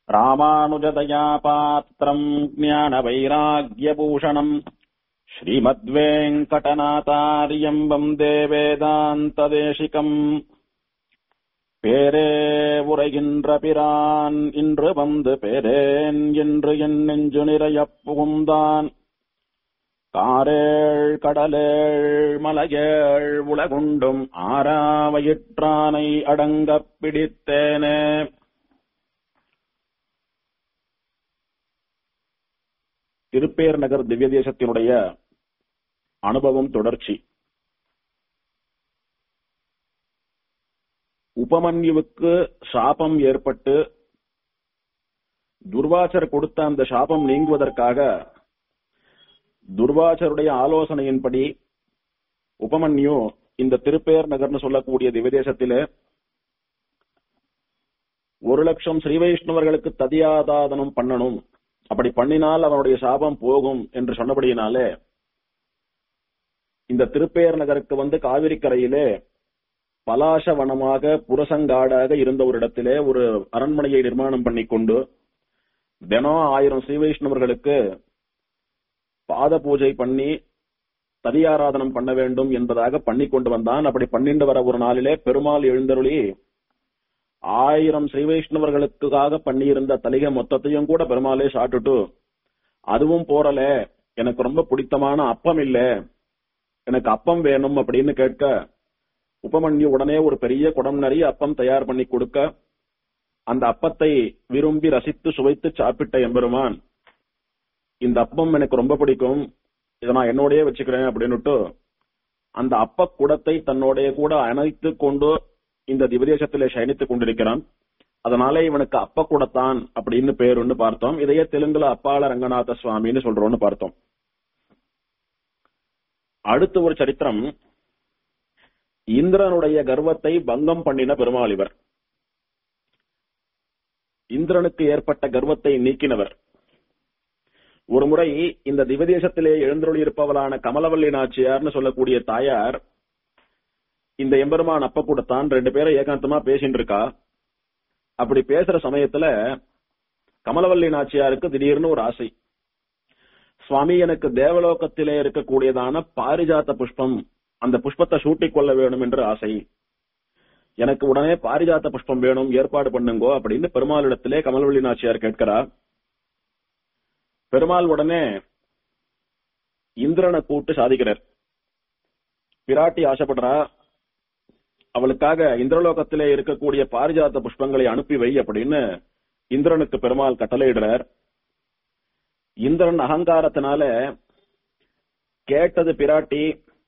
ராமானுஜதயா பாத்திரம் ஞானவைராக்கியபூஷணம் ஸ்ரீமத்வேங்கடநாதாரியம் வந்தே வேதாந்ததேசிகம் பேரே உரைகின்ற பிரான் இன்று வந்து பேரேன் என்று என் நெஞ்சு நிறையப் புகுந்தான் காரேள் கடலேள் மலையேள் உலகுண்டும் ஆறாவயிற்றானை அடங்கப் பிடித்தேனே திருப்பேர் நகர் திவ்ய தேசத்தினுடைய அனுபவம் தொடர்ச்சி உபமன்யுவுக்கு சாபம் ஏற்பட்டு துர்வாசர் கொடுத்த அந்த சாபம் நீங்குவதற்காக துர்வாசருடைய ஆலோசனையின்படி உபமன்யு இந்த திருப்பேர் நகர்னு சொல்லக்கூடிய திவ்யதேசத்திலே ஒரு லட்சம் ஸ்ரீ வைஷ்ணவர்களுக்கு ததியாதாதனம் பண்ணணும் அப்படி பண்ணினால் அவனுடைய சாபம் போகும் என்று சொன்னபடியினாலே இந்த திருப்பேர் நகருக்கு வந்து காவிரி கரையிலே பலாச வனமாக புரசங்காடாக இருந்த ஒரு இடத்திலே ஒரு அரண்மனையை நிர்மாணம் பண்ணி கொண்டு தினம் ஆயிரம் ஸ்ரீ வைஷ்ணவர்களுக்கு பாத பூஜை பண்ணி ததியாராதனம் பண்ண வேண்டும் என்பதாக பண்ணி கொண்டு வந்தான் அப்படி பண்ணிட்டு வர ஒரு நாளிலே பெருமாள் எழுந்தருளி ஆயிரம் ஸ்ரீ வைஷ்ணவர்களுக்காக பண்ணியிருந்த தலிகை மொத்தத்தையும் கூட பெருமாளே சாட்டுட்டு அதுவும் போறல எனக்கு ரொம்ப பிடித்தமான அப்பம் இல்ல எனக்கு அப்பம் வேணும் அப்படின்னு கேட்க உபமன்யு உடனே ஒரு பெரிய குடம் நிறைய அப்பம் தயார் பண்ணி கொடுக்க அந்த அப்பத்தை விரும்பி ரசித்து சுவைத்து சாப்பிட்ட எம்பெருமான் இந்த அப்பம் எனக்கு ரொம்ப பிடிக்கும் இதை நான் என்னோடய வச்சுக்கிறேன் அப்படின்னுட்டு அந்த அப்ப குடத்தை தன்னோடைய கூட அணைத்து கொண்டு இந்த திவதேசத்திலே சயனித்துக் கொண்டிருக்கிறான் அதனால இவனுக்கு அப்ப கூடத்தான் அப்படின்னு பேருன்னு பார்த்தோம் இதையே தெலுங்குல அப்பால ரங்கநாத சுவாமின்னு சொல்றோம்னு பார்த்தோம் அடுத்து ஒரு சரித்திரம் இந்திரனுடைய கர்வத்தை பங்கம் பண்ணின பெருமாள் இவர் இந்திரனுக்கு ஏற்பட்ட கர்வத்தை நீக்கினவர் ஒரு முறை இந்த திவதேசத்திலே எழுந்தருளி இருப்பவளான கமலவல்லி நாச்சியார்னு சொல்லக்கூடிய தாயார் இந்த எம்பெருமான் அப்ப கூடத்தான் ரெண்டு பேரும் ஏகாந்தமா பேசிட்டு இருக்கா அப்படி பேசுற சமயத்துல கமலவல்லி நாச்சியாருக்கு திடீர்னு ஒரு ஆசை சுவாமி எனக்கு தேவலோகத்திலே இருக்கக்கூடியதான பாரிஜாத்த புஷ்பம் அந்த புஷ்பத்தை சூட்டிக் கொள்ள வேணும் என்று ஆசை எனக்கு உடனே பாரிஜாத்த புஷ்பம் வேணும் ஏற்பாடு பண்ணுங்கோ அப்படின்னு பெருமாளிடத்திலே கமலவல்லி நாச்சியார் கேட்கிறா பெருமாள் உடனே இந்திரனை கூட்டு சாதிக்கிறார் பிராட்டி ஆசைப்படுறா அவளுக்காக இந்திரலோகத்திலே இருக்கக்கூடிய பாரிஜாத்த புஷ்பங்களை அனுப்பி வை அப்படின்னு இந்திரனுக்கு பெருமாள் கட்டளையிடுறார் இந்திரன் அகங்காரத்தினால கேட்டது பிராட்டி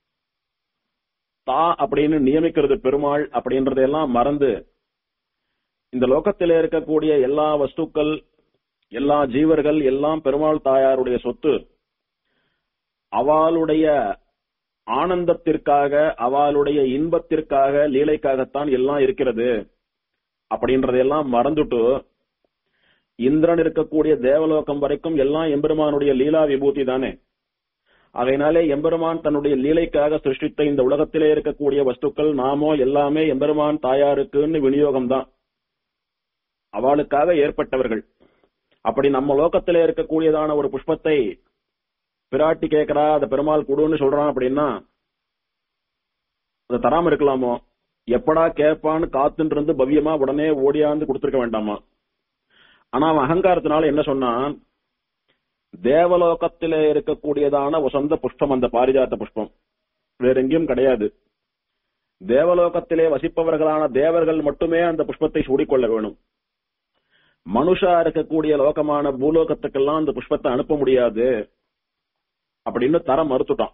தா அப்படின்னு நியமிக்கிறது பெருமாள் அப்படின்றதையெல்லாம் மறந்து இந்த லோகத்திலே இருக்கக்கூடிய எல்லா வஸ்துக்கள் எல்லா ஜீவர்கள் எல்லாம் பெருமாள் தாயாருடைய சொத்து அவளுடைய ஆனந்தத்திற்காக அவளுடைய இன்பத்திற்காக லீலைக்காகத்தான் எல்லாம் இருக்கிறது அப்படின்றதையெல்லாம் மறந்துட்டு இந்திரன் இருக்கக்கூடிய தேவலோகம் வரைக்கும் எல்லாம் எம்பெருமானுடைய லீலா விபூதி தானே அதனாலே எம்பெருமான் தன்னுடைய லீலைக்காக சிருஷ்டித்த இந்த உலகத்திலே இருக்கக்கூடிய வஸ்துக்கள் நாமோ எல்லாமே எம்பெருமான் தாயாருக்குன்னு விநியோகம் தான் அவளுக்காக ஏற்பட்டவர்கள் அப்படி நம்ம லோகத்திலே இருக்கக்கூடியதான ஒரு புஷ்பத்தை பிராட்டி கேட்கிறா அதை பெருமாள் கொடுன்னு சொல்றான் அப்படின்னா அதை தராம இருக்கலாமோ எப்படா கேட்பான்னு காத்துட்டு இருந்து பவ்யமா உடனே ஓடியாந்து கொடுத்துருக்க வேண்டாமா ஆனா அவன் அகங்காரத்தினால என்ன சொன்னான் தேவலோகத்திலே இருக்கக்கூடியதான வசந்த புஷ்பம் அந்த பாரிஜாத்த புஷ்பம் வேற எங்கேயும் கிடையாது தேவலோகத்திலே வசிப்பவர்களான தேவர்கள் மட்டுமே அந்த புஷ்பத்தை சூடிக்கொள்ள வேணும் மனுஷா இருக்கக்கூடிய லோகமான பூலோகத்துக்கெல்லாம் அந்த புஷ்பத்தை அனுப்ப முடியாது அப்படின்னு தர மறுத்துட்டான்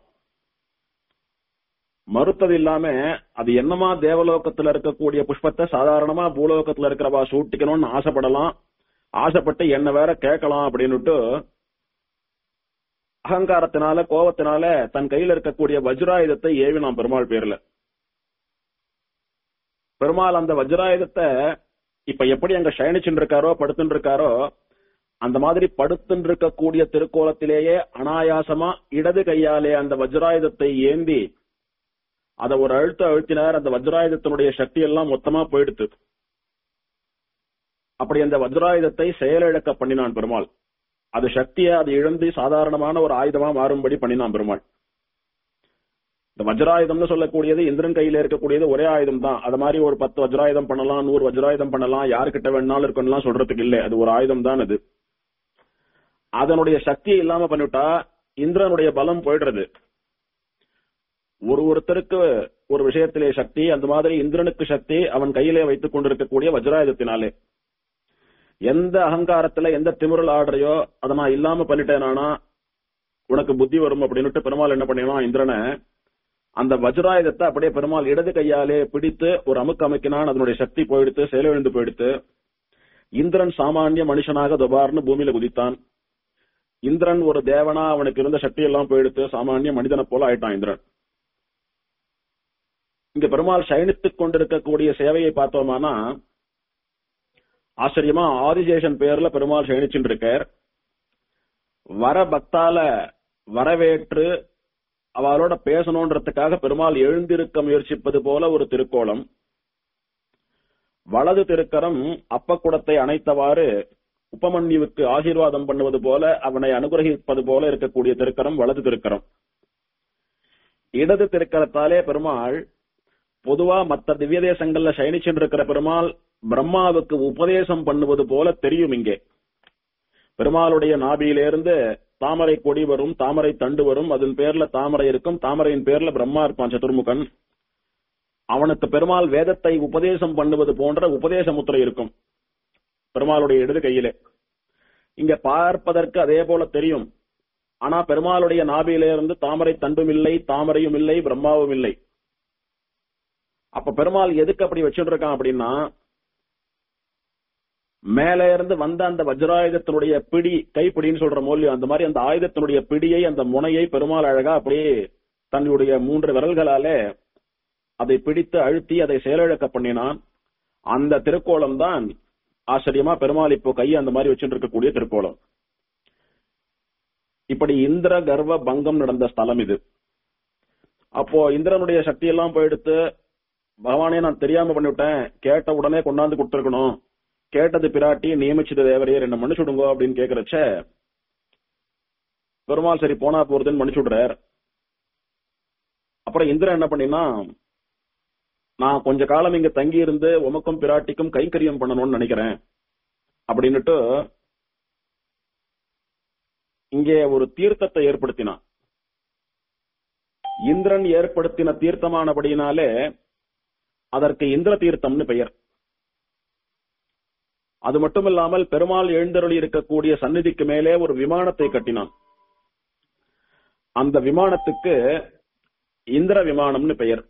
மறுத்தது இல்லாம அது என்னமா தேவலோகத்துல இருக்கக்கூடிய புஷ்பத்தை சாதாரணமா பூலோகத்துல இருக்கிறவா சூட்டிக்கணும்னு ஆசைப்படலாம் ஆசைப்பட்டு என்ன வேற கேட்கலாம் அப்படின்னுட்டு அகங்காரத்தினால கோபத்தினால தன் கையில இருக்கக்கூடிய வஜ்ராயுதத்தை ஏவினான் பெருமாள் பேர்ல பெருமாள் அந்த வஜ்ராயுதத்தை இப்ப எப்படி அங்க சயனிச்சுட்டு இருக்காரோ படுத்துட்டு இருக்காரோ அந்த மாதிரி படுத்துட்டு இருக்கக்கூடிய திருக்கோலத்திலேயே அனாயாசமா இடது கையாலே அந்த வஜ்ராயுதத்தை ஏந்தி அத ஒரு அழுத்த அழுத்தினார் அந்த வஜ்ராயுதத்தினுடைய சக்தி எல்லாம் மொத்தமா போயிடுத்து அப்படி அந்த வஜ்ராயுதத்தை செயலிழக்க பண்ணினான் பெருமாள் அது சக்தியை அது இழந்து சாதாரணமான ஒரு ஆயுதமா மாறும்படி பண்ணினான் பெருமாள் இந்த வஜ்ராயுதம்னு சொல்லக்கூடியது இந்திரன் கையில இருக்கக்கூடியது ஒரே ஆயுதம் தான் அது மாதிரி ஒரு பத்து வஜ்ராயுதம் பண்ணலாம் நூறு வஜ்ராயுதம் பண்ணலாம் யாருக்கிட்ட வேணாலும் இருக்கணும்லாம் சொல்றதுக்கு இல்லை அது ஒரு ஆயுதம் தான் அது அதனுடைய சக்தி இல்லாம பண்ணிவிட்டா இந்திரனுடைய பலம் போயிடுறது ஒரு ஒருத்தருக்கு ஒரு விஷயத்திலே சக்தி அந்த மாதிரி இந்திரனுக்கு சக்தி அவன் கையிலே வைத்துக் கொண்டிருக்கக்கூடிய வஜ்ராயுதத்தினாலே எந்த அகங்காரத்துல எந்த திமிரல் ஆடுறையோ அதை நான் இல்லாம பண்ணிட்டேனானா உனக்கு புத்தி வரும் அப்படின்னுட்டு பெருமாள் என்ன பண்ணினான் இந்திரனை அந்த வஜ்ராயுதத்தை அப்படியே பெருமாள் இடது கையாலே பிடித்து ஒரு அமுக்கு அமைக்கினான் அதனுடைய சக்தி போயிடுத்து செயலிழந்து போயிடுத்து இந்திரன் சாமானிய மனுஷனாக துபார்னு பூமியில குதித்தான் இந்திரன் ஒரு தேவனா அவனுக்கு இருந்த சக்தி எல்லாம் போயிடுத்து சாமானிய மனிதனை போல ஆயிட்டான் இந்திரன் இங்க பெருமாள் சயனித்துக் கொண்டிருக்கக்கூடிய சேவையை பார்த்தோமானா ஆச்சரியமா ஆதிசேஷன் பேர்ல பெருமாள் சயனிச்சுட்டு இருக்கார் வர பக்தால வரவேற்று அவளோட பேசணுன்றதுக்காக பெருமாள் எழுந்திருக்க முயற்சிப்பது போல ஒரு திருக்கோலம் வலது திருக்கரம் அப்பக்குடத்தை அணைத்தவாறு உபமன்யுவுக்கு ஆசீர்வாதம் பண்ணுவது போல அவனை அனுகிரகிப்பது போல இருக்கக்கூடிய திருக்கரம் வலது திருக்கரம் இடது திருக்கரத்தாலே பெருமாள் பொதுவா மத்த திவ்ய தேசங்கள்ல சயனிச்சுட்டு இருக்கிற பெருமாள் பிரம்மாவுக்கு உபதேசம் பண்ணுவது போல தெரியும் இங்கே பெருமாளுடைய நாபியிலிருந்து தாமரை கொடி வரும் தாமரை தண்டு வரும் அதன் பேர்ல தாமரை இருக்கும் தாமரையின் பேர்ல பிரம்மா இருப்பான் சதுர்முகன் அவனுக்கு பெருமாள் வேதத்தை உபதேசம் பண்ணுவது போன்ற உபதேச முத்திரை இருக்கும் பெருமாளுடைய இடது கையிலே இங்க பார்ப்பதற்கு அதே போல தெரியும் ஆனா பெருமாளுடைய நாபியிலிருந்து தாமரை தண்டும் இல்லை தாமரையும் இல்லை பிரம்மாவும் இல்லை அப்ப பெருமாள் எதுக்கு அப்படி வச்சுட்டு இருக்கான் அப்படின்னா மேல இருந்து வந்த அந்த வஜ்ராயுதத்தினுடைய பிடி கைப்பிடின்னு சொல்ற மூலியம் அந்த மாதிரி அந்த ஆயுதத்தினுடைய பிடியை அந்த முனையை பெருமாள் அழகா அப்படியே தன்னுடைய மூன்று விரல்களாலே அதை பிடித்து அழுத்தி அதை செயலிழக்க பண்ணினான் அந்த திருக்கோலம் தான் ஆச்சரியமா பெருமாள் இப்போ கையை அந்த மாதிரி வச்சுட்டு இருக்கக்கூடிய திருக்கோலம் இப்படி இந்திர கர்வ பங்கம் நடந்த ஸ்தலம் இது அப்போ இந்திரனுடைய சக்தி எல்லாம் போயிடுத்து பகவானே நான் தெரியாம பண்ணிவிட்டேன் கேட்ட உடனே கொண்டாந்து கொடுத்துருக்கணும் கேட்டது பிராட்டி நியமிச்சது தேவரையர் என்ன மன்னிச்சுடுங்க அப்படின்னு கேக்குறச்ச பெருமாள் சரி போனா போறதுன்னு மன்னிச்சுடுறார் அப்புறம் இந்திரன் என்ன பண்ணினா நான் கொஞ்ச காலம் இங்க தங்கி இருந்து உமக்கும் பிராட்டிக்கும் கைங்கரியம் பண்ணணும்னு நினைக்கிறேன் அப்படின்னுட்டு இங்கே ஒரு தீர்த்தத்தை ஏற்படுத்தினான் இந்திரன் ஏற்படுத்தின தீர்த்தமானபடியினாலே அதற்கு இந்திர தீர்த்தம்னு பெயர் அது மட்டுமில்லாமல் பெருமாள் எழுந்தருளி இருக்கக்கூடிய சந்நிதிக்கு மேலே ஒரு விமானத்தை கட்டினான் அந்த விமானத்துக்கு இந்திர விமானம்னு பெயர்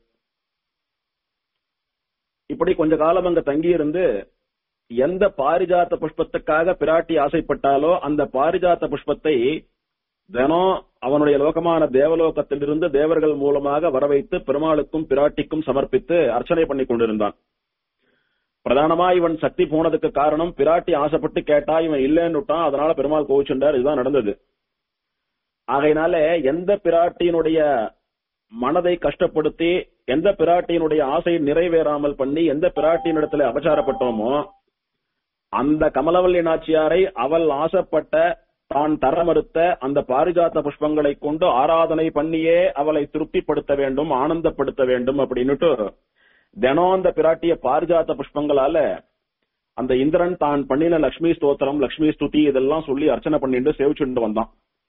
இப்படி கொஞ்ச காலம் அங்க தங்கியிருந்து எந்த பாரிஜாத்த புஷ்பத்துக்காக பிராட்டி ஆசைப்பட்டாலோ அந்த பாரிஜாத்த புஷ்பத்தை தினம் அவனுடைய லோகமான தேவலோகத்திலிருந்து தேவர்கள் மூலமாக வரவைத்து பெருமாளுக்கும் பிராட்டிக்கும் சமர்ப்பித்து அர்ச்சனை பண்ணி கொண்டிருந்தான் பிரதானமா இவன் சக்தி போனதுக்கு காரணம் பிராட்டி ஆசைப்பட்டு கேட்டா இவன் இல்லைன்னு விட்டான் அதனால பெருமாள் கோவிச்சுண்டார் இதுதான் நடந்தது ஆகையினால எந்த பிராட்டியினுடைய மனதை கஷ்டப்படுத்தி எந்த பிராட்டியினுடைய ஆசை நிறைவேறாமல் பண்ணி எந்த பிராட்டியினிடத்துல அபச்சாரப்பட்டோமோ அந்த கமலவல்லி நாச்சியாரை அவள் ஆசைப்பட்ட தான் தர மறுத்த அந்த பாரிஜாத்த புஷ்பங்களை கொண்டு ஆராதனை பண்ணியே அவளை திருப்திப்படுத்த வேண்டும் ஆனந்தப்படுத்த வேண்டும் அப்படின்னுட்டு தினம் அந்த பிராட்டிய பாரிஜாத்த புஷ்பங்களால அந்த இந்திரன் தான் பண்ணின லக்ஷ்மி ஸ்தோத்திரம் லக்ஷ்மி ஸ்துதி இதெல்லாம் சொல்லி அர்ச்சனை பண்ணிட்டு சேவிச்சுட்டு வந்தான்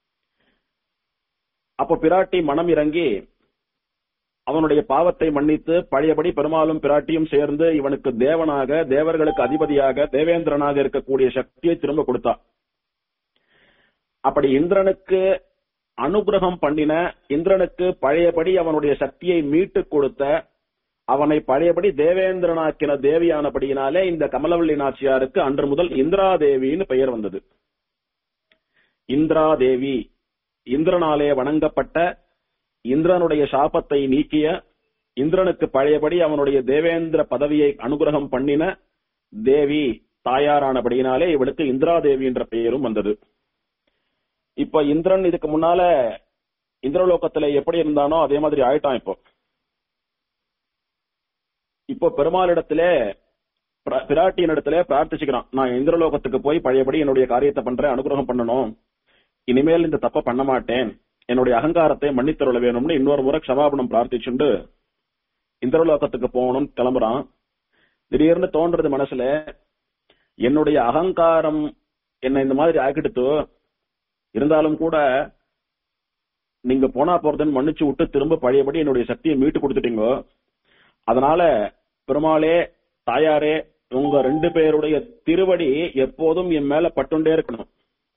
அப்ப பிராட்டி மனம் இறங்கி அவனுடைய பாவத்தை மன்னித்து பழையபடி பெருமாளும் பிராட்டியும் சேர்ந்து இவனுக்கு தேவனாக தேவர்களுக்கு அதிபதியாக தேவேந்திரனாக இருக்கக்கூடிய சக்தியை திரும்ப கொடுத்தா அப்படி இந்திரனுக்கு அனுகிரகம் பண்ணின இந்திரனுக்கு பழையபடி அவனுடைய சக்தியை மீட்டு கொடுத்த அவனை பழையபடி தேவேந்திரனாக்கின தேவியானபடியினாலே இந்த கமலவள்ளி நாச்சியாருக்கு அன்று முதல் இந்திராதேவின்னு பெயர் வந்தது இந்திராதேவி இந்திரனாலே வணங்கப்பட்ட இந்திரனுடைய சாபத்தை நீக்கிய இந்திரனுக்கு பழையபடி அவனுடைய தேவேந்திர பதவியை அனுகிரகம் பண்ணின தேவி தாயாரானபடியினாலே இவளுக்கு இந்திராதேவி என்ற பெயரும் வந்தது இப்ப இந்திரன் இதுக்கு முன்னால இந்திரலோகத்துல எப்படி இருந்தானோ அதே மாதிரி ஆயிட்டான் இப்போ இப்போ பெருமாளிடத்திலே பிர- பிராட்டியின் இடத்துல பிரார்த்திச்சுக்கிறான் நான் இந்திரலோகத்துக்கு போய் பழையபடி என்னுடைய காரியத்தை பண்றேன் அனுகிரகம் பண்ணணும் இனிமேல் இந்த தப்ப பண்ண மாட்டேன் என்னுடைய அகங்காரத்தை மன்னித்தருள வேணும்னு இன்னொரு முறை க்ஷமாபணம் பிரார்த்திச்சுண்டு இந்திரலோகத்துக்கு போகணும்னு கிளம்புறான் திடீர்னு தோன்றது மனசுல என்னுடைய அகங்காரம் என்ன இந்த மாதிரி ஆக்கிடுத்து இருந்தாலும் கூட நீங்க போனா போறதுன்னு மன்னிச்சு விட்டு திரும்ப பழையபடி என்னுடைய சக்தியை மீட்டு கொடுத்துட்டீங்க அதனால பெருமாளே தாயாரே உங்க ரெண்டு பேருடைய திருவடி எப்போதும் என் மேல பட்டுண்டே இருக்கணும்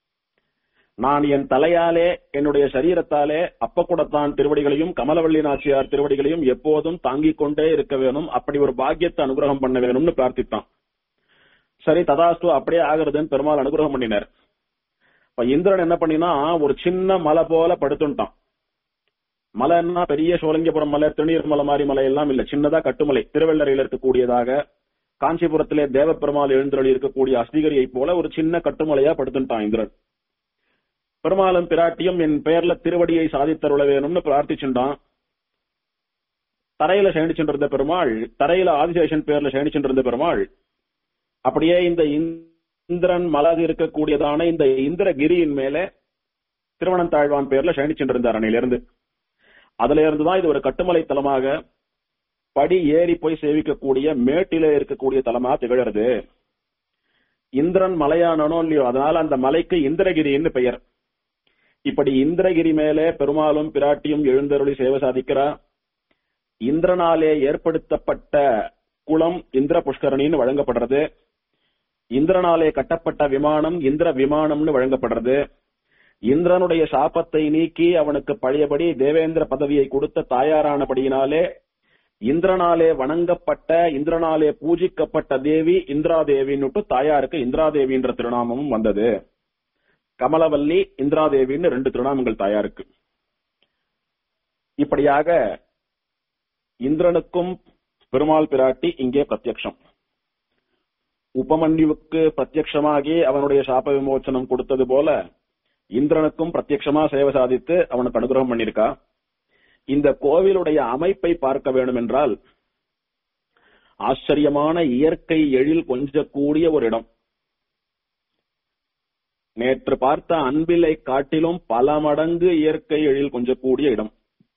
நான் என் தலையாலே என்னுடைய சரீரத்தாலே அப்பக்கூடத்தான் திருவடிகளையும் கமலவள்ளி நாச்சியார் திருவடிகளையும் எப்போதும் தாங்கிக் கொண்டே இருக்க வேணும் அப்படி ஒரு பாக்கியத்தை அனுகிரகம் பண்ண வேணும்னு பிரார்த்தித்தான் சரி ததாஸ்து அப்படியே ஆகுறதுன்னு பெருமாள் அனுகிரகம் பண்ணினார் இப்ப இந்திரன் என்ன பண்ணினா ஒரு சின்ன மலை போல படுத்துட்டான் மலைன்னா பெரிய சோழங்கபுரம் மலை திருநீர் மலை மாதிரி மலை எல்லாம் இல்ல சின்னதா கட்டுமலை திருவள்ளரையில் இருக்கக்கூடியதாக காஞ்சிபுரத்திலே தேவப்பெருமாள் எழுந்தருளி இருக்கக்கூடிய அஸ்திகரியை போல ஒரு சின்ன கட்டுமலையா படுத்துட்டான் இந்திரன் பெருமாளும் பிராட்டியும் என் பெயர்ல திருவடியை சாதித்தருள வேணும்னு பிரார்த்திச்சுட்டான் தரையில சேனிச்சுட்டு பெருமாள் தரையில ஆதிசேஷன் பேர்ல சேனிச்சுட்டு பெருமாள் அப்படியே இந்த இந்திரன் மலகு இருக்கக்கூடியதான இந்த இந்திரகிரியின் மேலே திருவனந்தாழ்வான் பேர்ல சேனிச்சுட்டு இருந்தார் அன்னையிலிருந்து அதுல இருந்துதான் இது ஒரு கட்டுமலை தலமாக படி ஏறி போய் சேவிக்கக்கூடிய மேட்டில இருக்கக்கூடிய தலமா திகழறது இந்திரன் மலையானனோ இல்லையோ அதனால அந்த மலைக்கு இந்திரகிரின்னு பெயர் இப்படி இந்திரகிரி மேலே பெருமாளும் பிராட்டியும் எழுந்தருளி சேவை சாதிக்கிறா இந்திரனாலே ஏற்படுத்தப்பட்ட குளம் இந்திர புஷ்கரணின்னு வழங்கப்படுறது இந்திரனாலே கட்டப்பட்ட விமானம் இந்திர விமானம்னு வழங்கப்படுறது இந்திரனுடைய சாபத்தை நீக்கி அவனுக்கு பழையபடி தேவேந்திர பதவியை கொடுத்த தாயாரானபடியினாலே இந்திரனாலே வணங்கப்பட்ட இந்திரனாலே பூஜிக்கப்பட்ட தேவி இந்திராதேவின்னுட்டு தாயாருக்கு இந்திராதேவின்ற திருநாமமும் வந்தது கமலவல்லி இந்திராதேவின்னு ரெண்டு திருநாமங்கள் தாயாருக்கு இப்படியாக இந்திரனுக்கும் பெருமாள் பிராட்டி இங்கே பிரத்யக்ஷம் உபமன்யுவுக்கு பிரத்யக்ஷமாகி அவனுடைய சாப விமோச்சனம் கொடுத்தது போல இந்திரனுக்கும் பிரத்யக்ஷமா சேவை சாதித்து அவனுக்கு அனுகிரகம் பண்ணிருக்கா இந்த கோவிலுடைய அமைப்பை பார்க்க வேண்டும் என்றால் ஆச்சரியமான இயற்கை எழில் கொஞ்சக்கூடிய ஒரு இடம் நேற்று பார்த்த அன்பிலை காட்டிலும் பல மடங்கு இயற்கை எழில் கொஞ்சக்கூடிய இடம்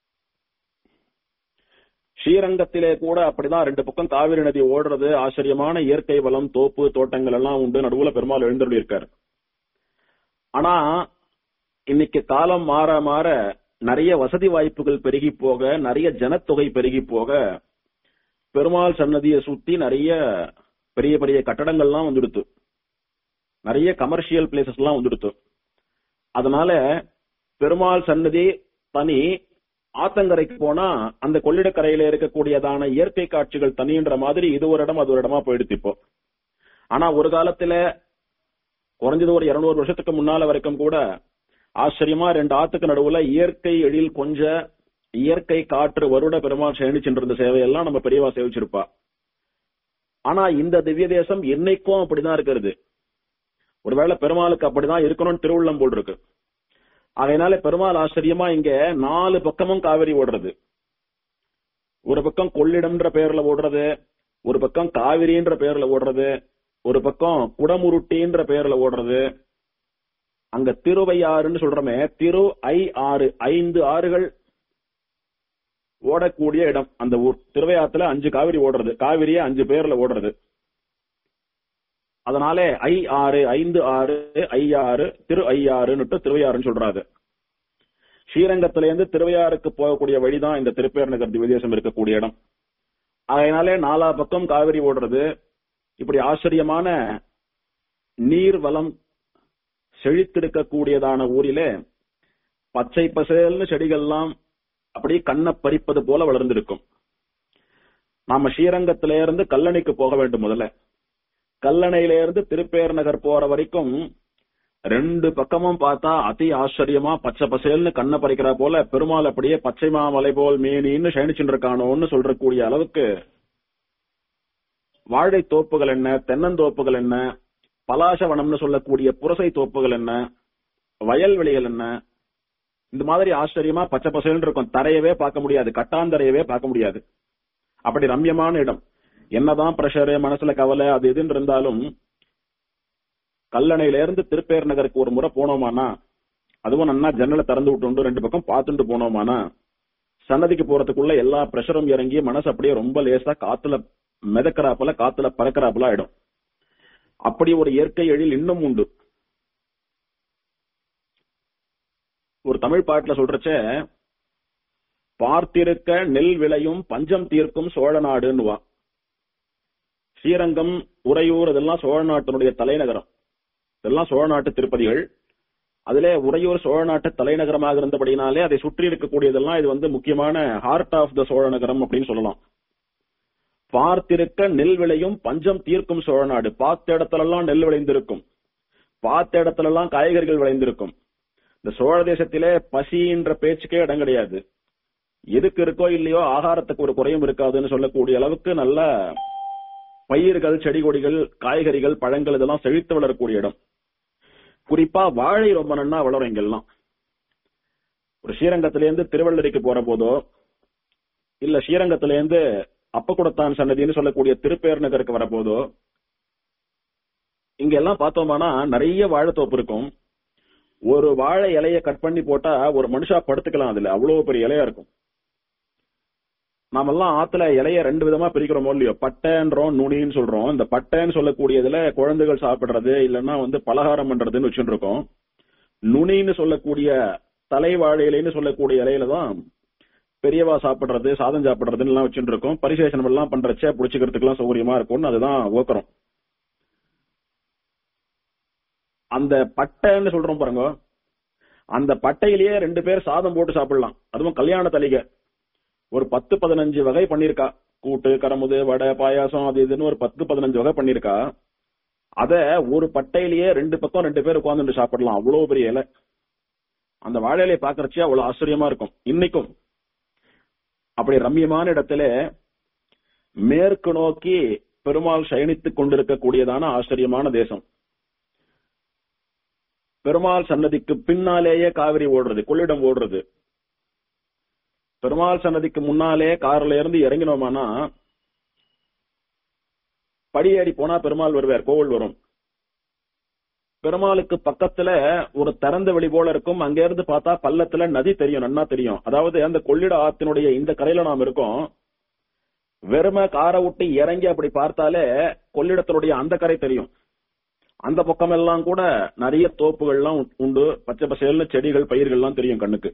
ஸ்ரீரங்கத்திலே கூட அப்படிதான் ரெண்டு பக்கம் காவிரி நதி ஓடுறது ஆச்சரியமான இயற்கை வளம் தோப்பு தோட்டங்கள் எல்லாம் உண்டு நடுவுல பெருமாள் எழுந்தருளி இருக்காரு ஆனா இன்னைக்கு காலம் மாற மாற நிறைய வசதி வாய்ப்புகள் பெருகி போக நிறைய ஜனத்தொகை பெருகி போக பெருமாள் சன்னதியை சுத்தி நிறைய பெரிய பெரிய கட்டடங்கள்லாம் வந்துடுத்து நிறைய கமர்ஷியல் பிளேசஸ் எல்லாம் வந்துடுத்து அதனால பெருமாள் சன்னதி தனி ஆத்தங்கரைக்கு போனா அந்த கொள்ளிடக்கரையில இருக்கக்கூடியதான இயற்கை காட்சிகள் தனின்ற மாதிரி இது ஒரு இடம் அது ஒரு இடமா போயிடுத்து இப்போ ஆனா ஒரு காலத்துல குறைஞ்சது ஒரு இருநூறு வருஷத்துக்கு முன்னால வரைக்கும் கூட ஆச்சரியமா ரெண்டு ஆத்துக்கு நடுவுல இயற்கை எழில் கொஞ்ச இயற்கை காற்று வருட பெருமாள் சேனிச்சுட்டு இருந்த சேவையெல்லாம் நம்ம பெரியவா சேவிச்சிருப்பா ஆனா இந்த திவ்ய தேசம் என்னைக்கும் அப்படிதான் இருக்கிறது ஒருவேளை பெருமாளுக்கு அப்படிதான் இருக்கணும்னு திருவுள்ளம் போல் இருக்கு அதனால பெருமாள் ஆச்சரியமா இங்க நாலு பக்கமும் காவிரி ஓடுறது ஒரு பக்கம் கொள்ளிடம்ன்ற பெயர்ல ஓடுறது ஒரு பக்கம் காவிரின்ற பெயர்ல ஓடுறது ஒரு பக்கம் குடமுருட்டின்ற பெயர்ல ஓடுறது அங்க திருவையாறுன்னு சொல்றோமே திரு ஐ ஆறு ஐந்து ஆறுகள் ஓடக்கூடிய இடம் அந்த ஊர் திருவையாத்துல அஞ்சு காவிரி ஓடுறது காவிரியே அஞ்சு பேர்ல ஓடுறது அதனாலே ஐ ஆறு ஐந்து ஆறு ஐ ஆறு திரு ஐயாறுன்னுட்டு திருவையாறுன்னு சொல்றாரு ஸ்ரீரங்கத்துல இருந்து திருவையாறுக்கு போகக்கூடிய வழிதான் இந்த திருப்பேர் நகர் திவ்யதேசம் இருக்கக்கூடிய இடம் அதனாலே நாலா பக்கம் காவிரி ஓடுறது இப்படி ஆச்சரியமான நீர் வளம் செழித்திருக்கக்கூடியதான ஊரிலே பச்சை பசேல்னு செடிகள்லாம் அப்படியே கண்ணை பறிப்பது போல வளர்ந்திருக்கும் நாம ஸ்ரீரங்கத்தில இருந்து கல்லணைக்கு போக வேண்டும் முதல்ல கல்லணையில இருந்து திருப்பேர் நகர் போற வரைக்கும் ரெண்டு பக்கமும் பார்த்தா அதி ஆச்சரியமா பச்சை பசேல்னு கண்ணை பறிக்கிற போல பெருமாள் அப்படியே பச்சை மாமலை போல் மேனின்னு சயனிச்சுட்டு இருக்கானோன்னு சொல்றக்கூடிய அளவுக்கு வாழை தோப்புகள் என்ன தென்னந்தோப்புகள் என்ன பலாச வனம்னு சொல்லக்கூடிய புரசை தோப்புகள் என்ன வயல்வெளிகள் என்ன இந்த மாதிரி ஆச்சரியமா பச்சை பசேல்னு இருக்கும் தரையவே பார்க்க முடியாது கட்டாந்தரையவே பார்க்க முடியாது அப்படி ரம்யமான இடம் என்னதான் பிரஷர் மனசுல கவலை அது இதுன்னு இருந்தாலும் கல்லணையில இருந்து திருப்பேர் நகருக்கு ஒரு முறை போனோமானா அதுவும் நன்னா ஜன்னலை திறந்து விட்டு ரெண்டு பக்கம் பார்த்துட்டு போனோமானா சன்னதிக்கு போறதுக்குள்ள எல்லா பிரஷரும் இறங்கி மனசு அப்படியே ரொம்ப லேசா காத்துல மிதக்கிறாப்புல காத்துல பறக்கிறாப்புல ஆயிடும் அப்படி ஒரு இயற்கை எழில் இன்னும் உண்டு ஒரு தமிழ் பாட்டுல சொல்றச்ச பார்த்திருக்க நெல் விளையும் பஞ்சம் தீர்க்கும் சோழ நாடுன்னுவா ஸ்ரீரங்கம் உறையூர் இதெல்லாம் சோழ நாட்டினுடைய தலைநகரம் இதெல்லாம் சோழ நாட்டு திருப்பதிகள் அதிலே உறையூர் சோழ நாட்டு தலைநகரமாக இருந்தபடினாலே அதை சுற்றி இருக்கக்கூடியதெல்லாம் இது வந்து முக்கியமான ஹார்ட் ஆஃப் த சோழ நகரம் அப்படின்னு சொல்லலாம் பார்த்திருக்க நெல் விளையும் பஞ்சம் தீர்க்கும் சோழ நாடு பார்த்த இடத்துல எல்லாம் நெல் விளைந்திருக்கும் பார்த்த இடத்துல எல்லாம் காய்கறிகள் விளைந்திருக்கும் இந்த சோழ தேசத்திலே பசின்ற பேச்சுக்கே இடம் கிடையாது எதுக்கு இருக்கோ இல்லையோ ஆகாரத்துக்கு ஒரு குறையும் இருக்காதுன்னு சொல்லக்கூடிய அளவுக்கு நல்ல பயிர்கள் செடி கொடிகள் காய்கறிகள் பழங்கள் இதெல்லாம் செழித்து வளரக்கூடிய இடம் குறிப்பா வாழை ரொம்ப நன்னா வளரும் இங்கெல்லாம் ஒரு ஸ்ரீரங்கத்திலேருந்து திருவள்ளரிக்கு போற போதோ இல்ல ஸ்ரீரங்கத்திலேருந்து அப்பக்குடத்தான் சன்னதின்னு சொல்லக்கூடிய திருப்பேர் நகருக்கு வர போதோ இங்க எல்லாம் பார்த்தோம்னா நிறைய வாழைத்தோப்பு இருக்கும் ஒரு வாழை இலைய கட் பண்ணி போட்டா ஒரு மனுஷா படுத்துக்கலாம் அதுல அவ்வளவு பெரிய இலையா இருக்கும் நாமெல்லாம் ஆத்துல இலைய ரெண்டு விதமா பிரிக்கிறோமோ இல்லையோ பட்டைன்றோம் நுனின்னு சொல்றோம் இந்த பட்டைன்னு சொல்லக்கூடியதுல குழந்தைகள் சாப்பிடுறது இல்லைன்னா வந்து பலகாரம் பண்றதுன்னு வச்சுட்டு இருக்கோம் நுனின்னு சொல்லக்கூடிய தலை வாழை இலைன்னு சொல்லக்கூடிய இலையில தான் பெரியவா சாப்பிடுறது சாதம் சாப்பிடுறதுன்னு எல்லாம் வச்சுட்டு இருக்கோம் பரிசேஷனம் எல்லாம் பண்றச்ச புடிச்சுக்கிறதுக்கு எல்லாம் சௌகரியமா இருக்கும்னு அதுதான் ஓக்குறோம் அந்த பட்டைன்னு சொல்றோம் பாருங்க அந்த பட்டையிலேயே ரெண்டு பேர் சாதம் போட்டு சாப்பிடலாம் அதுவும் கல்யாண தலிகை ஒரு பத்து பதினஞ்சு வகை பண்ணிருக்கா கூட்டு கரமுது வடை பாயாசம் அது இதுன்னு ஒரு பத்து பதினஞ்சு வகை பண்ணிருக்கா அத ஒரு பட்டையிலேயே ரெண்டு பக்கம் ரெண்டு பேர் உட்கார்ந்து சாப்பிடலாம் அவ்வளவு பெரிய இலை அந்த வாழை இலையை பாக்குறச்சே அவ்வளவு ஆச்சரியமா இருக்கும் இன்னைக்கும் அப்படி ரம்யமான இடத்துல மேற்கு நோக்கி பெருமாள் சயனித்துக் கொண்டிருக்கக்கூடியதான ஆச்சரியமான தேசம் பெருமாள் சன்னதிக்கு பின்னாலேயே காவிரி ஓடுறது கொள்ளிடம் ஓடுறது பெருமாள் சன்னதிக்கு முன்னாலே கார்ல இருந்து இறங்கினோமானா படியேறி போனா பெருமாள் வருவார் கோவில் வரும் பெருமாளுக்கு பக்கத்துல ஒரு திறந்த வெளி போல இருக்கும் அங்க இருந்து பார்த்தா பள்ளத்துல நதி தெரியும் நன்னா தெரியும் அதாவது அந்த கொள்ளிட ஆத்தினுடைய இந்த கரையில நாம் இருக்கோம் வெறும காரை விட்டு இறங்கி அப்படி பார்த்தாலே கொள்ளிடத்தினுடைய அந்த கரை தெரியும் அந்த பக்கம் எல்லாம் கூட நிறைய தோப்புகள்லாம் உண்டு பச்சை பசேல்னு செடிகள் பயிர்கள்லாம் தெரியும் கண்ணுக்கு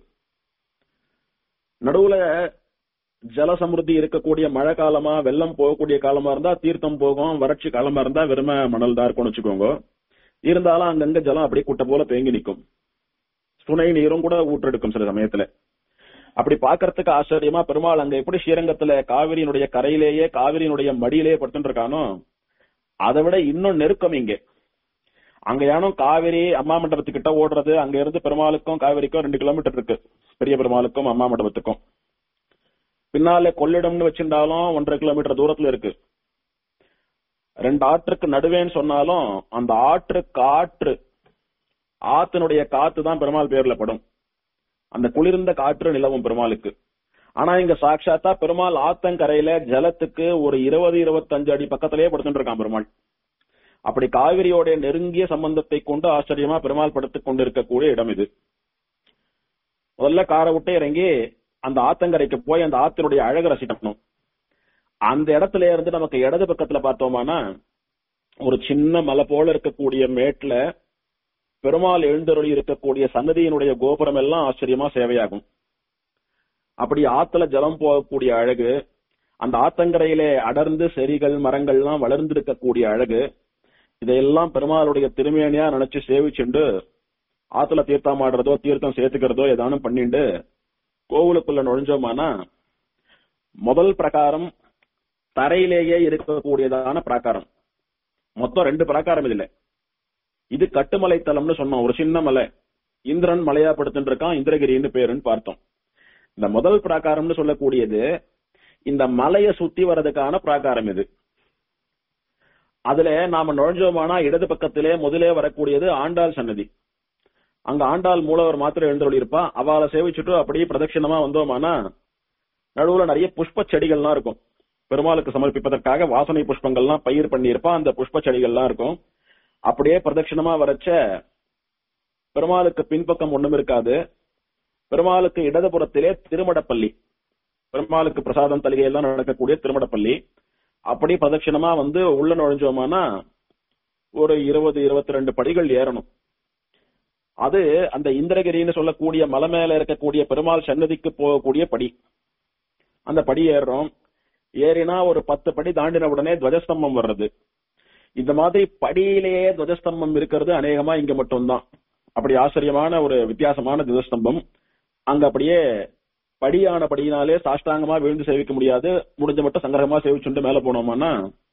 நடுவுல ஜல சமிருத்தி இருக்கக்கூடிய மழை காலமா வெள்ளம் போகக்கூடிய காலமா இருந்தா தீர்த்தம் போகும் வறட்சி காலமா இருந்தா வெறும மணல் தான் இருக்கும்னு வச்சுக்கோங்க இருந்தாலும் அங்கங்க ஜலம் அப்படியே குட்டை போல தேங்கி நிற்கும் சுனை நீரும் கூட ஊற்றெடுக்கும் சில சமயத்துல அப்படி பாக்குறதுக்கு ஆச்சரியமா பெருமாள் அங்க எப்படி ஸ்ரீரங்கத்துல காவிரியினுடைய கரையிலேயே காவிரியினுடைய மடியிலேயே படுத்துட்டு இருக்கானோ அதை விட இன்னும் நெருக்கம் இங்க அங்க யானும் காவிரி அம்மா மண்டபத்துக்கிட்ட ஓடுறது அங்க இருந்து பெருமாளுக்கும் காவிரிக்கும் ரெண்டு கிலோமீட்டர் இருக்கு பெரிய பெருமாளுக்கும் அம்மா மண்டபத்துக்கும் பின்னால கொள்ளிடம்னு வச்சிருந்தாலும் ஒன்றரை கிலோமீட்டர் தூரத்துல இருக்கு ரெண்டு ஆற்றுக்கு நடுவேன்னு சொன்னாலும் அந்த ஆற்று காற்று ஆத்தினுடைய காத்து தான் பெருமாள் பேர்ல படும் அந்த குளிர்ந்த காற்று நிலவும் பெருமாளுக்கு ஆனா இங்க சாட்சாத்தா பெருமாள் ஆத்தங்கரையில ஜலத்துக்கு ஒரு இருபது இருபத்தஞ்சு அடி பக்கத்திலேயே படுத்துட்டு இருக்கான் பெருமாள் அப்படி காவிரியோட நெருங்கிய சம்பந்தத்தை கொண்டு ஆச்சரியமா பெருமாள் படுத்துக் கொண்டிருக்கக்கூடிய இடம் இது முதல்ல காரை விட்டு இறங்கி அந்த ஆத்தங்கரைக்கு போய் அந்த ஆத்தினுடைய அழகு ரசிக்கணும் அந்த இடத்துல இருந்து நமக்கு இடது பக்கத்துல பார்த்தோமானா ஒரு சின்ன மலை போல இருக்கக்கூடிய மேட்ல பெருமாள் எழுந்தருளி இருக்கக்கூடிய சன்னதியினுடைய கோபுரம் எல்லாம் ஆச்சரியமா சேவையாகும் அப்படி ஆத்துல ஜலம் போகக்கூடிய அழகு அந்த ஆத்தங்கரையிலே அடர்ந்து செடிகள் மரங்கள்லாம் வளர்ந்திருக்கக்கூடிய அழகு இதையெல்லாம் பெருமாளுடைய திருமேனியா நினைச்சு சேவிச்சுண்டு ஆத்துல தீர்த்தம் ஆடுறதோ தீர்த்தம் சேர்த்துக்கிறதோ ஏதானும் பண்ணிண்டு கோவிலுக்குள்ள நுழைஞ்சோமானா முதல் பிரகாரம் தரையிலேயே இருக்கக்கூடியதான பிராகாரம் மொத்தம் ரெண்டு பிராகாரம் இதுல இது கட்டுமலை தலம்னு சொன்னோம் ஒரு சின்ன மலை இந்திரன் மலையா படுத்துட்டு இருக்கான் இந்திரகிரின்னு பேருன்னு பார்த்தோம் இந்த முதல் பிராகாரம்னு சொல்லக்கூடியது இந்த மலையை சுத்தி வர்றதுக்கான பிராகாரம் இது அதுல நாம நுழைஞ்சோமானா இடது பக்கத்திலே முதலே வரக்கூடியது ஆண்டாள் சன்னதி அங்க ஆண்டாள் மூலவர் மாத்திரம் எழுந்தொழி இருப்பா அவளை சேவிச்சுட்டு அப்படியே பிரதட்சிணமா வந்தோமானா நடுவுல நிறைய புஷ்ப செடிகள்லாம் இருக்கும் பெருமாளுக்கு சமர்ப்பிப்பதற்காக வாசனை புஷ்பங்கள்லாம் பயிர் பண்ணியிருப்பான் அந்த புஷ்ப செடிகள்லாம் இருக்கும் அப்படியே பிரதட்சிணமா வரைச்ச பெருமாளுக்கு பின்பக்கம் ஒண்ணும் இருக்காது பெருமாளுக்கு இடதுபுறத்திலே திருமடப்பள்ளி பெருமாளுக்கு பிரசாதம் தலிகை எல்லாம் நடக்கக்கூடிய திருமடப்பள்ளி அப்படி பிரதட்சிணமா வந்து உள்ள நுழைஞ்சோமானா ஒரு இருபது இருபத்தி ரெண்டு படிகள் ஏறணும் அது அந்த இந்திரகிரின்னு சொல்லக்கூடிய மலை மேல இருக்கக்கூடிய பெருமாள் சன்னதிக்கு போகக்கூடிய படி அந்த படி ஏறுறோம் ஏறினா ஒரு பத்து படி தாண்டின உடனே துவஜஸ்தம்பம் வர்றது இந்த மாதிரி படியிலேயே துவஜஸ்தம்பம் இருக்கிறது அநேகமா இங்க மட்டும்தான் அப்படி ஆச்சரியமான ஒரு வித்தியாசமான துவஜஸ்தம்பம் அங்க அப்படியே படியான படியினாலே சாஷ்டாங்கமா விழுந்து சேவிக்க முடியாது முடிஞ்ச மட்டும் சங்கரகமா சேவிச்சுட்டு மேல போனோம்னா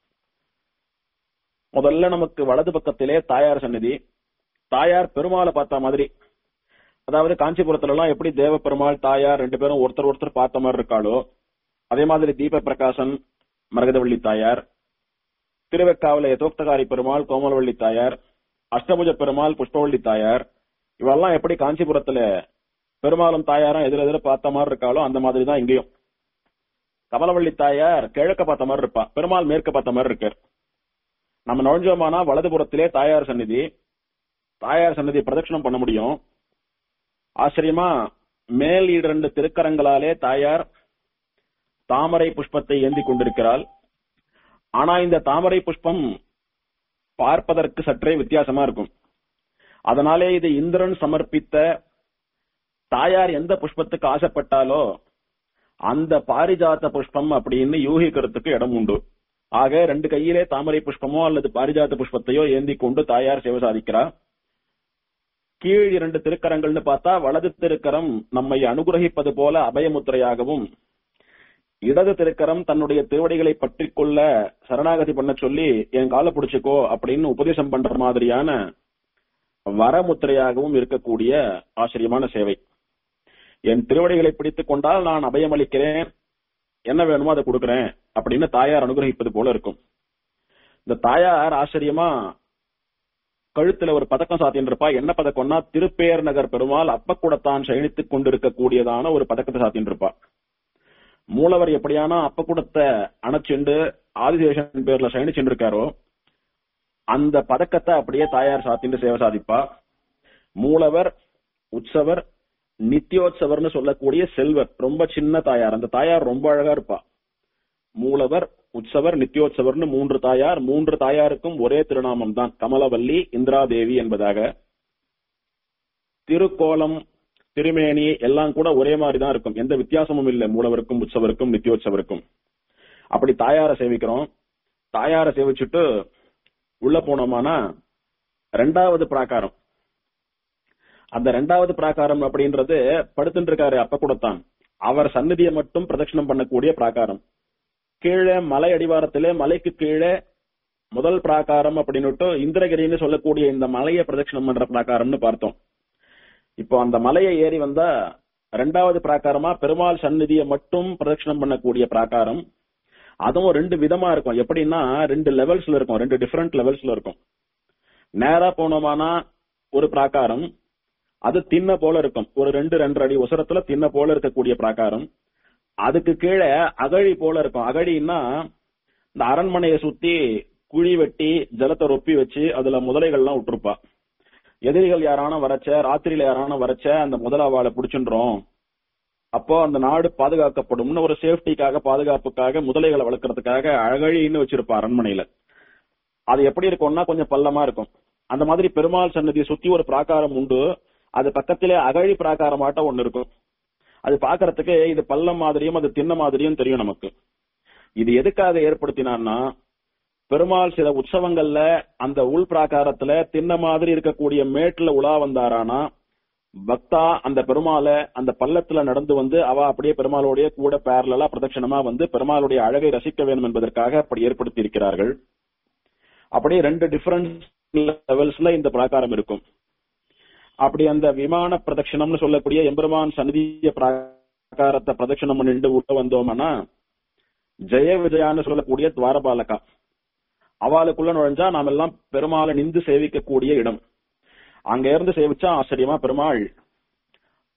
முதல்ல நமக்கு வலது பக்கத்திலே தாயார் சன்னதி தாயார் பெருமாளை பார்த்த மாதிரி அதாவது காஞ்சிபுரத்துல எல்லாம் எப்படி தேவ பெருமாள் தாயார் ரெண்டு பேரும் ஒருத்தர் ஒருத்தர் பார்த்த மாதிரி இருக்காளோ அதே மாதிரி தீப பிரகாசன் மரகதவள்ளி தாயார் திருவெக்காவில யதோக்தகாரி பெருமாள் கோமலவள்ளி தாயார் அஷ்டபுஜ பெருமாள் புஷ்பவள்ளி தாயார் இவெல்லாம் எப்படி காஞ்சிபுரத்துல பெருமாளும் தாயாரும் எதிர எதிர பார்த்த மாதிரி இருக்காளோ அந்த மாதிரி தான் இங்கேயும் கமலவள்ளி தாயார் கிழக்க பார்த்த மாதிரி இருப்பா பெருமாள் மேற்க பார்த்த மாதிரி இருக்கார் நம்ம நுழைஞ்சோமானா வலதுபுறத்திலே தாயார் சந்நிதி தாயார் சன்னதி பிரதட்சணம் பண்ண முடியும் ஆச்சரியமா மேல் இரண்டு திருக்கரங்களாலே தாயார் தாமரை புஷ்பத்தை ஏந்தி கொண்டிருக்கிறாள் ஆனா இந்த தாமரை புஷ்பம் பார்ப்பதற்கு சற்றே வித்தியாசமா இருக்கும் அதனாலே இது இந்திரன் சமர்ப்பித்த தாயார் எந்த புஷ்பத்துக்கு ஆசைப்பட்டாலோ அந்த பாரிஜாத புஷ்பம் அப்படின்னு யூகிக்கிறதுக்கு இடம் உண்டு ஆக ரெண்டு கையிலே தாமரை புஷ்பமோ அல்லது பாரிஜாத புஷ்பத்தையோ ஏந்தி கொண்டு தாயார் சேவை சாதிக்கிறார் கீழ் இரண்டு திருக்கரங்கள்னு பார்த்தா வலது திருக்கரம் நம்மை அனுகிரகிப்பது போல அபயமுத்திரையாகவும் இடது திருக்கரம் தன்னுடைய திருவடிகளை பற்றி கொள்ள சரணாகதி பண்ண சொல்லி என் காலை பிடிச்சுக்கோ அப்படின்னு உபதேசம் பண்ற மாதிரியான வரமுத்திரையாகவும் இருக்கக்கூடிய ஆச்சரியமான சேவை என் திருவடிகளை பிடித்துக் கொண்டால் நான் அபயம் அளிக்கிறேன் என்ன வேணுமோ அதை கொடுக்கிறேன் அப்படின்னு தாயார் அனுகிரகிப்பது போல இருக்கும் இந்த தாயார் ஆச்சரியமா கழுத்துல ஒரு பதக்கம் சாத்தின்னு இருப்பா என்ன பதக்கம்னா திருப்பேர் நகர் பெருமாள் அப்பக்கூடத்தான் சயனித்துக் கொண்டிருக்கக்கூடியதான ஒரு பதக்கத்தை சாத்தின்னு இருப்பா மூலவர் எப்படியானா அப்பக்கூடத்தை அணைச்சுண்டு ஆதிசேஷன் பேர்ல சயனிச்சுட்டு இருக்காரோ அந்த பதக்கத்தை அப்படியே தாயார் சாத்தின்னு சேவை சாதிப்பா மூலவர் உற்சவர் நித்தியோத்சவர்னு சொல்லக்கூடிய செல்வர் ரொம்ப சின்ன தாயார் அந்த தாயார் ரொம்ப அழகா இருப்பா மூலவர் உற்சவர் நித்தியோத்சவர்னு மூன்று தாயார் மூன்று தாயாருக்கும் ஒரே திருநாமம் தான் கமலவல்லி இந்திராதேவி என்பதாக திருக்கோலம் திருமேனி எல்லாம் கூட ஒரே மாதிரி தான் இருக்கும் எந்த வித்தியாசமும் இல்லை மூலவருக்கும் உற்சவருக்கும் நித்தியோத்சவருக்கும் அப்படி தாயார சேவிக்கிறோம் தாயார சேவிச்சுட்டு உள்ள போனோமானா ரெண்டாவது பிராகாரம் அந்த ரெண்டாவது பிராகாரம் அப்படின்றது படுத்துட்டு இருக்காரு அப்ப கூடத்தான் அவர் சந்நிதியை மட்டும் பிரதட்சணம் பண்ணக்கூடிய பிராகாரம் கீழே மலை அடிவாரத்திலே மலைக்கு கீழே முதல் பிராகாரம் அப்படின்னுட்டு இந்திரகிரின்னு சொல்லக்கூடிய இந்த மலையை பிரதட்சணம் பண்ற பிராகாரம்னு பார்த்தோம் இப்போ அந்த மலையை ஏறி வந்தா ரெண்டாவது பிராகாரமா பெருமாள் சந்நிதியை மட்டும் பிரதட்சணம் பண்ணக்கூடிய பிராகாரம் அதுவும் ரெண்டு விதமா இருக்கும் எப்படின்னா ரெண்டு லெவல்ஸ்ல இருக்கும் ரெண்டு டிஃபரெண்ட் லெவல்ஸ்ல இருக்கும் நேரா போனோமானா ஒரு பிராகாரம் அது தின்ன போல இருக்கும் ஒரு ரெண்டு ரெண்டு அடி உசரத்துல தின்ன போல இருக்கக்கூடிய பிராகாரம் அதுக்கு கீழே அகழி போல இருக்கும் அகழின்னா இந்த அரண்மனையை சுத்தி குழி வெட்டி ஜலத்தை ரொப்பி வச்சு அதுல முதலைகள்லாம் விட்டுருப்பா எதிரிகள் யாரான வரச்ச ராத்திரியில யாரான வரச்ச அந்த முதலாவாளை பிடிச்சுன்றோம் அப்போ அந்த நாடு பாதுகாக்கப்படும்னு ஒரு சேஃப்டிக்காக பாதுகாப்புக்காக முதலைகளை வளர்க்கறதுக்காக அழகழின்னு வச்சிருப்பா அரண்மனையில அது எப்படி இருக்கும்னா கொஞ்சம் பள்ளமா இருக்கும் அந்த மாதிரி பெருமாள் சன்னதியை சுத்தி ஒரு பிராகாரம் உண்டு அது பக்கத்திலே அகழி பிராகாரமாட்ட ஒண்ணு இருக்கும் அது பாக்குறதுக்கு இது பள்ளம் மாதிரியும் அது தின்ன மாதிரியும் தெரியும் நமக்கு இது எதுக்காக ஏற்படுத்தினான்னா பெருமாள் சில உற்சவங்கள்ல அந்த உள் பிராகாரத்துல தின்ன மாதிரி இருக்கக்கூடிய மேட்டுல உலா வந்தாரானா பக்தா அந்த பெருமாளை அந்த பள்ளத்துல நடந்து வந்து அவ அப்படியே பெருமாளுடைய கூட பேரலா பிரதட்சணமா வந்து பெருமாளுடைய அழகை ரசிக்க வேண்டும் என்பதற்காக அப்படி ஏற்படுத்தி இருக்கிறார்கள் அப்படியே ரெண்டு டிஃபரண்ட் லெவல்ஸ்ல இந்த பிராகாரம் இருக்கும் அப்படி அந்த விமான பிரதட்சணம்னு சொல்லக்கூடிய எம்பெருமான் சந்நிதிய பிராகாரத்தை பிரதட்சணம் பண்ணிட்டு உள்ள வந்தோம்னா ஜெய விஜயான்னு சொல்லக்கூடிய துவாரபாலகா அவளுக்குள்ள நுழைஞ்சா நாம் எல்லாம் பெருமாளை நின்று சேவிக்கக்கூடிய இடம் அங்க இருந்து சேவிச்சா ஆச்சரியமா பெருமாள்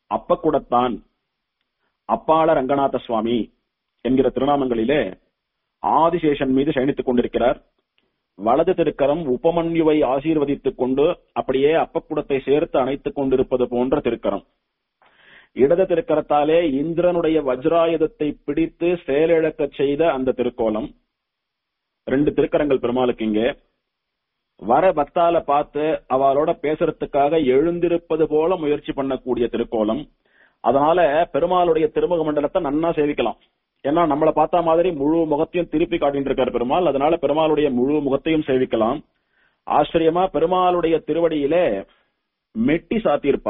அப்பக்கூடத்தான் அப்பாள ரங்கநாத சுவாமி என்கிற திருநாமங்களிலே ஆதிசேஷன் மீது சயனித்துக் கொண்டிருக்கிறார் வலது திருக்கரம் உபமன்யுவை ஆசீர்வதித்துக் கொண்டு அப்படியே அப்பக்குடத்தை சேர்த்து அணைத்துக் கொண்டிருப்பது போன்ற திருக்கரம் இடது திருக்கரத்தாலே இந்திரனுடைய வஜ்ராயுதத்தை பிடித்து செயலிழக்கச் செய்த அந்த திருக்கோலம் ரெண்டு திருக்கரங்கள் பெருமாளுக்கு இங்கே வர பக்தால பார்த்து அவளோட பேசுறதுக்காக எழுந்திருப்பது போல முயற்சி பண்ணக்கூடிய திருக்கோலம் அதனால பெருமாளுடைய திருமுக மண்டலத்தை நன்னா சேவிக்கலாம் ஏன்னா நம்மள பார்த்த மாதிரி முழு முகத்தையும் திருப்பி காட்டிட்டு இருக்காரு பெருமாள் அதனால பெருமாளுடைய முழு முகத்தையும் சேவிக்கலாம் ஆச்சரியமா பெருமாளுடைய திருவடியிலே மெட்டி சாத்தியிருப்பா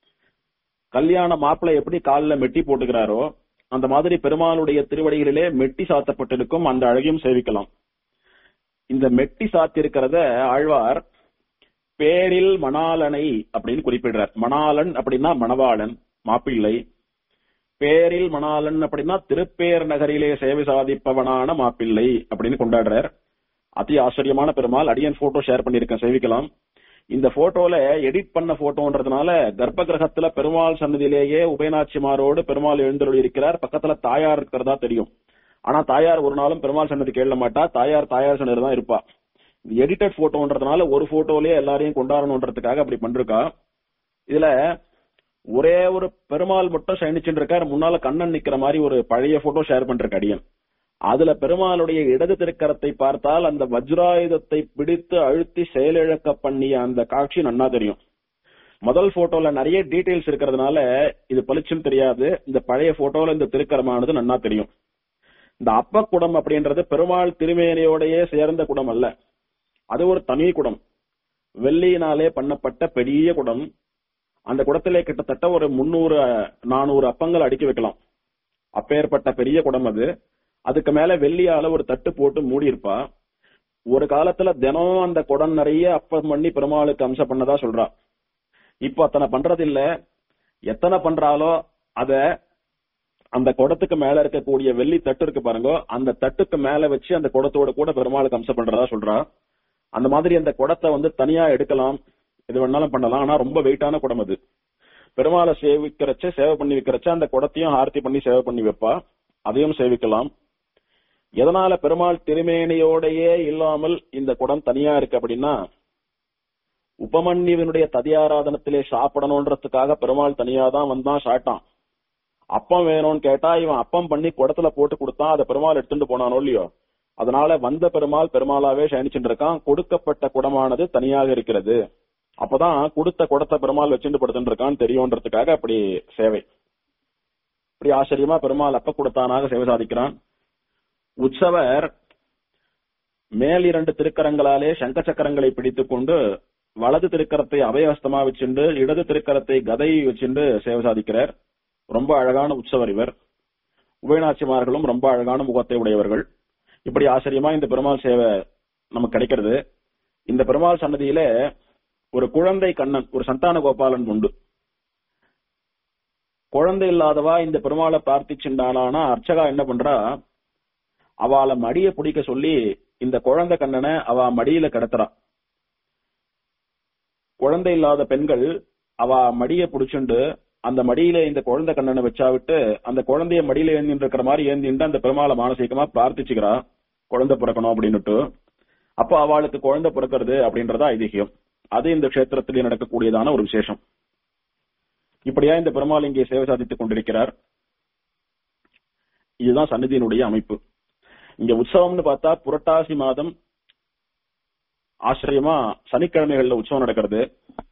கல்யாண மாப்பிள்ளை எப்படி காலில் மெட்டி போட்டுக்கிறாரோ அந்த மாதிரி பெருமாளுடைய திருவடிகளிலே மெட்டி சாத்தப்பட்டிருக்கும் அந்த அழகையும் சேவிக்கலாம் இந்த மெட்டி சாத்திருக்கிறத ஆழ்வார் பேரில் மணாலனை அப்படின்னு குறிப்பிடுறார் மணாலன் அப்படின்னா மணவாளன் மாப்பிள்ளை பேரில் மணாலன் அப்படின்னா திருப்பேர் நகரிலே சேவை சாதிப்பவனான மாப்பிள்ளை அப்படின்னு கொண்டாடுறார் அதி ஆச்சரியமான பெருமாள் அடியன் போட்டோ ஷேர் பண்ணிருக்கேன் சேவிக்கலாம் இந்த போட்டோல எடிட் பண்ண போட்டோன்றதுனால கர்ப்ப கிரகத்துல பெருமாள் சன்னதியிலேயே உபயநாச்சிமாரோடு பெருமாள் எழுந்தருளி இருக்கிறார் பக்கத்துல தாயார் இருக்கிறதா தெரியும் ஆனா தாயார் ஒரு நாளும் பெருமாள் சன்னதி கேள்ல மாட்டா தாயார் தாயார் சன்னதி தான் இருப்பா எடிட்டட் போட்டோன்றதுனால ஒரு போட்டோலயே எல்லாரையும் கொண்டாடணுன்றதுக்காக அப்படி பண்ருக்கா இதுல ஒரே ஒரு பெருமாள் மட்டும் சயனிச்சுட்டு இருக்காரு முன்னால கண்ணன் நிக்கிற மாதிரி ஒரு பழைய போட்டோ ஷேர் பண்ற அடியன் அதுல பெருமாளுடைய இடது திருக்கரத்தை பார்த்தால் அந்த வஜ்ராயுதத்தை பிடித்து அழுத்தி செயலிழக்க பண்ணிய அந்த காட்சி நன்னா தெரியும் முதல் போட்டோல நிறைய டீடைல்ஸ் இருக்கிறதுனால இது பளிச்சுன்னு தெரியாது இந்த பழைய போட்டோல இந்த திருக்கரமானது நன்னா தெரியும் இந்த அப்ப குடம் அப்படின்றது பெருமாள் திருமேனியோடையே சேர்ந்த குடம் அல்ல அது ஒரு தனி குடம் வெள்ளியினாலே பண்ணப்பட்ட பெரிய குடம் அந்த குடத்திலே கிட்டத்தட்ட ஒரு முன்னூறு நானூறு அப்பங்கள் அடுக்கி வைக்கலாம் அப்பேற்பட்ட பெரிய குடம் அது அதுக்கு மேல வெள்ளியால ஒரு தட்டு போட்டு மூடி இருப்பா ஒரு காலத்துல தினம் அந்த குடம் நிறைய அப்பம் பண்ணி பெருமாளுக்கு அம்சம் பண்ணதா சொல்றா இப்ப அத்தனை பண்றது இல்ல எத்தனை பண்றாலோ அத அந்த குடத்துக்கு மேல இருக்கக்கூடிய வெள்ளி தட்டு இருக்கு பாருங்க அந்த தட்டுக்கு மேல வச்சு அந்த குடத்தோட கூட பெருமாளுக்கு அம்சம் பண்றதா சொல்றா அந்த மாதிரி அந்த குடத்தை வந்து தனியா எடுக்கலாம் எது வேணாலும் பண்ணலாம் ஆனா ரொம்ப வெயிட்டான குடம் அது பெருமாளை சேவிக்கிறச்ச சேவை பண்ணி வைக்கிறச்ச அந்த குடத்தையும் ஆர்த்தி பண்ணி சேவை பண்ணி வைப்பா அதையும் சேவிக்கலாம் எதனால பெருமாள் திருமேனியோடையே இல்லாமல் இந்த குடம் தனியா இருக்கு அப்படின்னா உபமன்யுவினுடைய ததியாராதனத்திலே சாப்பிடணுன்றதுக்காக பெருமாள் தனியா தான் வந்தான் சாட்டான் அப்பம் வேணும்னு கேட்டா இவன் அப்பம் பண்ணி குடத்துல போட்டு கொடுத்தான் அதை பெருமாள் எடுத்துட்டு போனானோ இல்லையோ அதனால வந்த பெருமாள் பெருமாளாவே சயனிச்சுட்டு இருக்கான் கொடுக்கப்பட்ட குடமானது தனியாக இருக்கிறது அப்பதான் கொடுத்த குடத்தை பெருமாள் வச்சுட்டு படுத்துட்டு இருக்கான்னு தெரியும்ன்றதுக்காக அப்படி சேவை இப்படி ஆச்சரியமா பெருமாள் அப்ப கொடுத்தானாக சேவை சாதிக்கிறான் உற்சவர் மேல் இரண்டு திருக்கரங்களாலே சங்க சக்கரங்களை பிடித்துக் கொண்டு வலது திருக்கரத்தை அபயஹஸ்தமா வச்சுண்டு இடது திருக்கரத்தை கதை வச்சுண்டு சேவை சாதிக்கிறார் ரொம்ப அழகான உற்சவர் இவர் உபயநாச்சிமார்களும் ரொம்ப அழகான முகத்தை உடையவர்கள் இப்படி ஆச்சரியமா இந்த பெருமாள் சேவை நமக்கு கிடைக்கிறது இந்த பெருமாள் சன்னதியில ஒரு குழந்தை கண்ணன் ஒரு சந்தான கோபாலன் உண்டு குழந்தை இல்லாதவா இந்த பெருமாளை பிரார்த்திச்சுண்டானா அர்ச்சகா என்ன பண்றா அவளை மடிய பிடிக்க சொல்லி இந்த குழந்தை கண்ணனை அவ மடியில கிடத்துறா குழந்தை இல்லாத பெண்கள் அவ மடிய புடிச்சுண்டு அந்த மடியில இந்த குழந்தை கண்ணனை வச்சா விட்டு அந்த குழந்தைய மடியில ஏந்திட்டு இருக்கிற மாதிரி ஏந்திட்டு அந்த பெருமாளை மானசீகமா பிரார்த்திச்சுக்கிறா குழந்தை பிறக்கணும் அப்படின்னுட்டு அப்போ அவளுக்கு குழந்தை பிறக்கிறது அப்படின்றதா ஐதிகியம் அது இந்த கஷேத்திரத்திலே நடக்கக்கூடியதான ஒரு விசேஷம் இப்படியா இந்த பெருமாள் இங்கே சேவை சாதித்துக் கொண்டிருக்கிறார் இதுதான் சந்நிதியினுடைய அமைப்பு இங்க உற்சவம்னு பார்த்தா புரட்டாசி மாதம் ஆச்சரியமா சனிக்கிழமைகள்ல உற்சவம் நடக்கிறது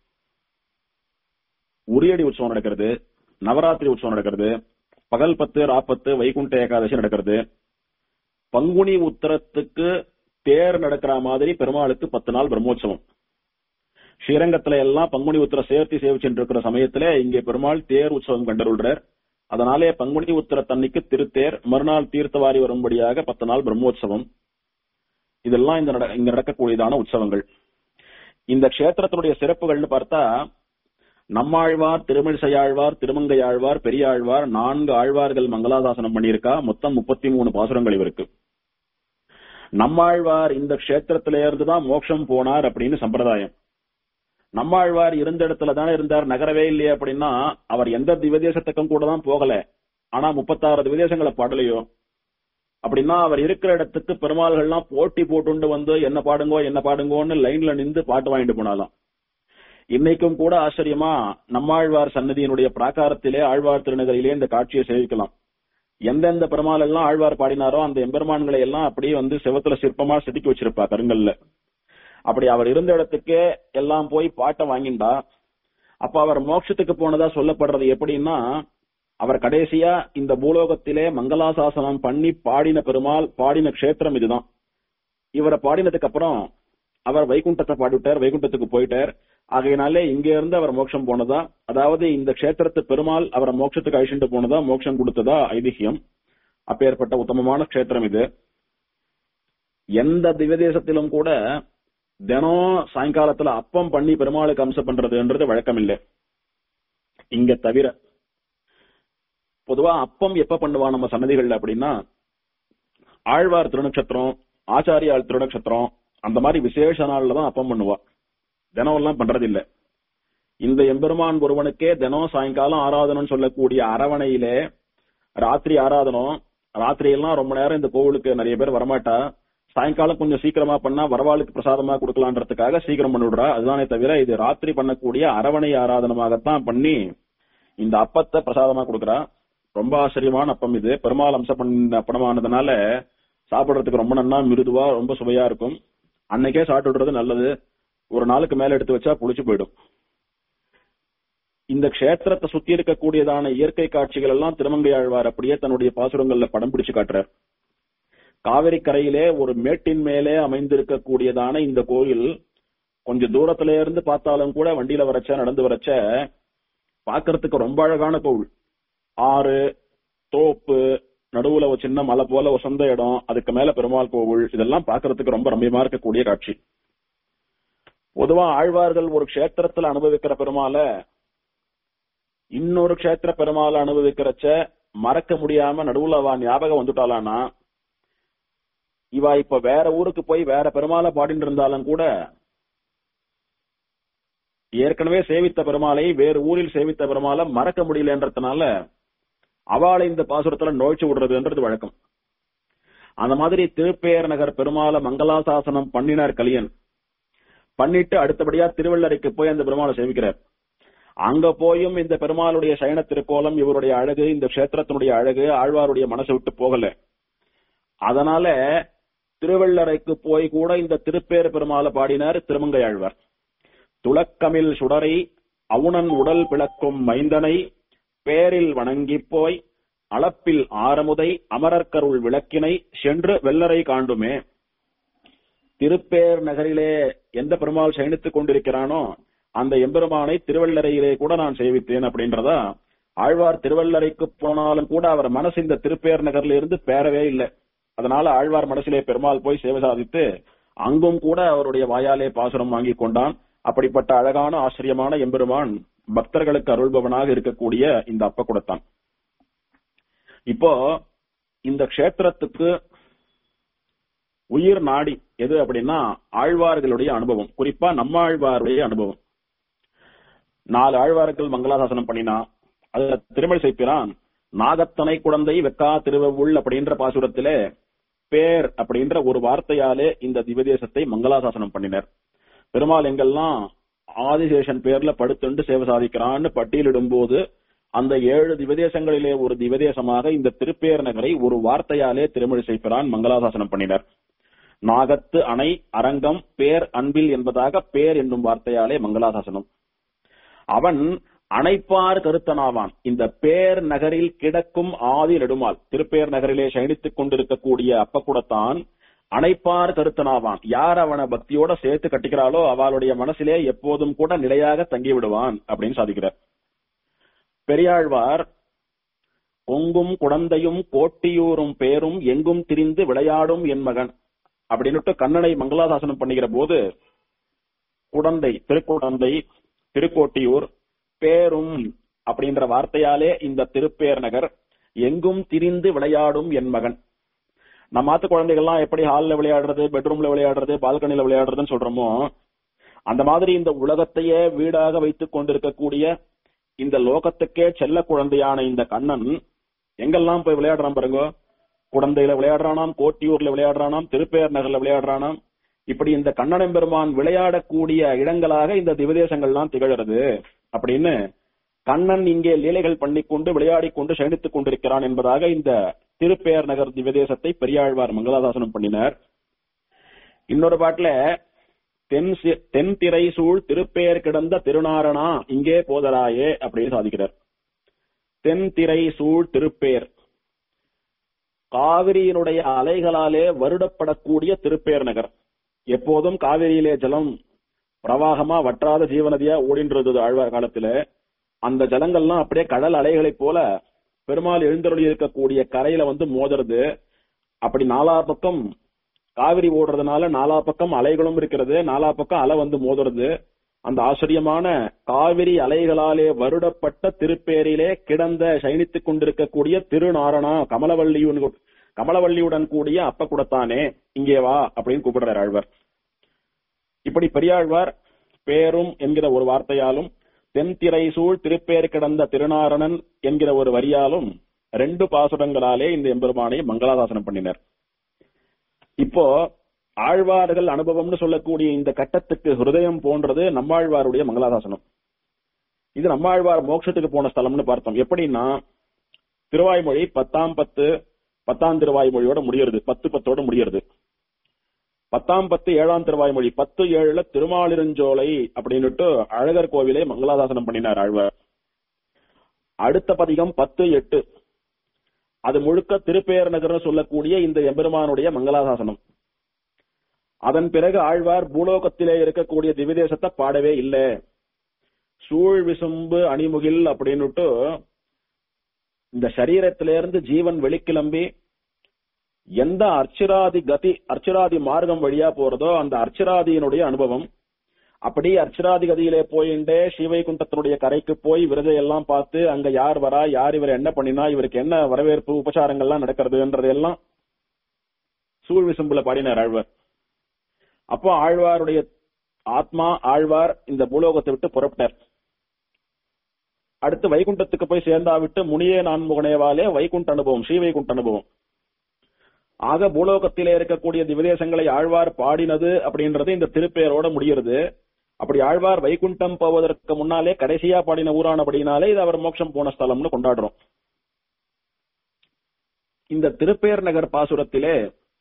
உரியடி உற்சவம் நடக்கிறது நவராத்திரி உற்சவம் நடக்கிறது பகல் பத்து ராப்பத்து வைகுண்ட ஏகாதசி நடக்கிறது பங்குனி உத்தரத்துக்கு தேர் நடக்கிற மாதிரி பெருமாளுக்கு பத்து நாள் பிரம்மோற்சவம் ஸ்ரீரங்கத்துல எல்லாம் பங்குனி உத்தர சேர்த்தி சேவிச்சுட்டு இருக்கிற சமயத்துல இங்கே பெருமாள் தேர் உற்சவம் கண்டருள்றார் அதனாலே பங்குனி உத்தர தன்னைக்கு திருத்தேர் மறுநாள் தீர்த்தவாரி வரும்படியாக பத்து நாள் பிரம்மோற்சவம் இதெல்லாம் இந்த நட- இங்க நடக்கக்கூடியதான உற்சவங்கள் இந்த கஷேத்திரத்தினுடைய சிறப்புகள்னு பார்த்தா நம்மாழ்வார் திருமிழிசையாழ்வார் திருமங்கையாழ்வார் பெரியாழ்வார் நான்கு ஆழ்வார்கள் மங்களாசாசனம் பண்ணியிருக்கா மொத்தம் முப்பத்தி மூணு பாசுரங்கள் இவருக்கு நம்மாழ்வார் இந்த கஷேத்திரத்தில இருந்துதான் மோட்சம் போனார் அப்படின்னு சம்பிரதாயம் நம்மாழ்வார் இருந்த இடத்துல தானே இருந்தார் நகரவே இல்லையே அப்படின்னா அவர் எந்த திவதேசத்துக்கும் கூட தான் போகல ஆனா முப்பத்தாறு திவதேசங்களை பாடலையோ அப்படின்னா அவர் இருக்கிற இடத்துக்கு பெருமாள்கள்லாம் போட்டி போட்டுண்டு வந்து என்ன பாடுங்கோ என்ன பாடுங்கோன்னு லைன்ல நின்று பாட்டு வாங்கிட்டு போனாலாம் இன்னைக்கும் கூட ஆச்சரியமா நம்மாழ்வார் சன்னதியினுடைய பிராகாரத்திலே ஆழ்வார் திருநகரிலே இந்த காட்சியை சேவிக்கலாம் எந்தெந்த பெருமாள் எல்லாம் ஆழ்வார் பாடினாரோ அந்த எம்பெருமான்களை எல்லாம் அப்படியே வந்து செவத்துல சிற்பமா செதுக்கி வச்சிருப்பா கருங்கல்ல அப்படி அவர் இருந்த இடத்துக்கே எல்லாம் போய் பாட்டை வாங்கிண்டா அப்ப அவர் மோட்சத்துக்கு போனதா சொல்லப்படுறது எப்படின்னா அவர் கடைசியா இந்த பூலோகத்திலே மங்களாசாசனம் பண்ணி பாடின பெருமாள் பாடின க்ஷேத்திரம் இதுதான் இவரை பாடினதுக்கு அப்புறம் அவர் வைகுண்டத்தை பாடிவிட்டார் வைகுண்டத்துக்கு போயிட்டார் ஆகையினாலே இங்க இருந்து அவர் மோட்சம் போனதா அதாவது இந்த க்ஷேத்திரத்து பெருமாள் அவரை மோட்சத்துக்கு அழிச்சுட்டு போனதா மோட்சம் கொடுத்ததா ஐதிஹியம் அப்பேற்பட்ட உத்தமமான க்ஷேத்திரம் இது எந்த திவ்யதேசத்திலும் கூட தினம் சாயங்காலத்துல அப்பம் பண்ணி பெருமாளுக்கு அம்சம் பண்றதுன்றது வழக்கம் இல்லை இங்க தவிர பொதுவா அப்பம் எப்ப பண்ணுவா நம்ம சன்னதிகள்ல அப்படின்னா ஆழ்வார் திருநட்சத்திரம் ஆச்சாரியால் திருநட்சத்திரம் அந்த மாதிரி விசேஷ நாள்ல தான் அப்பம் பண்ணுவா தினம் எல்லாம் பண்றது இல்ல இந்த எம்பெருமான் ஒருவனுக்கே தினம் சாயங்காலம் ஆராதனம் சொல்லக்கூடிய அரவணையிலே ராத்திரி ஆராதனம் ராத்திரி எல்லாம் ரொம்ப நேரம் இந்த கோவிலுக்கு நிறைய பேர் வரமாட்டா சாயங்காலம் கொஞ்சம் சீக்கிரமா பண்ணா வரவாளுக்கு பிரசாதமா கொடுக்கலான்றதுக்காக சீக்கிரம் பண்ணிவிடுறா அதுதானே தவிர இது ராத்திரி பண்ணக்கூடிய அரவணை ஆராதனமாகத்தான் பண்ணி இந்த அப்பத்தை பிரசாதமா கொடுக்கறா ரொம்ப ஆச்சரியமான அப்பம் இது பெருமாள் அம்ச பண்ண அப்படமானதுனால சாப்பிடுறதுக்கு ரொம்ப நன்னா மிருதுவா ரொம்ப சுவையா இருக்கும் அன்னைக்கே சாப்பிட்டுடுறது நல்லது ஒரு நாளுக்கு மேல எடுத்து வச்சா புளிச்சு போயிடும் இந்த க்ஷேத்திரத்தை சுத்தி இருக்கக்கூடியதான இயற்கை காட்சிகள் எல்லாம் திருமங்கை ஆழ்வார் அப்படியே தன்னுடைய பாசுரங்கள்ல படம் பிடிச்சு காட்டுறார் காவிரி கரையிலே ஒரு மேட்டின் மேலே அமைந்திருக்கக்கூடியதான இந்த கோயில் கொஞ்சம் தூரத்துல இருந்து பார்த்தாலும் கூட வண்டியில வரச்ச நடந்து வரச்ச பாக்குறதுக்கு ரொம்ப அழகான கோவில் ஆறு தோப்பு நடுவுல ஒரு சின்ன மலை போல ஒரு சொந்த இடம் அதுக்கு மேல பெருமாள் கோவில் இதெல்லாம் பாக்குறதுக்கு ரொம்ப ரம்யமா இருக்கக்கூடிய காட்சி பொதுவா ஆழ்வார்கள் ஒரு க்ஷேத்திரத்துல அனுபவிக்கிற பெருமாள இன்னொரு க்ஷேத்திர பெருமாளை அனுபவிக்கிறச்ச மறக்க முடியாம நடுவுல அவ ஞாபகம் வந்துட்டாளானா இவா இப்ப வேற ஊருக்கு போய் வேற பெருமாளை பாடிட்டு இருந்தாலும் கூட ஏற்கனவே சேவித்த பெருமாளை வேறு ஊரில் சேவித்த பெருமாளை மறக்க முடியலன்றதுனால அவளை இந்த பாசுரத்துல நோய்ச்சி விடுறதுன்றது வழக்கம் அந்த மாதிரி திருப்பேர் நகர் பெருமாளை மங்களாசாசனம் பண்ணினார் கலியன் பண்ணிட்டு அடுத்தபடியா திருவள்ளரைக்கு போய் அந்த பெருமாளை சேவிக்கிறார் அங்க போயும் இந்த பெருமாளுடைய சயன திருக்கோலம் இவருடைய அழகு இந்த கஷேத்திரத்தினுடைய அழகு ஆழ்வாருடைய மனசை விட்டு போகல அதனால திருவள்ளரைக்கு போய் கூட இந்த திருப்பேர் பெருமாளை பாடினார் திருமங்கை ஆழ்வார் துளக்கமில் சுடரை அவுணன் உடல் பிளக்கும் மைந்தனை பேரில் வணங்கிப் போய் அளப்பில் ஆரமுதை அமரர்கருள் விளக்கினை சென்று வெள்ளரை காண்டுமே திருப்பேர் நகரிலே எந்த பெருமாள் சயனித்துக் கொண்டிருக்கிறானோ அந்த எம்பெருமானை திருவள்ளரையிலே கூட நான் சேவித்தேன் அப்படின்றதா ஆழ்வார் திருவள்ளரைக்கு போனாலும் கூட அவர் மனசு இந்த திருப்பேர் நகர்ல இருந்து பேரவே இல்லை அதனால ஆழ்வார் மனசிலே பெருமாள் போய் சேவை சாதித்து அங்கும் கூட அவருடைய வாயாலே பாசுரம் வாங்கி கொண்டான் அப்படிப்பட்ட அழகான ஆச்சரியமான எம்பெருமான் பக்தர்களுக்கு அருள்பவனாக இருக்கக்கூடிய இந்த அப்ப கொடுத்தான் இப்போ இந்த க்ஷேத்திரத்துக்கு உயிர் நாடி எது அப்படின்னா ஆழ்வார்களுடைய அனுபவம் குறிப்பா நம்ம ஆழ்வாருடைய அனுபவம் நாலு ஆழ்வார்கள் மங்களாசாசனம் பண்ணினா அதுல திருமணி செய்கிறான் நாகத்தனை குழந்தை வெக்கா திருவவுள் அப்படின்ற பாசுரத்திலே பேர் அப்படின்ற ஒரு வார்த்தையாலே இந்த திவதேசத்தை மங்களாசாசனம் பண்ணினர் பெருமாள் எங்கெல்லாம் ஆதிசேஷன் பேர்ல படுத்துண்டு சேவை சாதிக்கிறான்னு பட்டியலிடும் போது அந்த ஏழு திவதேசங்களிலே ஒரு திவதேசமாக இந்த திருப்பேர் நகரை ஒரு வார்த்தையாலே திருமொழி செய்கிறான் மங்களாசாசனம் பண்ணினர் நாகத்து அணை அரங்கம் பேர் அன்பில் என்பதாக பேர் என்னும் வார்த்தையாலே மங்களாசாசனம் அவன் அணைப்பார் கருத்தனாவான் இந்த பேர் நகரில் கிடக்கும் ஆதி நெடுமால் திருப்பேர் நகரிலே சயனித்துக் கொண்டிருக்கக்கூடிய அப்பக்கூடத்தான் அணைப்பார் கருத்தனாவான் யார் அவனை பக்தியோட சேர்த்து கட்டிக்கிறாளோ அவளுடைய மனசிலே எப்போதும் கூட நிலையாக தங்கி விடுவான் அப்படின்னு சாதிக்கிறார் பெரியாழ்வார் பொங்கும் குழந்தையும் கோட்டியூரும் பேரும் எங்கும் திரிந்து விளையாடும் என் மகன் அப்படின்னுட்டு கண்ணனை மங்களாசாசனம் பண்ணுகிற போது குடந்தை திருக்குடந்தை திருக்கோட்டியூர் பேரும் அப்படின்ற வார்த்தையாலே இந்த திருப்பேர் நகர் எங்கும் திரிந்து விளையாடும் என் மகன் நம்ம ஆத்து குழந்தைகள்லாம் எப்படி ஹால்ல விளையாடுறது பெட்ரூம்ல விளையாடுறது பால்கனில விளையாடுறதுன்னு சொல்றோமோ அந்த மாதிரி இந்த உலகத்தையே வீடாக வைத்துக் கொண்டிருக்கக்கூடிய இந்த லோகத்துக்கே செல்ல குழந்தையான இந்த கண்ணன் எங்கெல்லாம் போய் விளையாடுறான் பாருங்க குடந்தையில விளையாடுறானாம் கோட்டியூர்ல விளையாடுறானாம் திருப்பேர் நகர்ல விளையாடுறானாம் இப்படி இந்த கண்ணனம் பெருமான் விளையாடக்கூடிய இடங்களாக இந்த திவதேசங்கள்லாம் திகழறது அப்படின்னு கண்ணன் இங்கே லீலைகள் பண்ணிக்கொண்டு விளையாடிக் கொண்டு சயனித்துக் கொண்டிருக்கிறான் என்பதாக இந்த திருப்பேர் நகர் திவதேசத்தை பெரியாழ்வார் மங்களாதாசனம் பண்ணினார் இன்னொரு பாட்டுல தென் சி- தென் திரை சூழ் திருப்பேர் கிடந்த திருநாரணா இங்கே போதராயே அப்படின்னு சாதிக்கிறார் தென் திரை சூழ் திருப்பேர் காவிரியினுடைய அலைகளாலே வருடப்படக்கூடிய திருப்பேர் நகர் எப்போதும் காவிரியிலே ஜலம் பிரவாகமா வற்றாத ஜீவநதியா ஓடின்று இருந்தது ஆழ்வார் காலத்துல அந்த ஜலங்கள்லாம் அப்படியே கடல் அலைகளைப் போல பெருமாள் எழுந்தருளி இருக்கக்கூடிய கரையில வந்து மோதுறது அப்படி நாலா பக்கம் காவிரி ஓடுறதுனால நாலா பக்கம் அலைகளும் இருக்கிறது நாலா பக்கம் அலை வந்து மோதுறது அந்த ஆச்சரியமான காவிரி அலைகளாலே வருடப்பட்ட திருப்பேரிலே கிடந்த சயனித்துக் கொண்டிருக்கக்கூடிய திருநாரணா கமலவல்லியுடன் கமலவல்லியுடன் கூடிய அப்பக்குடத்தானே இங்கே வா அப்படின்னு கூப்பிடுறார் ஆழ்வார் இப்படி பெரியாழ்வார் பேரும் என்கிற ஒரு வார்த்தையாலும் தென்திரை சூழ் திருப்பேர் கிடந்த திருநாரணன் என்கிற ஒரு வரியாலும் ரெண்டு பாசுரங்களாலே இந்த எம்பெருமானை மங்களாதாசனம் பண்ணினர் இப்போ ஆழ்வார்கள் அனுபவம்னு சொல்லக்கூடிய இந்த கட்டத்துக்கு ஹிருதயம் போன்றது நம்மாழ்வாருடைய மங்களாதாசனம் இது நம்மாழ்வார் மோட்சத்துக்கு போன ஸ்தலம்னு பார்த்தோம் எப்படின்னா திருவாய்மொழி பத்தாம் பத்து பத்தாம் திருவாய்மொழியோட முடியறது பத்து பத்தோட முடியறது பத்தாம் பத்து ஏழாம் திருவாய்மொழி பத்து ஏழுல திருமாலிருஞ்சோலை அப்படின்னுட்டு அழகர் கோவிலை மங்களாதாசனம் பண்ணினார் ஆழ்வார் அடுத்த பதிகம் பத்து எட்டு அது முழுக்க திருப்பேர் நகர்னு சொல்லக்கூடிய இந்த எம்பெருமானுடைய மங்களாசாசனம் அதன் பிறகு ஆழ்வார் பூலோகத்திலே இருக்கக்கூடிய திவிதேசத்தை பாடவே இல்லை சூழ் விசும்பு அணிமுகில் அப்படின்னுட்டு இந்த சரீரத்திலிருந்து ஜீவன் வெளிக்கிளம்பி எந்த அர்ச்சிராதி கதி அர்ச்சிராதி மார்க்கம் வழியா போறதோ அந்த அர்ச்சிராதியினுடைய அனுபவம் அப்படி அர்ச்சராதி கதியிலே போயிண்டே ஸ்ரீவைகுண்டத்தினுடைய கரைக்கு போய் விரதையெல்லாம் பார்த்து அங்க யார் வரா யார் இவர் என்ன பண்ணினா இவருக்கு என்ன வரவேற்பு உபசாரங்கள்லாம் நடக்கிறதுன்றதெல்லாம் சூழ் விசும்புல பாடினார் ஆழ்வார் அப்போ ஆழ்வாருடைய ஆத்மா ஆழ்வார் இந்த பூலோகத்தை விட்டு புறப்பட்டார் அடுத்து வைகுண்டத்துக்கு போய் சேர்ந்தா விட்டு முனியே நான் முகனேவாலே வைகுண்ட அனுபவம் ஸ்ரீவைகுண்ட அனுபவம் ஆக பூலோகத்திலே இருக்கக்கூடிய திவதேசங்களை ஆழ்வார் பாடினது அப்படின்றது இந்த திருப்பெயரோட முடிகிறது அப்படி ஆழ்வார் வைகுண்டம் போவதற்கு முன்னாலே கடைசியா பாடின ஊரானபடினாலே இது அவர் மோட்சம் போன ஸ்தலம்னு கொண்டாடுறோம் இந்த திருப்பேர் நகர் பாசுரத்திலே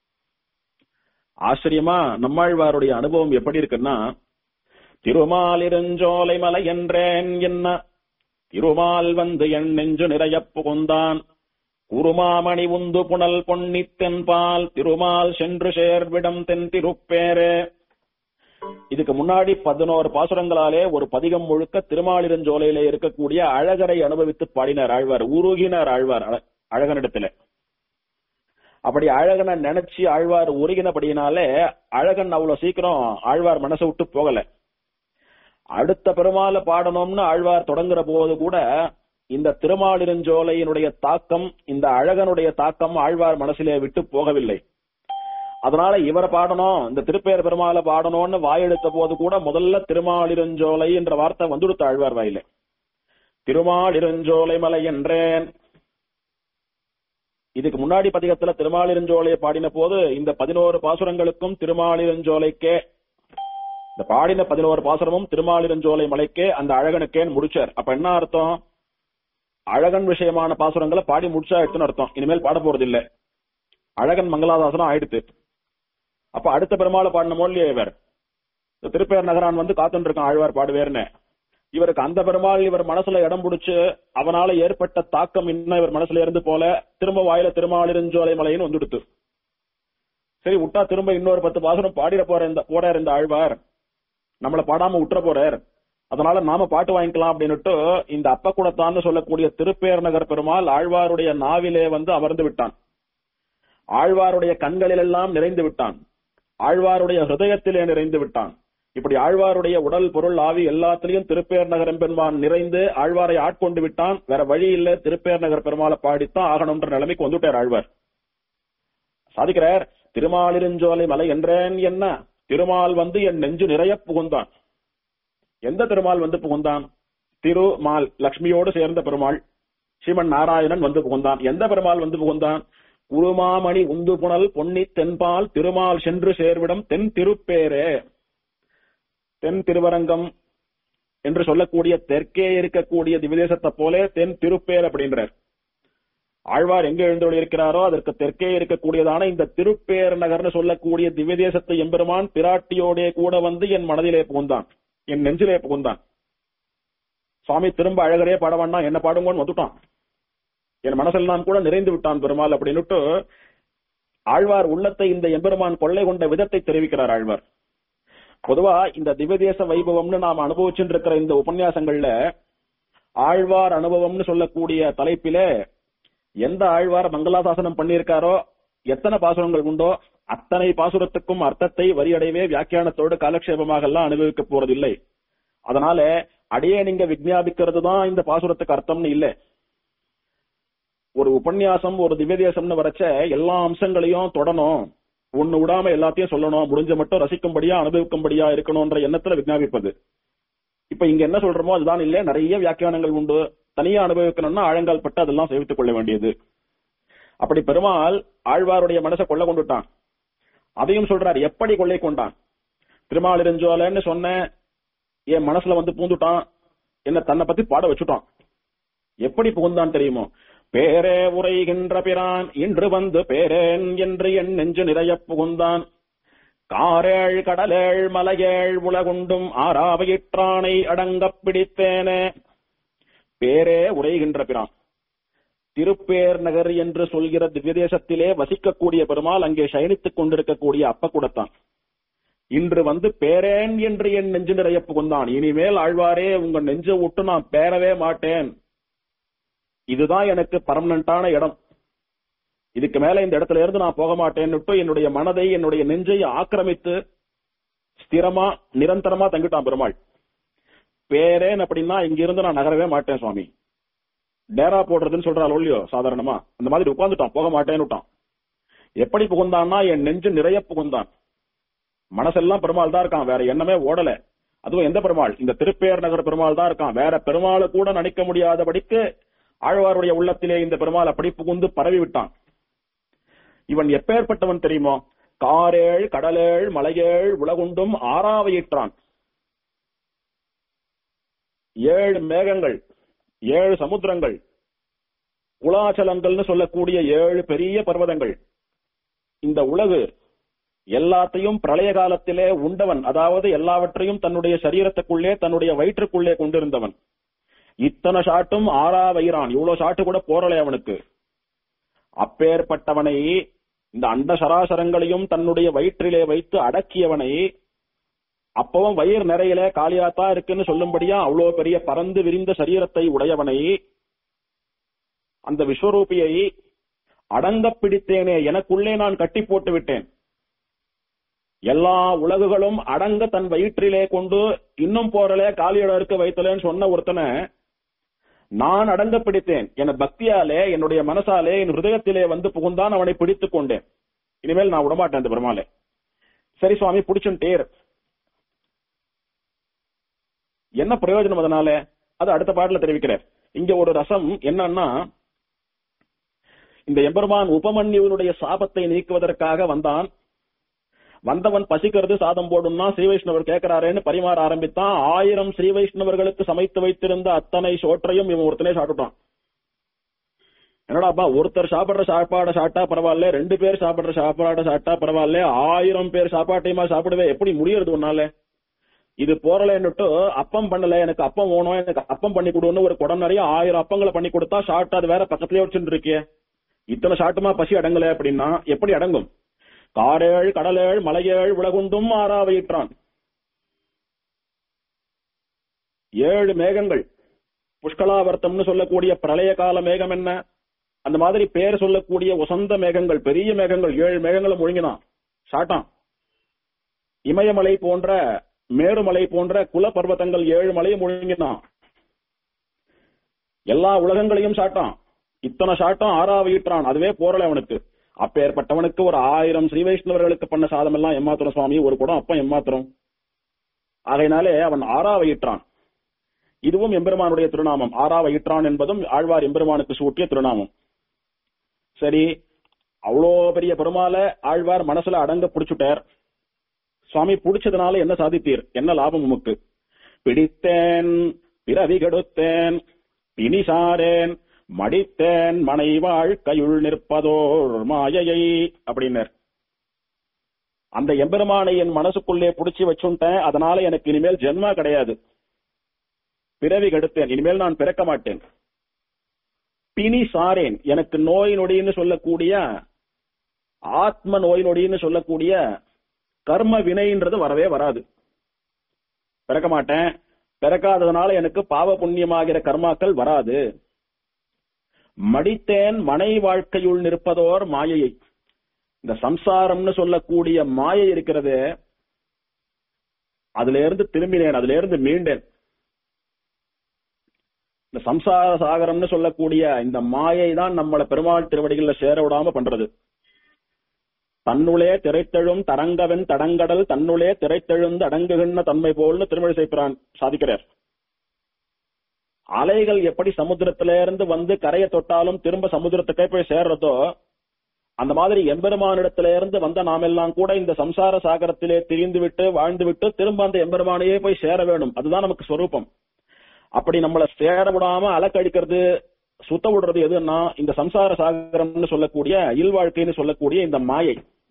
ஆச்சரியமா நம்மாழ்வாருடைய அனுபவம் எப்படி இருக்குன்னா திருமாலிருஞ்சோலை மலை என்றேன் என்ன திருமால் வந்து என் நெஞ்சு நிறைய புகுந்தான் குருமாமணி உந்து புனல் பொன்னித்தென்பால் திருமால் சென்று சேர்விடம் தென் திருப்பேரே இதுக்கு முன்னாடி பதினோரு பாசுரங்களாலே ஒரு பதிகம் முழுக்க திருமாலிருஞ்சோலையில இருக்கக்கூடிய அழகரை அனுபவித்து பாடினார் ஆழ்வார் உருகினார் ஆழ்வார் அழ- அழகனிடத்துல அப்படி அழகனை நினைச்சு ஆழ்வார் உருகினபடினாலே அழகன் அவ்வளவு சீக்கிரம் ஆழ்வார் மனசை விட்டு போகல அடுத்த பெருமாளை பாடணும்னு ஆழ்வார் தொடங்குற போது கூட இந்த திருமாலிருஞ்சோலையினுடைய தாக்கம் இந்த அழகனுடைய தாக்கம் ஆழ்வார் மனசிலே விட்டு போகவில்லை அதனால இவரை பாடணும் இந்த திருப்பேர் பெருமாளை பாடணும்னு வாயெடுத்த போது கூட முதல்ல திருமாலிருஞ்சோலை என்ற வார்த்தை வந்துடுத்த ஆழ்வார் வாயில திருமாலிருஞ்சோலை மலை என்றேன் இதுக்கு முன்னாடி பதிகத்துல திருமாலிருஞ்சோலையை பாடின போது இந்த பதினோரு பாசுரங்களுக்கும் திருமாலிருஞ்சோலைக்கே இந்த பாடின பதினோரு பாசுரமும் திருமாலிருஞ்சோலை மலைக்கே அந்த அழகனுக்கேன்னு முடிச்சார் அப்ப என்ன அர்த்தம் அழகன் விஷயமான பாசுரங்களை பாடி முடிச்சா எடுத்துன்னு அர்த்தம் இனிமேல் பாட போறது இல்ல அழகன் மங்களாதாசனம் ஆயிடுத்து அப்ப அடுத்த பெருமாளை பாடின இல்லையா இவர் இந்த திருப்பேர் நகரான் வந்து காத்துட்டு இருக்கான் ஆழ்வார் பாடுவேர்னு இவருக்கு அந்த பெருமாள் இவர் மனசுல இடம் பிடிச்சு அவனால ஏற்பட்ட தாக்கம் இன்னும் இவர் மனசுல இருந்து போல திரும்ப வாயில திருமாலிருஞ்சோலை மலைன்னு வந்துடுத்து சரி விட்டா திரும்ப இன்னொரு பத்து பாசுரம் பாடிட போற இந்த போறார் இந்த ஆழ்வார் நம்மள பாடாம விட்டுற போறார் அதனால நாம பாட்டு வாங்கிக்கலாம் அப்படின்னுட்டு இந்த அப்பக்குடத்தான்னு சொல்லக்கூடிய திருப்பேர் நகர் பெருமாள் ஆழ்வாருடைய நாவிலே வந்து அமர்ந்து விட்டான் ஆழ்வாருடைய கண்களிலெல்லாம் நிறைந்து விட்டான் ஆழ்வாருடைய ஹிருதயத்திலே நிறைந்து விட்டான் இப்படி ஆழ்வாருடைய உடல் பொருள் ஆவி எல்லாத்திலையும் திருப்பேர் நகரம் பெருமான் நிறைந்து ஆழ்வாரை ஆட்கொண்டு விட்டான் வேற வழி இல்ல திருப்பேர் நகர் பெருமாளை பாடித்தான் ஆகணும்ன்ற நிலைமைக்கு வந்துட்டார் ஆழ்வார் சாதிக்கிறார் திருமாலிருஞ்சோலை மலை என்றேன் என்ன திருமால் வந்து என் நெஞ்சு நிறைய புகுந்தான் எந்த திருமால் வந்து புகுந்தான் திருமால் லக்ஷ்மியோடு சேர்ந்த பெருமாள் ஸ்ரீமன் நாராயணன் வந்து புகுந்தான் எந்த பெருமாள் வந்து புகுந்தான் குருமாமணி உந்து புனல் பொன்னி தென்பால் திருமால் சென்று சேர்விடம் தென் திருப்பேரே தென் திருவரங்கம் என்று சொல்லக்கூடிய தெற்கே இருக்கக்கூடிய திவிதேசத்தை போல தென் திருப்பேர் அப்படின்றார் ஆழ்வார் எங்க எழுந்தொழி இருக்கிறாரோ அதற்கு தெற்கே இருக்கக்கூடியதான இந்த திருப்பேர் நகர்னு சொல்லக்கூடிய திவ்யதேசத்தை எம்பெருமான் பிராட்டியோடே கூட வந்து என் மனதிலே புகுந்தான் என் நெஞ்சிலே புகுந்தான் சுவாமி திரும்ப அழகரே பாட வேண்டாம் என்ன பாடுங்கன்னு வந்துட்டான் என் மனசெல்லாம் கூட நிறைந்து விட்டான் பெருமாள் அப்படின்னுட்டு ஆழ்வார் உள்ளத்தை இந்த எம்பெருமான் கொள்ளை கொண்ட விதத்தை தெரிவிக்கிறார் ஆழ்வார் பொதுவா இந்த திவ்யதேச வைபவம்னு நாம் அனுபவிச்சுட்டு இருக்கிற இந்த உபன்யாசங்கள்ல ஆழ்வார் அனுபவம்னு சொல்லக்கூடிய தலைப்பிலே எந்த ஆழ்வார் மங்களாசாசனம் பண்ணியிருக்காரோ எத்தனை பாசுரங்கள் உண்டோ அத்தனை பாசுரத்துக்கும் அர்த்தத்தை வரியடைவே வியாக்கியானத்தோடு காலக்ஷேபமாக எல்லாம் அனுபவிக்க போறதில்லை அதனால அடியே நீங்க விஜாபிக்கிறது தான் இந்த பாசுரத்துக்கு அர்த்தம்னு இல்லை ஒரு உபன்யாசம் ஒரு திவ்யதேசம்னு வரச்ச எல்லா அம்சங்களையும் தொடணும் ஒண்ணு விடாம எல்லாத்தையும் சொல்லணும் முடிஞ்ச மட்டும் ரசிக்கும்படியா அனுபவிக்கும்படியா இருக்கணும்ன்ற எண்ணத்துல விஜாபிப்பது இப்ப இங்க என்ன சொல்றோமோ அதுதான் இல்ல நிறைய வியாக்கியானங்கள் உண்டு தனியா அனுபவிக்கணும்னா ஆழங்கால் பட்டு அதெல்லாம் சேவித்துக் கொள்ள வேண்டியது அப்படி பெருமாள் ஆழ்வாருடைய மனசை கொள்ள கொண்டுட்டான் அதையும் சொல்றார் எப்படி கொள்ளை கொண்டான் திருமால் இருஞ்சோலன்னு சொன்ன என் மனசுல வந்து பூந்துட்டான் என்ன தன்னை பத்தி பாட வச்சுட்டான் எப்படி புகுந்தான் தெரியுமோ பேரே உரைகின்ற பிரான் இன்று வந்து பேரேன் என்று என் நெஞ்சு நிறைய புகுந்தான் காரேழ் கடலேழ் மலையேழ் உலகுண்டும் ஆறாவையிற்றானை அடங்கப் பிடித்தேனே பேரே உரைகின்ற பிரான் திருப்பேர் நகர் என்று சொல்கிற திவ்யதேசத்திலே வசிக்கக்கூடிய பெருமாள் அங்கே சயனித்துக் கொண்டிருக்கக்கூடிய அப்பக்குடத்தான் இன்று வந்து பேரேன் என்று என் நெஞ்சு நிறைய புகுந்தான் இனிமேல் ஆழ்வாரே உங்க நெஞ்சை விட்டு நான் பேரவே மாட்டேன் இதுதான் எனக்கு பர்மனண்டான இடம் இதுக்கு மேல இந்த இடத்துல இருந்து நான் போக மாட்டேன்னுட்டு என்னுடைய மனதை என்னுடைய நெஞ்சை ஆக்கிரமித்து ஸ்திரமா நிரந்தரமா தங்கிட்டான் பெருமாள் பேரேன் அப்படின்னா இங்க இருந்து நான் நகரவே மாட்டேன் சுவாமி டேரா போடுறதுன்னு சொல்றாள் இல்லையோ சாதாரணமா அந்த மாதிரி உட்கார்ந்துட்டான் போக மாட்டேன்னுட்டான் எப்படி புகுந்தான்னா என் நெஞ்சு நிறைய புகுந்தான் மனசெல்லாம் பெருமாள் தான் இருக்கான் வேற எண்ணமே ஓடல அதுவும் எந்த பெருமாள் இந்த திருப்பேர் நகர் பெருமாள் தான் இருக்கான் வேற பெருமாளை கூட நினைக்க முடியாதபடிக்கு ஆழ்வாருடைய உள்ளத்திலே இந்த பெருமாள் அப்படி புகுந்து பரவி விட்டான் இவன் எப்பேற்பட்டவன் தெரியுமோ காரேழ் கடலேழ் மலையேழ் உலகுண்டும் ஆறாவையிற்றான் ஏழு மேகங்கள் ஏழு சமுத்திரங்கள் குலாச்சலங்கள்னு சொல்லக்கூடிய ஏழு பெரிய பர்வதங்கள் இந்த உலகு எல்லாத்தையும் பிரளய காலத்திலே உண்டவன் அதாவது எல்லாவற்றையும் தன்னுடைய சரீரத்துக்குள்ளே தன்னுடைய வயிற்றுக்குள்ளே கொண்டிருந்தவன் இத்தனை ஷாட்டும் ஆறா வைரான் இவ்வளவு ஷாட்டு கூட போரலை அவனுக்கு அப்பேற்பட்டவனை இந்த அண்ட சராசரங்களையும் தன்னுடைய வயிற்றிலே வைத்து அடக்கியவனை அப்பவும் வயிறு நிறையில காலியாத்தா இருக்குன்னு சொல்லும்படியா அவ்வளவு பெரிய பறந்து விரிந்த சரீரத்தை உடையவனை அந்த விஸ்வரூபியை அடங்க பிடித்தேனே எனக்குள்ளே நான் கட்டி போட்டு விட்டேன் எல்லா உலகுகளும் அடங்க தன் வயிற்றிலே கொண்டு இன்னும் போறல காலியிட இருக்க வைத்தலேன்னு சொன்ன ஒருத்தனை நான் அடங்க பிடித்தேன் என பக்தியாலே என்னுடைய மனசாலே என் ஹிருதயத்திலே வந்து புகுந்தான் அவனை பிடித்துக் கொண்டேன் இனிமேல் நான் விடமாட்டேன் அந்த பெருமாளே சரி சுவாமி பிடிச்சுட்டேர் என்ன பிரயோஜனம் அதனால அது அடுத்த பாட்டுல தெரிவிக்கிறார் இங்க ஒரு ரசம் என்னன்னா இந்த எம்பெருமான் உபமன்யுவனுடைய சாபத்தை நீக்குவதற்காக வந்தான் வந்தவன் பசிக்கிறது சாதம் போடும்னா ஸ்ரீ வைஷ்ணவர் கேட்கிறாரேன்னு பரிமாற ஆரம்பித்தான் ஆயிரம் ஸ்ரீ வைஷ்ணவர்களுக்கு சமைத்து வைத்திருந்த அத்தனை சோற்றையும் இவன் ஒருத்தனே சாப்பிட்டுட்டான் என்னடாப்பா ஒருத்தர் சாப்பிடுற சாப்பாடை சாப்பிட்டா பரவாயில்ல ரெண்டு பேர் சாப்பிடுற சாப்பாடை சாப்பிட்டா பரவாயில்ல ஆயிரம் பேர் சாப்பாட்டையுமா சாப்பிடவே எப்படி முடியறது உன்னால இது போறலன்னுட்டு அப்பம் பண்ணல எனக்கு அப்பம் வேணும் எனக்கு அப்பம் பண்ணி கொடுன்னு ஒரு குடம் நிறைய ஆயிரம் அப்பங்களை பண்ணி கொடுத்தா ஷார்ட் அது வேற பக்கத்துலயே வச்சுட்டு இருக்கே இத்தனை ஷாட்டுமா பசி அடங்கல அப்படின்னா எப்படி அடங்கும் காரேழ் கடலேழ் மலையேழ் உலகுண்டும் ஆறாவையிற்றான் ஏழு மேகங்கள் புஷ்கலாவர்த்தம்னு சொல்லக்கூடிய பிரளய கால மேகம் என்ன அந்த மாதிரி பேர் சொல்லக்கூடிய உசந்த மேகங்கள் பெரிய மேகங்கள் ஏழு மேகங்களை முழுங்கினான் சாட்டான் இமயமலை போன்ற மேருமலை போன்ற குல பர்வதங்கள் ஏழு மலையை முழுங்கினான் எல்லா உலகங்களையும் சாட்டான் இத்தனை சாட்டம் ஆறாவையிற்றான் அதுவே போரல அவனுக்கு அப்பேற்பட்டவனுக்கு ஒரு ஆயிரம் ஸ்ரீ வைஷ்ணவர்களுக்கு பண்ண சாதம் எல்லாம் எம்மாத்திரம் சுவாமி ஒரு குடம் அப்ப எம்மாத்திரம் ஆகையினாலே அவன் ஆறாவையிற்றான் இதுவும் எம்பெருமானுடைய திருநாமம் ஆறாவையிற்றான் என்பதும் ஆழ்வார் எம்பெருமானுக்கு சூட்டிய திருநாமம் சரி அவ்வளோ பெரிய பெருமாள ஆழ்வார் மனசுல அடங்க புடிச்சுட்டார் சுவாமி புடிச்சதுனால என்ன சாதித்தீர் என்ன லாபம் உமக்கு பிடித்தேன் பிறவி கெடுத்தேன் பிணிசாரேன் மடித்தேன் மனை வாழ்க்கையுள் நிற்பதோர் மாயையை அப்படின்னர் அந்த எம்பெருமானை என் மனசுக்குள்ளே புடிச்சு வச்சுட்டேன் அதனால எனக்கு இனிமேல் ஜென்மா கிடையாது பிறவி கெடுத்தேன் இனிமேல் நான் பிறக்க மாட்டேன் பிணி சாரேன் எனக்கு நோய் நொடின்னு சொல்லக்கூடிய ஆத்ம நோய் நொடின்னு சொல்லக்கூடிய கர்ம வினைன்றது வரவே வராது பிறக்க மாட்டேன் பிறக்காததுனால எனக்கு பாவ புண்ணியமாகிற கர்மாக்கள் வராது மடித்தேன் மனை வாழ்க்கையுள் நிற்பதோர் மாயையை இந்த சம்சாரம்னு சொல்லக்கூடிய மாயை இருக்கிறது அதுல இருந்து திரும்பினேன் அதுல இருந்து மீண்டேன் இந்த சம்சார சாகரம்னு சொல்லக்கூடிய இந்த மாயை தான் நம்மள பெருமாள் திருவடிகள்ல சேர விடாம பண்றது தன்னுளே திரைத்தெழும் தரங்கவன் தடங்கடல் தன்னுளே திரைத்தெழுந்து அடங்குகின்ற தன்மை போல்னு திருமழி செய்கிறான் சாதிக்கிறார் அலைகள் எப்படி சமுத்திரத்தில இருந்து வந்து கரையை தொட்டாலும் திரும்ப சமுத்திரத்துக்கே போய் சேர்றதோ அந்த மாதிரி எம்பெருமானிடத்தில இருந்து வந்த நாமெல்லாம் கூட இந்த சம்சார சாகரத்திலே திரிந்து விட்டு வாழ்ந்து விட்டு திரும்ப அந்த எம்பெருமானையே போய் சேர வேணும் அதுதான் நமக்கு ஸ்வரூபம் அப்படி நம்மள சேர விடாம அலக்கழிக்கிறது சுத்த விடுறது எதுன்னா இந்த சம்சார சாகரம்னு சொல்லக்கூடிய இல்வாழ்க்கைன்னு சொல்லக்கூடிய இந்த மாயை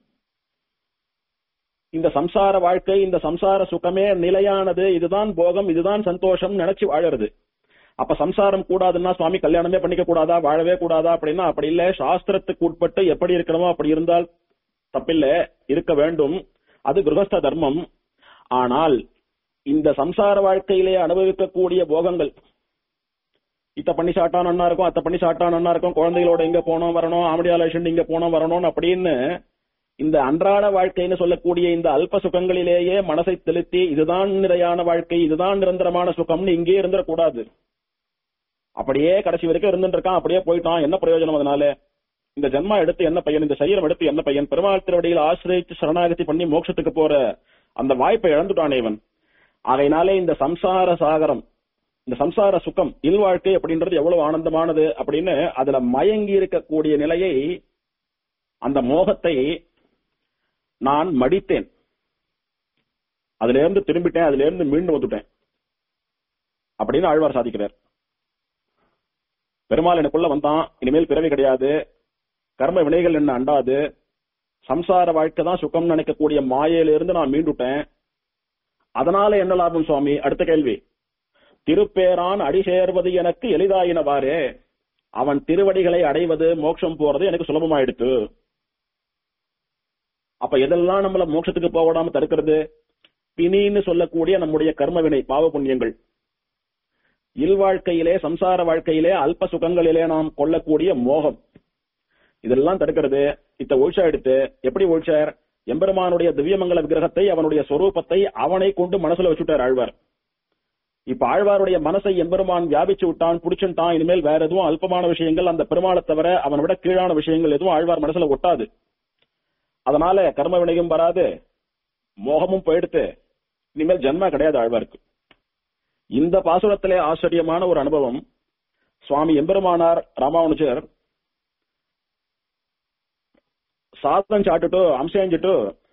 இந்த சம்சார வாழ்க்கை இந்த சம்சார சுகமே நிலையானது இதுதான் போகம் இதுதான் சந்தோஷம் நினைச்சு வாழறது அப்ப சம்சாரம் கூடாதுன்னா சுவாமி கல்யாணமே பண்ணிக்க கூடாதா வாழவே கூடாதா அப்படின்னா அப்படி இல்ல சாஸ்திரத்துக்கு உட்பட்டு எப்படி இருக்கணுமோ அப்படி இருந்தால் தப்பில்ல இருக்க வேண்டும் அது கிரகஸ்த தர்மம் ஆனால் இந்த சம்சார வாழ்க்கையிலே அனுபவிக்கக்கூடிய போகங்கள் இத்த பண்ணி சாட்டா நன்னா இருக்கும் அத்த பண்ணி சாட்டா நன்னா இருக்கும் குழந்தைகளோட இங்க போனோம் வரணும் ஆமடியாலேஷன் இங்க போனோம் வரணும் அப்படின்னு இந்த அன்றாட வாழ்க்கைன்னு சொல்லக்கூடிய இந்த அல்ப சுகங்களிலேயே மனசை செலுத்தி இதுதான் நிறையான வாழ்க்கை இதுதான் நிரந்தரமான சுகம்னு இங்கே இருந்துடக்கூடாது அப்படியே கடைசி வரைக்கும் இருந்துட்டு இருக்கான் அப்படியே போயிட்டான் என்ன பிரயோஜனம் அதனால இந்த ஜென்மா எடுத்து என்ன பையன் இந்த சரீரம் எடுத்து என்ன பையன் பெருமாள் திருவடியில் ஆசிரியத்து சரணாகதி பண்ணி மோட்சத்துக்கு போற அந்த வாய்ப்பை இழந்துட்டானே இவன் ஆகையினாலே இந்த சம்சார சாகரம் இந்த சம்சார சுகம் இல்வாழ்க்கை அப்படின்றது எவ்வளவு ஆனந்தமானது அப்படின்னு அதுல மயங்கி இருக்கக்கூடிய நிலையை அந்த மோகத்தை நான் மடித்தேன் அதுல இருந்து திரும்பிட்டேன் அதுல இருந்து மீண்டு வந்துட்டேன் அப்படின்னு ஆழ்வார் சாதிக்கிறார் பெருமாள் எனக்குள்ள வந்தான் இனிமேல் பிறவி கிடையாது கர்ம வினைகள் என்ன அண்டாது சம்சார வாழ்க்கை தான் சுகம் நினைக்கக்கூடிய மாயையிலிருந்து நான் மீண்டுட்டேன் அதனால என்ன லாபம் சுவாமி அடுத்த கேள்வி திருப்பேரான் அடி சேர்வது எனக்கு எளிதாயினவாறே அவன் திருவடிகளை அடைவது மோட்சம் போறது எனக்கு சுலபமாயிடுத்து அப்ப எதெல்லாம் நம்மள மோட்சத்துக்கு போக விடாம தடுக்கிறது பிணின்னு சொல்லக்கூடிய நம்முடைய கர்ம வினை பாவ புண்ணியங்கள் இல்வாழ்க்கையிலே சம்சார வாழ்க்கையிலே அல்ப சுகங்களிலே நாம் கொள்ளக்கூடிய மோகம் இதெல்லாம் தடுக்கிறது இத்த ஒழிச்சா எடுத்து எப்படி ஒழிச்சார் எம்பெருமானுடைய திவ்யமங்கல விக்கிரகத்தை அவனுடைய சொரூபத்தை அவனை கொண்டு மனசுல வச்சுட்டார் ஆழ்வார் இப்ப ஆழ்வாருடைய மனசை எம்பெருமான் வியாபிச்சு விட்டான் புடிச்சுட்டான் இனிமேல் வேற எதுவும் அல்பமான விஷயங்கள் அந்த பெருமாளை தவிர அவனை விட கீழான விஷயங்கள் எதுவும் ஆழ்வார் மனசுல ஒட்டாது அதனால கர்ம வினையும் வராது மோகமும் போயிடுத்து இனிமேல் ஜென்மா கிடையாது ஆழ்வாருக்கு இந்த பாசுரத்திலே ஆச்சரியமான ஒரு அனுபவம் சுவாமி எம்பெருமானார் ராமானுஜர் சாதம் சாப்பிட்டுட்டு அம்சேஞ்சிட்டு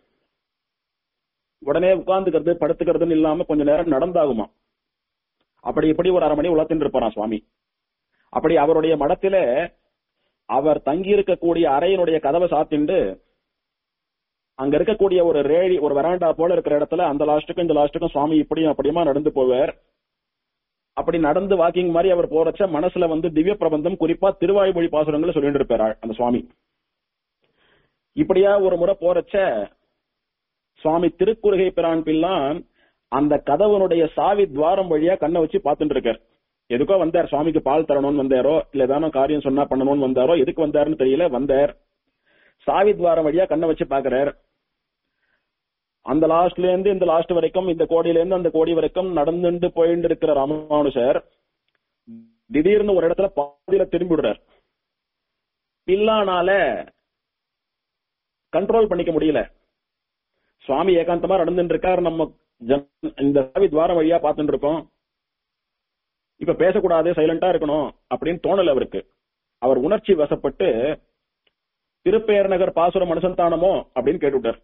உடனே உட்கார்ந்துக்கிறது படுத்துக்கிறதுன்னு இல்லாம கொஞ்ச நேரம் நடந்தாகுமா அப்படி இப்படி ஒரு அரை மணி உலத்தின் இருப்பாராம் சுவாமி அப்படி அவருடைய மடத்தில அவர் தங்கி இருக்கக்கூடிய அறையினுடைய கதவை சாத்திண்டு அங்க இருக்கக்கூடிய ஒரு ரேழி ஒரு வராண்டா போல இருக்கிற இடத்துல அந்த லாஸ்ட்டுக்கும் இந்த லாஸ்ட்டுக்கும் சுவாமி இப்படியும் அப்படியுமா நடந்து போவார் அப்படி நடந்து வாக்கிங் மாதிரி அவர் போறச்ச மனசுல வந்து திவ்ய பிரபந்தம் குறிப்பா திருவாய்மொழி பாசுரங்களை சொல்லிட்டு இருப்பார் அந்த சுவாமி இப்படியா ஒரு முறை போறச்ச சுவாமி திருக்குறுகை பிரான் பிள்ளான் அந்த கதவனுடைய சாவி துவாரம் வழியா கண்ணை வச்சு பார்த்துட்டு இருக்கார் எதுக்கோ வந்தார் சுவாமிக்கு பால் தரணும்னு வந்தாரோ இல்ல ஏதானோ காரியம் சொன்னா பண்ணணும்னு வந்தாரோ எதுக்கு வந்தாருன்னு தெரியல வந்தார் சாவி துவாரம் வழியா கண்ணை வச்சு பாக்குறார் அந்த லாஸ்ட்ல இருந்து இந்த லாஸ்ட் வரைக்கும் இந்த கோடியில இருந்து அந்த கோடி வரைக்கும் நடந்துட்டு போயிட்டு இருக்கிற ராமானுஜர் திடீர்னு ஒரு இடத்துல பாதியில திரும்பி விடுறார் பில்லானால கண்ட்ரோல் பண்ணிக்க முடியல சுவாமி ஏகாந்தமா நடந்துட்டு இருக்காரு நம்ம ஜன்- இந்த சாவி துவாரம் வழியா பார்த்துட்டு இருக்கோம் இப்ப பேசக்கூடாது சைலண்டா இருக்கணும் அப்படின்னு தோணல அவருக்கு அவர் உணர்ச்சி வசப்பட்டு திருப்பேர் நகர் பாசுரம் அனுசந்தானமோ அப்படின்னு கேட்டுவிட்டார்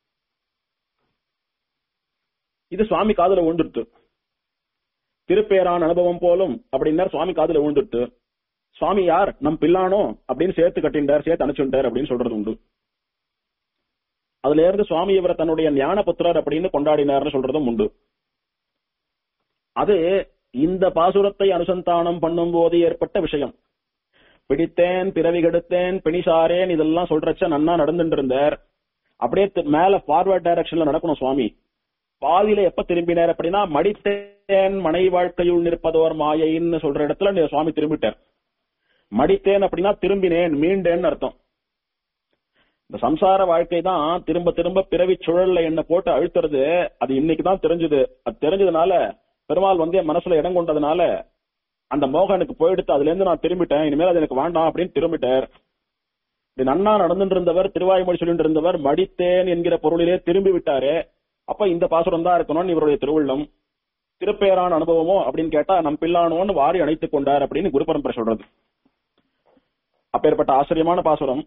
இது சுவாமி காதுல விழுந்துட்டு திருப்பேரான் அனுபவம் போலும் அப்படின்னார் சுவாமி காதுல விழுந்துட்டு சுவாமி யார் நம் பிள்ளானோ அப்படின்னு சேர்த்து கட்டிண்டார் சேர்த்து அனுப்பிச்சுட்டார் அப்படின்னு சொல்றது உண்டு அதுல இருந்து சுவாமி இவரை தன்னுடைய ஞான புத்திரர் அப்படின்னு கொண்டாடினார்னு சொல்றதும் உண்டு அது இந்த பாசுரத்தை அனுசந்தானம் பண்ணும் போது ஏற்பட்ட விஷயம் பிடித்தேன் பிறவி கெடுத்தேன் பிணிசாரேன் இதெல்லாம் சொல்றச்ச நன்னா நடந்துட்டு இருந்தார் அப்படியே தி- மேல ஃபார்வர்ட் டைரக்ஷன்ல நடக்கணும் சுவாமி பாதியில எப்ப திரும்பினார் அப்படின்னா மடித்தேன் மனை வாழ்க்கையுள் நிற்பதோர் மாயைன்னு சொல்ற இடத்துல நீ சுவாமி திரும்பிட்டார் மடித்தேன் அப்படின்னா திரும்பினேன் மீண்டேன்னு அர்த்தம் இந்த சம்சார வாழ்க்கை தான் திரும்ப திரும்ப பிறவி சுழல்ல என்ன போட்டு அழுத்துறது அது இன்னைக்கு தான் தெரிஞ்சது அது தெரிஞ்சதுனால பெருமாள் வந்து என் மனசுல இடம் கொண்டதுனால அந்த மோகம் எனக்கு போயிடுத்து அதுல இருந்து நான் திரும்பிட்டேன் இனிமேல் அது எனக்கு வேண்டாம் அப்படின்னு திரும்பிட்டார் இது நன்னா நடந்துட்டு இருந்தவர் திருவாய்மொழி சொல்லிட்டு இருந்தவர் மடித்தேன் என்கிற பொருளிலே திரும்பி விட்டாரு அப்ப இந்த பாசுரம் தான் இருக்கணும்னு இவருடைய திருவுள்ளம் திருப்பேரான அனுபவமோ அப்படின்னு கேட்டா நம் பிள்ளானோன்னு வாரி அணைத்துக் கொண்டார் அப்படின்னு குரு பரம்பரை சொல்றது அப்பேற்பட்ட ஆச்சரியமான பாசுரம்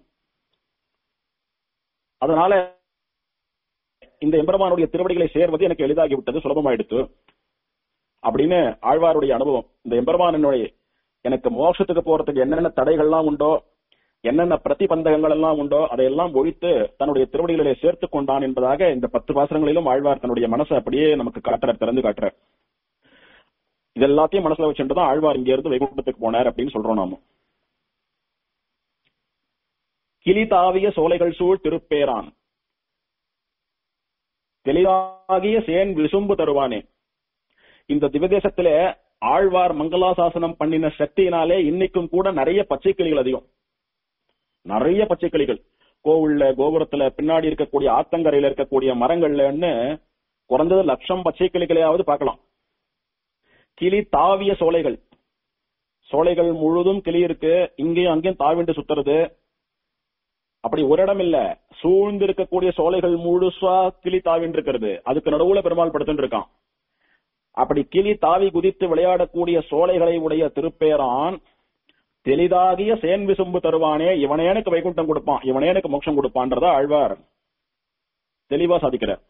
அதனால இந்த எம்பெருமானுடைய திருவடிகளை சேர்வது எனக்கு எளிதாகி விட்டது சுலபமாயிடுத்து அப்படின்னு ஆழ்வாருடைய அனுபவம் இந்த எம்பெருமானுடைய எனக்கு மோட்சத்துக்கு போறதுக்கு என்னென்ன தடைகள்லாம் உண்டோ என்னென்ன பிரதிபந்தகங்கள் எல்லாம் உண்டோ அதையெல்லாம் ஒழித்து தன்னுடைய திருவடிகளிலே சேர்த்துக் கொண்டான் என்பதாக இந்த பத்து பாசனங்களிலும் ஆழ்வார் தன்னுடைய மனசை அப்படியே நமக்கு காட்டுறார் திறந்து காட்டுறார் இது எல்லாத்தையும் மனசுல வச்சுட்டு தான் ஆழ்வார் இங்க இருந்து வைகுண்டத்துக்கு போனார் அப்படின்னு சொல்றோம் நாம கிளி தாவிய சோலைகள் சூழ் திருப்பேரான் தெளிவாகிய சேன் விசும்பு தருவானே இந்த திவதேசத்திலே ஆழ்வார் மங்களாசாசனம் பண்ணின சக்தியினாலே இன்னைக்கும் கூட நிறைய பச்சை கிளிகள் அதிகம் நிறைய பச்சை கிளிகள் கோவில்ல கோபுரத்துல பின்னாடி இருக்கக்கூடிய ஆத்தங்கரையில இருக்கக்கூடிய மரங்கள்லன்னு குறைஞ்சது லட்சம் பச்சை கிளிகளையாவது பார்க்கலாம் கிளி தாவிய சோலைகள் சோலைகள் முழுதும் கிளி இருக்கு இங்கேயும் அங்கேயும் தாவிண்டு சுத்துறது அப்படி ஒரு இடம் இல்ல சூழ்ந்து இருக்கக்கூடிய சோலைகள் முழுசா கிளி தாவின்னு இருக்கிறது அதுக்கு நடுவுல பெருமாள் படுத்துட்டு இருக்கான் அப்படி கிளி தாவி குதித்து விளையாடக்கூடிய சோலைகளை உடைய திருப்பேரான் தெளிதாகிய சேன் விசும்பு தருவானே இவனே எனக்கு வைகுண்டம் கொடுப்பான் இவனே எனக்கு மோட்சம் கொடுப்பான்றத ஆழ்வார் தெளிவா சாதிக்கிறார்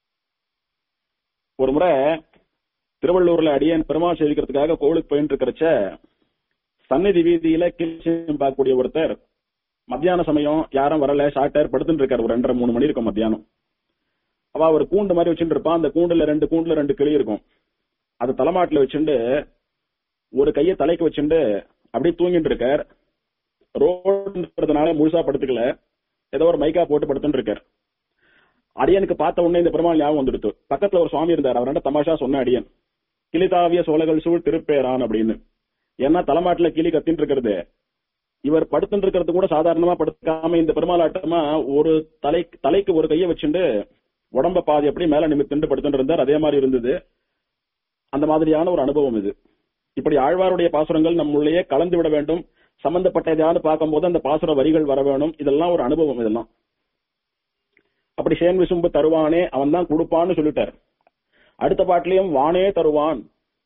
ஒரு முறை திருவள்ளூர்ல அடியேன் பெருமாள் சேவிக்கிறதுக்காக கோவிலுக்கு போயிட்டு இருக்கிறச்ச சந்நிதி வீதியில கிளி பார்க்கக்கூடிய ஒருத்தர் மத்தியான சமயம் யாரும் வரல ஷார்ட்டர் படுத்துட்டு இருக்காரு ஒரு ரெண்டரை மூணு மணி இருக்கும் மத்தியானம் அவ ஒரு கூண்டு மாதிரி வச்சுட்டு இருப்பான் அந்த கூண்டுல ரெண்டு கூண்டுல ரெண்டு கிளி இருக்கும் அது தலைமாட்டுல வச்சுட்டு ஒரு கைய தலைக்கு வச்சுட்டு அப்படியே தூங்கிட்டு இருக்கார் ரோடுன்றதுனால முழுசா படுத்துக்கல ஏதோ ஒரு மைக்கா போட்டு படுத்துட்டு இருக்கார் அடியனுக்கு பார்த்த உடனே இந்த பெருமாள் ஞாபகம் வந்துடுத்து பக்கத்துல ஒரு சுவாமி இருந்தார் அவர் தமாஷா சொன்ன அடியன் கிளிதாவிய சோழகள் சூழ் திருப்பேரான் அப்படின்னு ஏன்னா தலைமாட்டுல கிளி கத்தின்னு இருக்கிறது இவர் படுத்துட்டு இருக்கிறது கூட சாதாரணமா படுத்துக்காம இந்த பெருமாள் ஆட்டமா ஒரு தலை தலைக்கு ஒரு கையை வச்சுட்டு உடம்ப பாதி எப்படி மேல நிமித்துண்டு படுத்துட்டு இருந்தார் அதே மாதிரி இருந்தது அந்த மாதிரியான ஒரு அனுபவம் இது இப்படி ஆழ்வாருடைய பாசுரங்கள் நம்முள்ளேயே கலந்து விட வேண்டும் சம்பந்தப்பட்ட எதையாவது பார்க்கும்போது அந்த பாசுர வரிகள் வர வேணும் இதெல்லாம் ஒரு அனுபவம் இதெல்லாம் அப்படி சேன் விசும்பு தருவானே அவன் தான் கொடுப்பான்னு சொல்லிட்டார் அடுத்த பாட்டிலையும் வானே தருவான்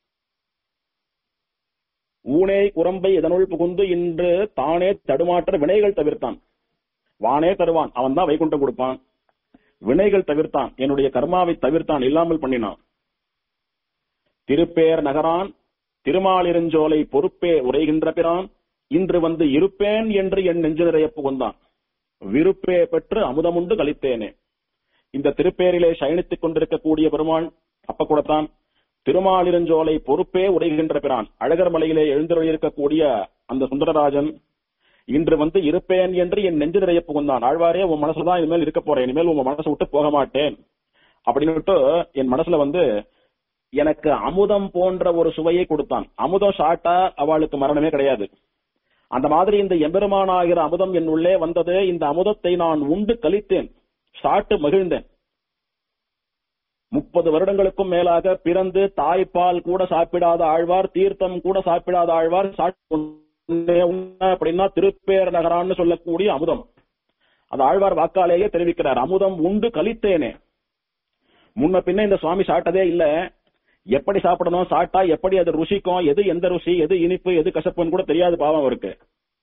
ஊனே குரம்பை இதனுள் புகுந்து இன்று தானே தடுமாற்ற வினைகள் தவிர்த்தான் வானே தருவான் அவன் தான் வைகுண்டம் கொடுப்பான் வினைகள் தவிர்த்தான் என்னுடைய கர்மாவை தவிர்த்தான் இல்லாமல் பண்ணினான் திருப்பேர் நகரான் திருமாலிருஞ்சோலை பொறுப்பே உரைகின்ற பிரான் இன்று வந்து இருப்பேன் என்று என் நெஞ்சு நிறைய புகுந்தான் விருப்பே பெற்று அமுதமுண்டு கழித்தேனே இந்த திருப்பேரிலே சயனித்துக் கொண்டிருக்கக்கூடிய பெருமாள் அப்ப கூடத்தான் திருமாலிருஞ்சோலை பொறுப்பே உரைகின்ற பிரான் அழகர் மலையிலே எழுந்தருளியிருக்கக்கூடிய அந்த சுந்தரராஜன் இன்று வந்து இருப்பேன் என்று என் நெஞ்சு நிறைய புகுந்தான் ஆழ்வாரே உன் மனசுலதான் இனிமேல் இருக்க போறேன் இனிமேல் உன் மனசை விட்டு போக மாட்டேன் அப்படின்னுட்டு என் மனசுல வந்து எனக்கு அமுதம் போன்ற ஒரு சுவையை கொடுத்தான் அமுதம் சாட்டா அவளுக்கு மரணமே கிடையாது அந்த மாதிரி இந்த எம்பெருமானாகிற அமுதம் என் உள்ளே வந்தது இந்த அமுதத்தை நான் உண்டு கழித்தேன் சாட்டு மகிழ்ந்தேன் முப்பது வருடங்களுக்கும் மேலாக பிறந்து தாய்ப்பால் கூட சாப்பிடாத ஆழ்வார் தீர்த்தம் கூட சாப்பிடாத ஆழ்வார் சாப்பிட்டே அப்படின்னா திருப்பேர் நகரான்னு சொல்லக்கூடிய அமுதம் அது ஆழ்வார் வாக்காலேயே தெரிவிக்கிறார் அமுதம் உண்டு கழித்தேனே முன்ன பின்ன இந்த சுவாமி சாப்பிட்டதே இல்ல எப்படி சாப்பிடணும் சாப்பிட்டா எப்படி அது ருசிக்கும் எது எந்த ருசி எது இனிப்பு எது கசப்புன்னு கூட தெரியாது பாவம் அவருக்கு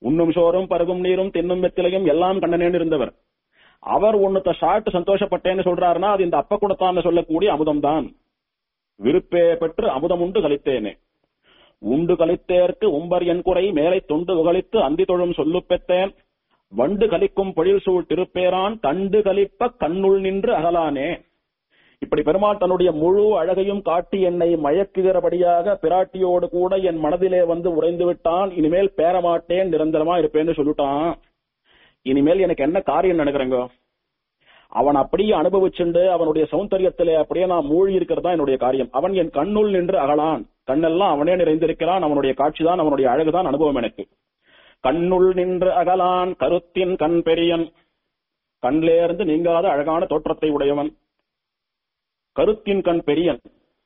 உண்ணும் சோறும் பருகும் நீரும் தின்னும் வெத்திலையும் எல்லாம் கண்ணனேன்னு இருந்தவர் அவர் ஒன்னுத்த ஷார்ட் சந்தோஷப்பட்டேன்னு சொல்றாருன்னா அது இந்த அப்ப கூடத்தான் சொல்லக்கூடிய அமுதம் தான் விருப்பே பெற்று அமுதம் உண்டு கழித்தேனே உண்டு கழித்தேற்கு உம்பர் என் குறை மேலை தொண்டு உகழித்து அந்தி தொழும் சொல்லு பெற்றேன் வண்டு கலிக்கும் பொழில் சூழ் திருப்பேரான் கண்டு கலிப்ப கண்ணுள் நின்று அகலானே இப்படி பெருமாள் தன்னுடைய முழு அழகையும் காட்டி என்னை மயக்குகிறபடியாக பிராட்டியோடு கூட என் மனதிலே வந்து உறைந்து விட்டான் இனிமேல் பேரமாட்டேன் நிரந்தரமா இருப்பேன்னு சொல்லிட்டான் இனிமேல் எனக்கு என்ன காரியம் நடக்கிறேங்க அவன் அப்படியே அனுபவிச்சுண்டு அவனுடைய சௌந்தரியத்திலே அப்படியே நான் மூழ்கி இருக்கிறது தான் என்னுடைய காரியம் அவன் என் கண்ணுள் நின்று அகலான் கண்ணெல்லாம் அவனே நிறைந்திருக்கிறான் அவனுடைய காட்சிதான் அவனுடைய அழகுதான் அனுபவம் எனக்கு கண்ணுள் நின்று அகலான் கருத்தின் கண் பெரியன் கண்லேருந்து நீங்காத அழகான தோற்றத்தை உடையவன் கருத்தின் கண் பெரியன்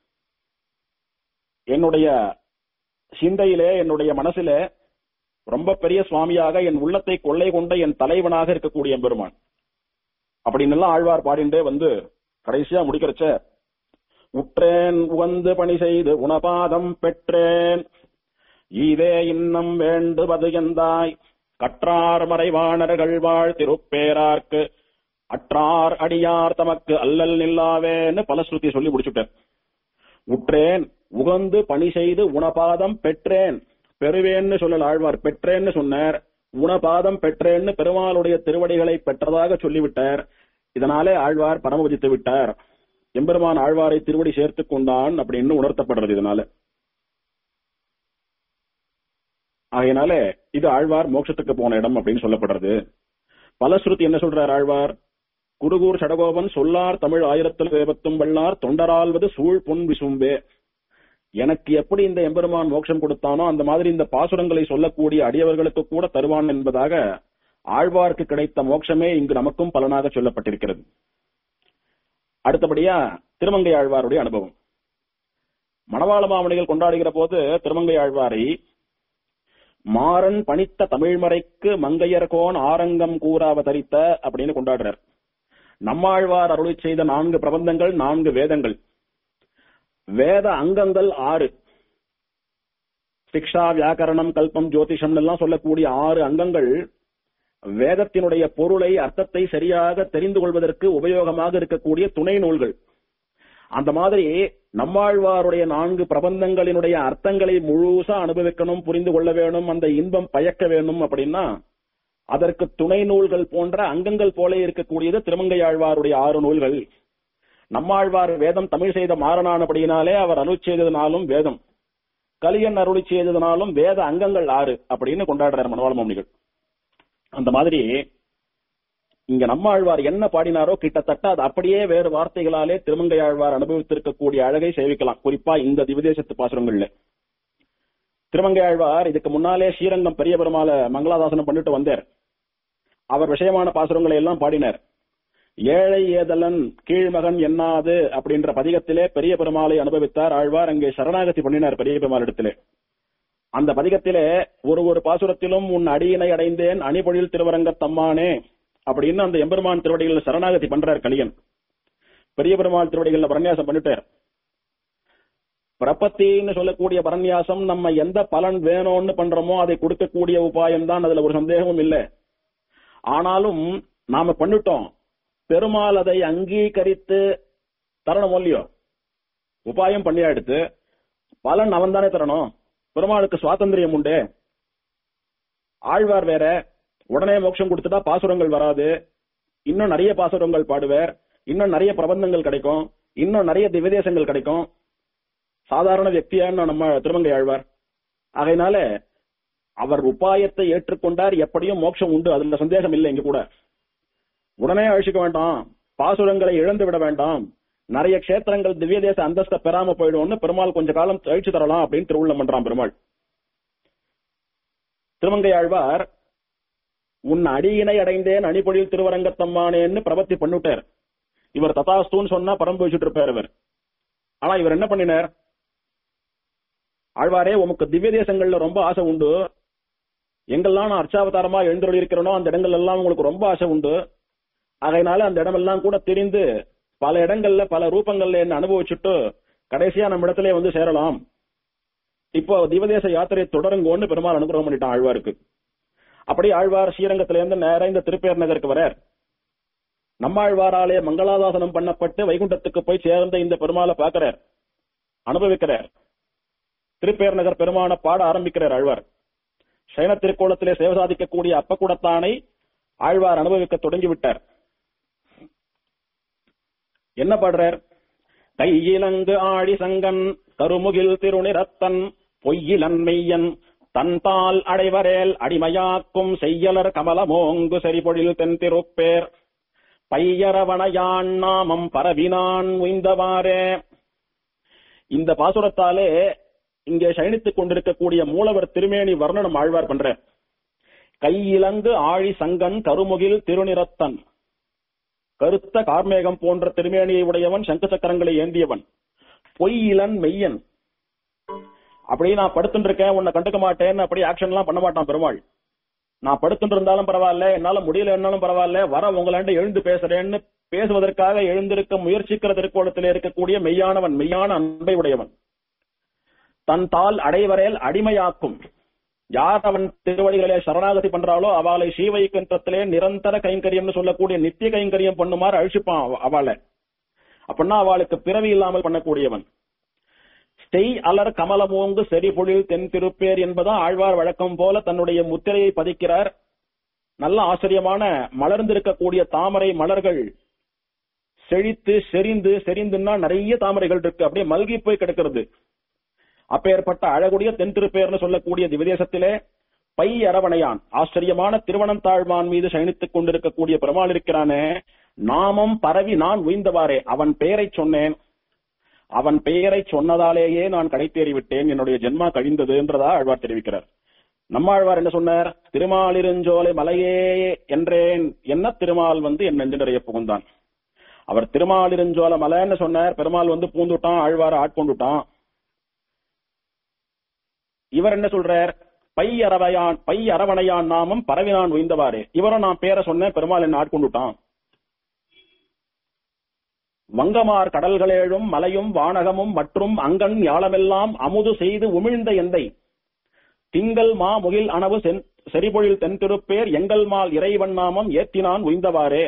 என்னுடைய சிந்தையிலே என்னுடைய மனசிலே ரொம்ப பெரிய சுவாமியாக என் உள்ளத்தை கொள்ளை கொண்ட என் தலைவனாக இருக்கக்கூடிய பெருமான் அப்படின்னு எல்லாம் ஆழ்வார் பாடிண்டே வந்து கடைசியா முடிக்கிறச்ச உற்றேன் உவந்து பணி செய்து உணபாதம் பெற்றேன் ஈதே இன்னம் வேண்டுவது எந்தாய் கற்றார் மறைவாணர்கள் வாழ் திருப்பேரார்க்கு அற்றார் அடியார் தமக்கு அல்லல் நில்லாவேன்னு பலஸ்ருதி சொல்லி முடிச்சுட்டேன் உற்றேன் உகந்து பணி செய்து உணபாதம் பெற்றேன் பெறுவேன்னு சொல்லல ஆழ்வார் பெற்றேன்னு சொன்னார் உணபாதம் பெற்றேன்னு பெருமாளுடைய திருவடிகளை பெற்றதாக சொல்லிவிட்டார் இதனாலே ஆழ்வார் பரமபதித்து விட்டார் எம்பெருமான் ஆழ்வாரை திருவடி சேர்த்துக் கொண்டான் அப்படின்னு உணர்த்தப்படுறது இதனால ஆகையினால இது ஆழ்வார் மோட்சத்துக்கு போன இடம் அப்படின்னு சொல்லப்படுறது பலஸ்ருதி என்ன சொல்றார் ஆழ்வார் குருகூர் சடகோபன் சொல்லார் தமிழ் ஆயிரத்தில் வேபத்தும் வல்லார் தொண்டரால்வது சூழ் பொன் விசும்பே எனக்கு எப்படி இந்த எம்பெருமான் மோட்சம் கொடுத்தானோ அந்த மாதிரி இந்த பாசுரங்களை சொல்லக்கூடிய அடியவர்களுக்கு கூட தருவான் என்பதாக ஆழ்வார்க்கு கிடைத்த மோட்சமே இங்கு நமக்கும் பலனாக சொல்லப்பட்டிருக்கிறது அடுத்தபடியா திருமங்கை ஆழ்வாருடைய அனுபவம் மணவாள மாமணிகள் கொண்டாடுகிற போது திருமங்கை ஆழ்வாரை மாறன் பணித்த தமிழ்மறைக்கு மங்கையர்கோன் ஆரங்கம் கூற அவதரித்த அப்படின்னு கொண்டாடுறார் நம்மாழ்வார் அருளி செய்த நான்கு பிரபந்தங்கள் நான்கு வேதங்கள் வேத அங்கங்கள் ஆறு சிக்ஷா வியாக்கரணம் கல்பம் ஜோதிஷம் எல்லாம் சொல்லக்கூடிய ஆறு அங்கங்கள் வேதத்தினுடைய பொருளை அர்த்தத்தை சரியாக தெரிந்து கொள்வதற்கு உபயோகமாக இருக்கக்கூடிய துணை நூல்கள் அந்த மாதிரி நம்மாழ்வாருடைய நான்கு பிரபந்தங்களினுடைய அர்த்தங்களை முழுசா அனுபவிக்கணும் புரிந்து கொள்ள வேணும் அந்த இன்பம் பயக்க வேணும் அப்படின்னா அதற்கு துணை நூல்கள் போன்ற அங்கங்கள் போல இருக்கக்கூடியது திருமங்கையாழ்வாருடைய ஆறு நூல்கள் நம்மாழ்வார் வேதம் தமிழ் செய்த மாறனானபடியினாலே அவர் அருள் செய்ததினாலும் வேதம் கலியன் அருளி செய்ததினாலும் வேத அங்கங்கள் ஆறு அப்படின்னு கொண்டாடுறார் மனவாள மாமனிகள் அந்த மாதிரி இங்க நம்மாழ்வார் என்ன பாடினாரோ கிட்டத்தட்ட அது அப்படியே வேறு வார்த்தைகளாலே திருமங்கையாழ்வார் அனுபவித்திருக்கக்கூடிய அழகை சேவிக்கலாம் குறிப்பா இந்த திவிதேசத்து பாசுரங்கள்ல திருமங்கையாழ்வார் இதுக்கு முன்னாலே ஸ்ரீரங்கம் பெரிய பெருமாளை மங்களாதாசனம் பண்ணிட்டு வந்தார் அவர் விஷயமான பாசுரங்களை எல்லாம் பாடினார் ஏழை ஏதலன் கீழ்மகன் என்னாது அப்படின்ற பதிகத்திலே பெரிய பெருமாளை அனுபவித்தார் ஆழ்வார் அங்கே சரணாகதி பண்ணினார் பெரிய பெருமாள் இடத்திலே அந்த பதிகத்திலே ஒரு ஒரு பாசுரத்திலும் உன் அடியினை அடைந்தேன் அணிபொழில் திருவரங்க தம்மானே அப்படின்னு அந்த எம்பெருமான் திருவடிகள் சரணாகதி பண்றார் கலியன் பெரிய பெருமாள் திருவடிகள்ல பரநியாசம் பண்ணிட்டார் பிரபத்தின்னு சொல்லக்கூடிய பரநியாசம் நம்ம எந்த பலன் வேணும்னு பண்றோமோ அதை கொடுக்கக்கூடிய உபாயம் தான் அதுல ஒரு சந்தேகமும் இல்லை ஆனாலும் நாம பண்ணிட்டோம் பெருமாள் அதை அங்கீகரித்து தரணும் இல்லையோ உபாயம் பண்ணியா எடுத்து பலன் அவன் தானே தரணும் பெருமாளுக்கு சுவாதந்திரியம் உண்டு ஆழ்வார் வேற உடனே மோட்சம் கொடுத்துட்டா பாசுரங்கள் வராது இன்னும் நிறைய பாசுரங்கள் பாடுவார் இன்னும் நிறைய பிரபந்தங்கள் கிடைக்கும் இன்னும் நிறைய திவ்யதேசங்கள் கிடைக்கும் சாதாரண வியக்தியான நம்ம திருமங்கை ஆழ்வார் ஆகையினால அவர் உபாயத்தை ஏற்றுக்கொண்டார் எப்படியும் மோட்சம் உண்டு அதுல சந்தேகம் இல்லை இங்க கூட உடனே அழிச்சுக்க வேண்டாம் பாசுரங்களை இழந்து விட வேண்டாம் நிறைய கஷேத்திரங்கள் திவ்ய தேச அந்தஸ்தை பெறாம போயிடும்னு பெருமாள் கொஞ்ச காலம் கழிச்சு தரலாம் அப்படின்னு திருவுள்ளம் பண்றான் பெருமாள் திருமங்கை ஆழ்வார் உன் அடியினை அடைந்தேன் அணிபொழில் திருவரங்கத்தம்மானேன்னு பிரபத்தி பண்ணிட்டார் இவர் ததாஸ்தூன்னு சொன்னா பரம்பு வச்சுட்டு இருப்பார் இவர் ஆனா இவர் என்ன பண்ணினார் ஆழ்வாரே உமக்கு திவ்ய தேசங்கள்ல ரொம்ப ஆசை உண்டு எங்கெல்லாம் நான் அர்ச்சாவதாரமா எழுந்தருளி இருக்கிறனோ அந்த இடங்கள் எல்லாம் உங்களுக்கு ரொம்ப ஆசை உண்டு ஆகையினால அந்த இடமெல்லாம் கூட தெரிந்து பல இடங்கள்ல பல ரூபங்கள்ல என்ன அனுபவிச்சுட்டு கடைசியா நம்ம இடத்துல வந்து சேரலாம் இப்போ திவதேச யாத்திரை தொடருங்கோன்னு பெருமாள் அனுகிரகம் பண்ணிட்டான் ஆழ்வாருக்கு அப்படி ஆழ்வார் ஸ்ரீரங்கத்திலிருந்து நேரா இந்த திருப்பேர் நகருக்கு வரார் நம்மாழ்வாராலே மங்களாதாசனம் பண்ணப்பட்டு வைகுண்டத்துக்கு போய் சேர்ந்த இந்த பெருமாளை பார்க்கிறார் அனுபவிக்கிறார் திருப்பேர் நகர் பெருமான பாட ஆரம்பிக்கிறார் ஆழ்வார் சைன திருக்கோலத்திலே சேவை சாதிக்கக்கூடிய அப்பக்குடத்தானை ஆழ்வார் அனுபவிக்க தொடங்கிவிட்டார் என்ன பாடுறார் கையிலங்கு ஆழி சங்கன் கருமுகில் திருநிறத்தன் பொய்யிலன் மெய்யன் தன்பால் அடைவரேல் அடிமையாக்கும் செய்யலர் கமலமோங்கு செறிபொழில் தென்திருப்பேர் பையரவணையான் நாமம் பரவினான் உய்ந்தவாறே இந்த பாசுரத்தாலே இங்கே சயனித்துக் கொண்டிருக்கக்கூடிய மூலவர் திருமேனி வர்ணனம் ஆழ்வார் பண்ற கையிலங்கு ஆழி சங்கன் கருமுகில் திருநிறத்தன் கருத்த கார்மேகம் போன்ற திருமேனியை உடையவன் சங்கு சக்கரங்களை ஏந்தியவன் பொய்யிலன் மெய்யன் அப்படி நான் படுத்துட்டு இருக்கேன் உன்னை கண்டுக்க மாட்டேன்னு அப்படி ஆக்ஷன் எல்லாம் பண்ண மாட்டான் பெருமாள் நான் படுத்துட்டு இருந்தாலும் பரவாயில்ல என்னால முடியல என்னாலும் பரவாயில்ல வர உங்களாண்ட எழுந்து பேசுறேன்னு பேசுவதற்காக எழுந்திருக்க முயற்சிக்கிற திருக்கோலத்திலே இருக்கக்கூடிய மெய்யானவன் மெய்யான அன்பை உடையவன் தன் தால் அடைவரையில் அடிமையாக்கும் யார் அவன் திருவடிகளே சரணாகதி பண்றாளோ அவளை ஸ்ரீவைகுண்டத்திலே நிரந்தர கைங்கரியம்னு சொல்லக்கூடிய நித்திய கைங்கரியம் பண்ணுமாறு அழிச்சுப்பான் அவ- அவளை அப்படின்னா அவளுக்கு பிறவி இல்லாமல் பண்ணக்கூடியவன் ஸ்டெய் அலர் கமலமோங்கு செறிபொழில் தென் திருப்பேர் என்பதா ஆழ்வார் வழக்கம் போல தன்னுடைய முத்திரையை பதிக்கிறார் நல்ல ஆச்சரியமான மலர்ந்திருக்கக்கூடிய தாமரை மலர்கள் செழித்து செறிந்து செறிந்துன்னா நிறைய தாமரைகள் இருக்கு அப்படியே மல்கி போய் கிடக்கிறது அப்பேற்பட்ட அழகுடைய தென் திருப்பேர்னு சொல்லக்கூடிய திவதேசத்திலே பை அரவணையான் ஆச்சரியமான திருவனந்தாழ்வான் மீது சயனித்துக் கொண்டிருக்கக்கூடிய பெருமாள் இருக்கிறானே நாமம் பரவி நான் உய்ந்தவாறே அவன் பெயரை சொன்னேன் அவன் பெயரை சொன்னதாலேயே நான் கடைத்தேறி விட்டேன் என்னுடைய ஜென்மா கழிந்தது என்றதா ஆழ்வார் தெரிவிக்கிறார் நம்மாழ்வார் என்ன சொன்னார் திருமாலிருஞ்சோலை மலையே என்றேன் என்ன திருமால் வந்து என் நெஞ்சு நிறைய புகுந்தான் அவர் திருமாலிருஞ்சோலை மலைன்னு சொன்னார் பெருமாள் வந்து பூந்துட்டான் ஆழ்வார ஆட்கொண்டுட்டான் இவர் என்ன சொல்றார் பை அரவையான் பை அரவணையான் நாமம் பரவினான் உய்ந்தவாறே இவரும் நான் பேரை சொன்னேன் பெருமாள் என்ன ஆட்கொண்டுட்டான் வங்கமார் கடல்களேழும் மலையும் வானகமும் மற்றும் அங்கன் யாழமெல்லாம் அமுது செய்து உமிழ்ந்த எந்தை திங்கள் மா முகில் அணவு சென் செறிபொழில் தென்திருப்பேர் எங்கள் மால் இறைவன் நாமம் ஏத்தினான் உய்ந்தவாறே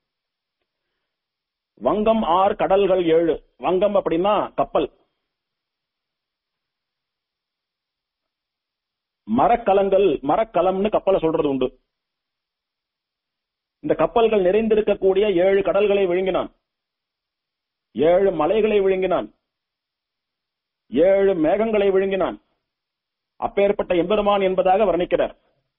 வங்கம் ஆர் கடல்கள் ஏழு வங்கம் அப்படின்னா கப்பல் மரக்கலங்கள் மரக்கலம்னு கப்பலை சொல்றது உண்டு இந்த கப்பல்கள் நிறைந்திருக்கக்கூடிய ஏழு கடல்களை விழுங்கினான் ஏழு மலைகளை விழுங்கினான் ஏழு மேகங்களை விழுங்கினான் அப்பேற்பட்ட எம்பெருமான் என்பதாக வர்ணிக்கிறார்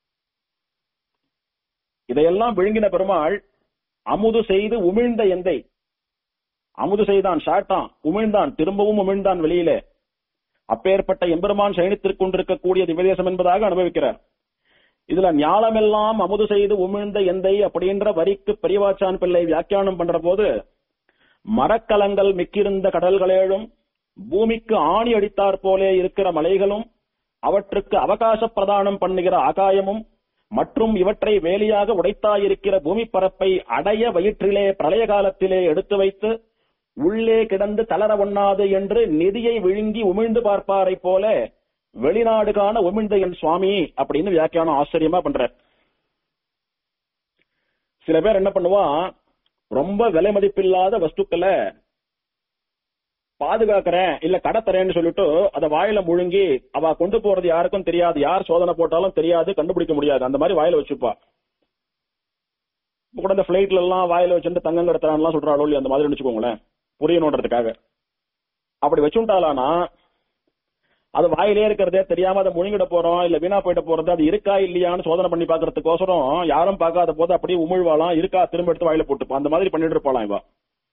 இதையெல்லாம் விழுங்கின பெருமாள் அமுது செய்து உமிழ்ந்த எந்தை அமுது செய்தான் ஷாட்டான் உமிழ்ந்தான் திரும்பவும் உமிழ்ந்தான் வெளியிலே அப்பேற்பட்ட எம்பெருமான் சயனித்திற்கு கொண்டிருக்கக்கூடிய திவதேசம் என்பதாக அனுபவிக்கிறார் இதுல ஞாலமெல்லாம் அமுது செய்து உமிழ்ந்த எந்தை அப்படின்ற வரிக்கு பெரியவாச்சான் பிள்ளை வியாக்கியானம் பண்ற போது மரக்கலங்கள் மிக்கிருந்த கடல்களேழும் பூமிக்கு ஆணி அடித்தாற் போலே இருக்கிற மலைகளும் அவற்றுக்கு அவகாச பிரதானம் பண்ணுகிற ஆகாயமும் மற்றும் இவற்றை வேலியாக உடைத்தாயிருக்கிற பூமி பரப்பை அடைய வயிற்றிலே பிரளய காலத்திலே எடுத்து வைத்து உள்ளே கிடந்து தளர ஒண்ணாது என்று நிதியை விழுங்கி உமிழ்ந்து பார்ப்பாரை போல வெளிநாடு காண உமிழ்ந்த என் சுவாமி அப்படின்னு வியாக்கியானம் ஆச்சரியமா பண்ற சில பேர் என்ன பண்ணுவான் ரொம்ப விலை மதிப்பில்லாத வஸ்துக்களை பாதுகாக்கிறேன் இல்ல கடத்தறேன்னு சொல்லிட்டு அத வாயில முழுங்கி அவ கொண்டு போறது யாருக்கும் தெரியாது யார் சோதனை போட்டாலும் தெரியாது கண்டுபிடிக்க முடியாது அந்த மாதிரி வாயில வச்சுப்பா இப்ப கூட இந்த பிளைட்ல எல்லாம் வாயில வச்சுட்டு தங்கம் கடத்துறான்லாம் சொல்றாளோ இல்லையா அந்த மாதிரி வச்சுக்கோங்களேன் புரியணுன்றதுக்காக அப்படி வச்சுட்டாலானா அது வாயிலே இருக்கிறதே தெரியாம அதை முழுங்கிட போறோம் இல்ல வீணா போயிட போறது அது இருக்கா இல்லையான்னு சோதனை பண்ணி பாக்குறதுக்கோசரம் யாரும் பார்க்காத போது அப்படியே உமிழ்வாளாம் இருக்கா திரும்ப எடுத்து வாயில போட்டுப்பா அந்த மாதிரி பண்ணிட்டு இருப்பாளாம் இவ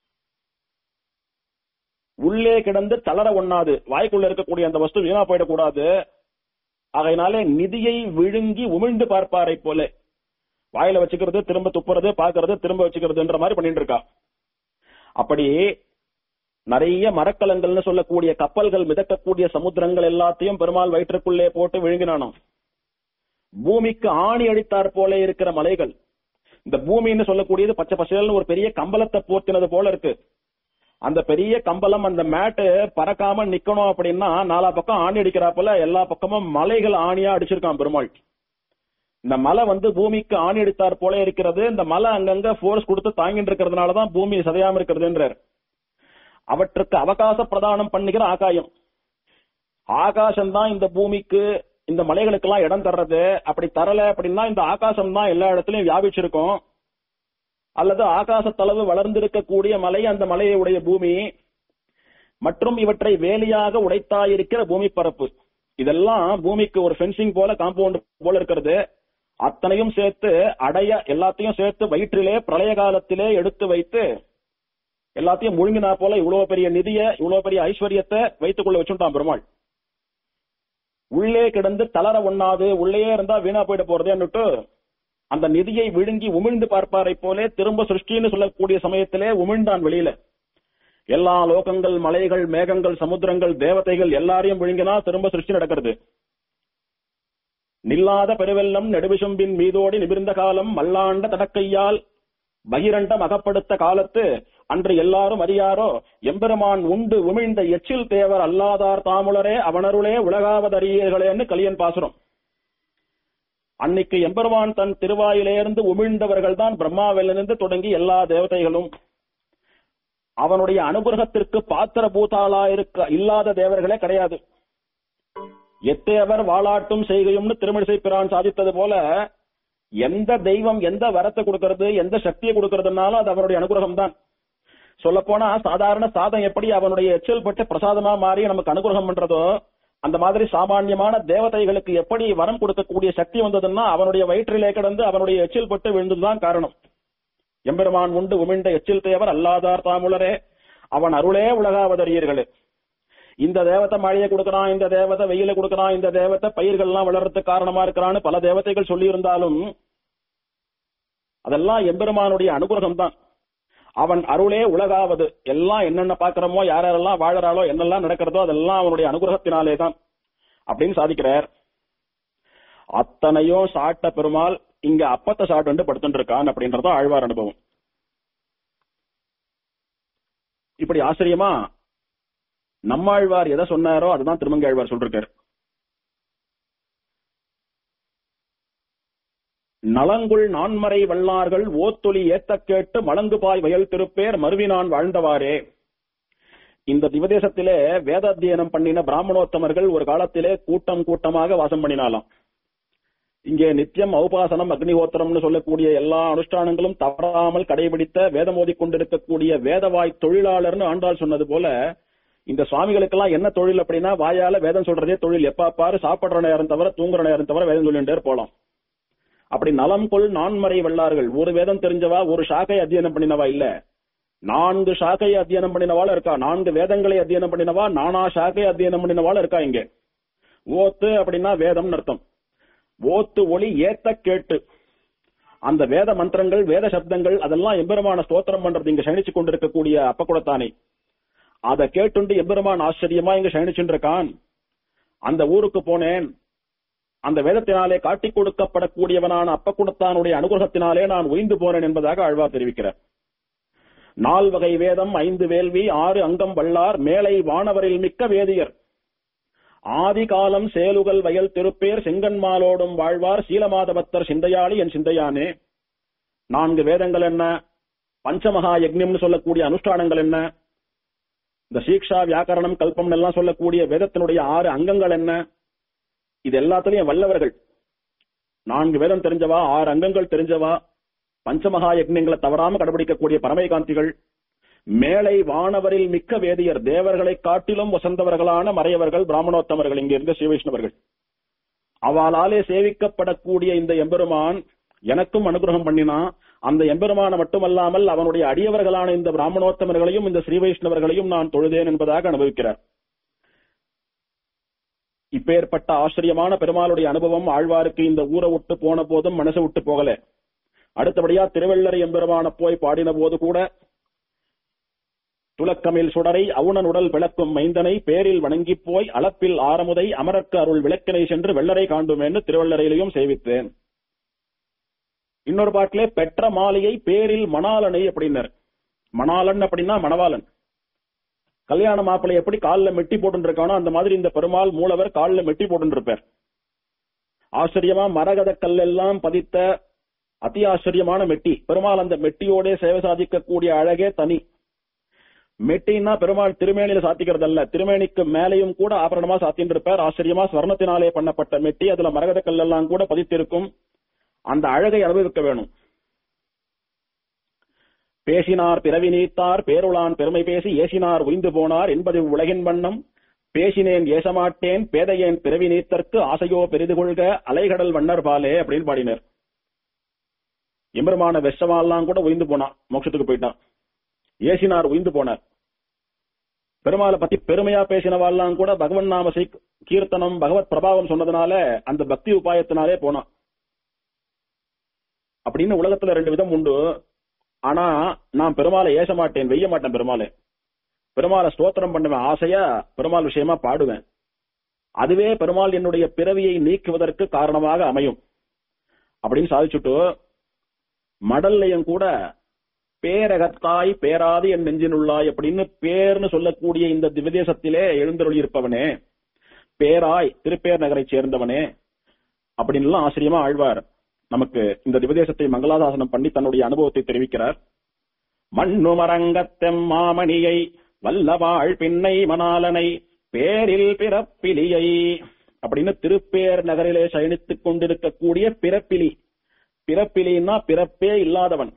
உள்ளே கிடந்து தளர ஒண்ணாது வாய்க்குள்ள இருக்கக்கூடிய அந்த வஸ்து வீணா போயிடக்கூடாது ஆகையினாலே நிதியை விழுங்கி உமிழ்ந்து பார்ப்பாரை போல வாயில வச்சுக்கிறது திரும்ப துப்புறது பாக்குறது திரும்ப வச்சுக்கிறதுன்ற மாதிரி பண்ணிட்டு இருக்கா அப்படி நிறைய மரக்கலங்கள்னு சொல்லக்கூடிய கப்பல்கள் மிதக்கக்கூடிய சமுத்திரங்கள் எல்லாத்தையும் பெருமாள் வயிற்றுக்குள்ளே போட்டு விழுங்கினானாம் பூமிக்கு ஆணி அடித்தாற் போல இருக்கிற மலைகள் இந்த பூமின்னு சொல்லக்கூடியது பச்சை பசேல்னு ஒரு பெரிய கம்பளத்தை போர்த்தினது போல இருக்கு அந்த பெரிய கம்பளம் அந்த மேட்டு பறக்காம நிக்கணும் அப்படின்னா நாலா பக்கம் ஆணி அடிக்கிறாப்புல எல்லா பக்கமும் மலைகள் ஆணியா அடிச்சிருக்கான் பெருமாள் இந்த மலை வந்து பூமிக்கு ஆணி அடித்தார் போல இருக்கிறது இந்த மலை அங்கங்க போர்ஸ் கொடுத்து தாங்கிட்டு இருக்கிறதுனாலதான் பூமி சதையாம இருக்கிறதுன்றார் அவற்றுக்கு அவகாச பிரதானம் பண்ணுகிற ஆகாயம் ஆகாசம் தான் இந்த பூமிக்கு இந்த மலைகளுக்கெல்லாம் இடம் தர்றது அப்படி தரல அப்படின்னா இந்த ஆகாசம் தான் எல்லா இடத்துலயும் வியாபிச்சிருக்கும் அல்லது ஆகாசத்தளவு வளர்ந்திருக்கக்கூடிய மலை அந்த மலையுடைய பூமி மற்றும் இவற்றை வேலியாக உடைத்தாயிருக்கிற பூமி பரப்பு இதெல்லாம் பூமிக்கு ஒரு ஃபென்சிங் போல காம்பவுண்ட் போல இருக்கிறது அத்தனையும் சேர்த்து அடைய எல்லாத்தையும் சேர்த்து வயிற்றிலே பிரளய காலத்திலே எடுத்து வைத்து எல்லாத்தையும் முழுங்கினா போல இவ்வளவு பெரிய நிதிய இவ்வளவு பெரிய ஐஸ்வர்யத்தை வைத்துக் கொள்ள வச்சுட்டான் பெருமாள் உள்ளே கிடந்து தளர ஒண்ணாது உள்ளே இருந்தா வீணா போயிட போறதேன்னுட்டு அந்த நிதியை விழுங்கி உமிழ்ந்து பார்ப்பாரை போலே திரும்ப சிருஷ்டின்னு சொல்லக்கூடிய சமயத்திலே உமிழ்ந்தான் வெளியில எல்லா லோகங்கள் மலைகள் மேகங்கள் சமுத்திரங்கள் தேவதைகள் எல்லாரையும் விழுங்கினா திரும்ப சிருஷ்டி நடக்கிறது நில்லாத பெருவெல்லம் நெடுவிசும்பின் மீதோடி நிமிர்ந்த காலம் மல்லாண்ட தடக்கையால் பகிரண்டம் அகப்படுத்த காலத்து அன்று எல்லாரும் அறியாரோ எம்பெருமான் உண்டு உமிழ்ந்த எச்சில் தேவர் அல்லாதார் தாமுலரே அவனருளே உலகாவதறியர்களேன்னு கலியன் பாசுரம் அன்னைக்கு எம்பெருமான் தன் திருவாயிலிருந்து உமிழ்ந்தவர்கள் தான் பிரம்மாவிலிருந்து தொடங்கி எல்லா தேவதைகளும் அவனுடைய அனுகிரகத்திற்கு பாத்திர பூதாளா இருக்க இல்லாத தேவர்களே கிடையாது எத்தேவர் வாளாட்டும் செய்கையும்னு திருமணிசை பிரான் சாதித்தது போல எந்த தெய்வம் எந்த வரத்தை கொடுக்கறது எந்த சக்தியை கொடுக்கறதுனாலும் அது அவனுடைய அனுகிரகம் தான் சொல்ல போனா சாதாரண சாதம் எப்படி அவனுடைய எச்சல் பட்டு பிரசாதமா மாறி நமக்கு அனுகிரகம் பண்றதோ அந்த மாதிரி சாமானியமான தேவதைகளுக்கு எப்படி வரம் கொடுக்கக்கூடிய சக்தி வந்ததுன்னா அவனுடைய வயிற்றிலே கிடந்து அவனுடைய எச்சில் பட்டு விழுந்ததுதான் காரணம் எம்பெருமான் உண்டு உமிழ்ந்த எச்சில் தேவர் அல்லாதார் தாமுலரே அவன் அருளே உலகாவதறியர்களே இந்த தேவத்தை மழையை கொடுக்கறான் இந்த தேவத்தை வெயில கொடுக்கறான் இந்த தேவத்தை பயிர்கள்லாம் வளர்றதுக்கு காரணமா இருக்கிறான்னு பல தேவதைகள் சொல்லி இருந்தாலும் அதெல்லாம் எம்பெருமானுடைய அனுகிரகம் தான் அவன் அருளே உலகாவது எல்லாம் என்னென்ன பாக்குறோமோ யார் யாரெல்லாம் வாழறாளோ என்னெல்லாம் நடக்கிறதோ அதெல்லாம் அவனுடைய அனுகிரகத்தினாலே தான் அப்படின்னு சாதிக்கிறார் அத்தனையும் சாட்ட பெருமாள் இங்க அப்பத்த சாட்டு படுத்துட்டு இருக்கான் அப்படின்றத ஆழ்வார் அனுபவம் இப்படி ஆச்சரியமா நம்மாழ்வார் எதை சொன்னாரோ அதுதான் திருமங்காழ்வார் சொல்றார் நலங்குள் நான்மறை வல்லார்கள் ஓத்தொலி ஏத்தக் கேட்டு மலங்குபாய் வயல் திருப்பேர் மருவினான் வாழ்ந்தவாறே இந்த திவதேசத்திலே வேத அத்தியனம் பண்ணின பிராமணோத்தமர்கள் ஒரு காலத்திலே கூட்டம் கூட்டமாக வாசம் பண்ணினாலாம் இங்கே நித்தியம் ஔபாசனம் அக்னிஹோத்திரம்னு சொல்லக்கூடிய எல்லா அனுஷ்டானங்களும் தவறாமல் கடைபிடித்த வேதமோதி கொண்டிருக்கக்கூடிய வேதவாய் தொழிலாளர்னு ஆண்டாள் சொன்னது போல இந்த சுவாமிகளுக்கெல்லாம் என்ன தொழில் அப்படின்னா வாயால வேதம் சொல்றதே தொழில் எப்ப பாரு சாப்பிடுற நேரம் தவிர தூங்குற நேரம் தவிர வேதம் சொல்லிட்டே போலாம் அப்படி நலம் கொள் நான்மறை வல்லார்கள் ஒரு வேதம் தெரிஞ்சவா ஒரு சாக்கை அத்தியனம் பண்ணினவா இல்ல நான்கு சாக்கையை அத்தியனம் பண்ணினவாள் இருக்கா நான்கு வேதங்களை அத்தியனம் பண்ணினவா நானா சாக்கை அத்தியனம் பண்ணினவாள் இருக்கா இங்க ஓத்து அப்படின்னா வேதம்னு அர்த்தம் ஓத்து ஒளி ஏத்த கேட்டு அந்த வேத மந்திரங்கள் வேத சப்தங்கள் அதெல்லாம் எம்பெருமான ஸ்தோத்திரம் பண்றது இங்க சயனிச்சு கொண்டிருக்கக்கூடிய அப்பக்குடத்தானே அதை கேட்டுண்டு எம்பெருமான் ஆச்சரியமா இங்க சயனிச்சுட்டு இருக்கான் அந்த ஊருக்கு போனேன் அந்த வேதத்தினாலே காட்டிக் கொடுக்கப்படக்கூடியவனான அப்பக்குடத்தானுடைய அனுகிரகத்தினாலே நான் உயிந்து போனேன் என்பதாக ஆழ்வார் தெரிவிக்கிறார் நால் வகை வேதம் ஐந்து வேள்வி ஆறு அங்கம் வல்லார் மேலை வானவரில் மிக்க வேதியர் ஆதி காலம் சேலுகள் வயல் திருப்பேர் செங்கன்மாலோடும் வாழ்வார் சீலமாதபத்தர் சிந்தையாளி என் சிந்தையானே நான்கு வேதங்கள் என்ன பஞ்சமகா யக்ஞம்னு சொல்லக்கூடிய அனுஷ்டானங்கள் என்ன இந்த சீக்ஷா வியாக்கரணம் கல்பம் எல்லாம் சொல்லக்கூடிய வேதத்தினுடைய ஆறு அங்கங்கள் என்ன இது எல்லாத்துலயும் வல்லவர்கள் நான்கு வேதம் தெரிஞ்சவா ஆறு அங்கங்கள் தெரிஞ்சவா பஞ்சமகா யக்ஞங்களை தவறாம கடைபிடிக்கக்கூடிய பரமைகாந்திகள் மேலை வானவரில் மிக்க வேதியர் தேவர்களை காட்டிலும் வசந்தவர்களான மறையவர்கள் பிராமணோத்தமர்கள் இங்க இருந்த ஸ்ரீவைஷ்ணவர்கள் அவளாலே சேவிக்கப்படக்கூடிய இந்த எம்பெருமான் எனக்கும் அனுகிரகம் பண்ணினா அந்த எம்பெருமான மட்டுமல்லாமல் அவனுடைய அடியவர்களான இந்த பிராமணோத்தமர்களையும் இந்த ஸ்ரீ வைஷ்ணவர்களையும் நான் தொழுதேன் என்பதாக அனுபவிக்கிறார் இப்பேற்பட்ட ஆச்சரியமான பெருமாளுடைய அனுபவம் ஆழ்வாருக்கு இந்த ஊரை விட்டு போன போதும் மனசை விட்டு போகல அடுத்தபடியா திருவள்ளரை எம்பெருமான போய் பாடின போது கூட துலக்கமில் சுடரை அவுணன் உடல் விளக்கும் மைந்தனை பேரில் வணங்கிப் போய் அளப்பில் ஆரமுதை அமரர்க்கு அருள் விளக்கினை சென்று வெள்ளரை காண்டுமேன்னு திருவள்ளரையிலையும் சேவித்தேன் இன்னொரு பாட்டிலே பெற்ற மாலையை பேரில் மணாலனை அப்படின்னார் மணாலன் அப்படின்னா மணவாளன் கல்யாண மாப்பிள்ளை எப்படி காலில் மெட்டி போட்டு இருக்கானோ அந்த மாதிரி இந்த பெருமாள் மூலவர் காலில் மெட்டி போட்டு இருப்பார் ஆச்சரியமா மரகத கல்லெல்லாம் பதித்த அதி ஆச்சரியமான மெட்டி பெருமாள் அந்த மெட்டியோட சேவை சாதிக்கக்கூடிய அழகே தனி மெட்டின்னா பெருமாள் திருமேனியில சாத்திக்கிறது அல்ல திருமேனிக்கு மேலையும் கூட ஆபரணமா சாத்தின்னு இருப்பார் ஆச்சரியமா ஸ்வர்ணத்தினாலே பண்ணப்பட்ட மெட்டி அதுல மரகத கல்லெல்லாம் கூட பதித்திருக்கும் அந்த அழகை அனுபவிக்க வேணும் பேசினார் பிறவி நீத்தார் பேருளான் பெருமை பேசி ஏசினார் உய்ந்து போனார் என்பது உலகின் வண்ணம் பேசினேன் ஏசமாட்டேன் பேதையேன் பிறவி நீத்தற்கு ஆசையோ பெரிது கொள்க அலைகடல் வண்ணர் பாலே அப்படின்னு பாடினர் எம்பெருமான வெஷமாலாம் கூட உயிந்து போனான் மோட்சத்துக்கு போயிட்டான் ஏசினார் உயிந்து போனார் பெருமாளை பத்தி பெருமையா பேசினவாள்லாம் கூட பகவன் நாமசை கீர்த்தனம் பகவத் பிரபாவம் சொன்னதுனால அந்த பக்தி உபாயத்தினாலே போனான் அப்படின்னு உலகத்துல ரெண்டு விதம் உண்டு ஆனா நான் பெருமாளை ஏச மாட்டேன் வெய்ய மாட்டேன் பெருமாளை பெருமாளை ஸ்தோத்திரம் பண்ணுவேன் ஆசையா பெருமாள் விஷயமா பாடுவேன் அதுவே பெருமாள் என்னுடைய பிறவியை நீக்குவதற்கு காரணமாக அமையும் அப்படின்னு சாதிச்சுட்டு மடல்லையும் கூட பேரகத்தாய் பேராது என் நெஞ்சினுள்ளாய் அப்படின்னு பேர்னு சொல்லக்கூடிய இந்த திவ்யதேசத்திலே எழுந்தருளி இருப்பவனே பேராய் திருப்பேர் நகரைச் சேர்ந்தவனே அப்படின்லாம் ஆச்சரியமா ஆழ்வார் நமக்கு இந்த திவதேசத்தை மங்களாதாசனம் பண்ணி தன்னுடைய அனுபவத்தை தெரிவிக்கிறார் மண்ணு மரங்கத்தெம் மாமணியை வல்லவாழ் பின்னை மணாலனை பேரில் பிறப்பிலியை அப்படின்னு திருப்பேர் நகரிலே சயனித்துக் கொண்டிருக்கக்கூடிய பிறப்பிலி பிறப்பிலின்னா பிறப்பே இல்லாதவன்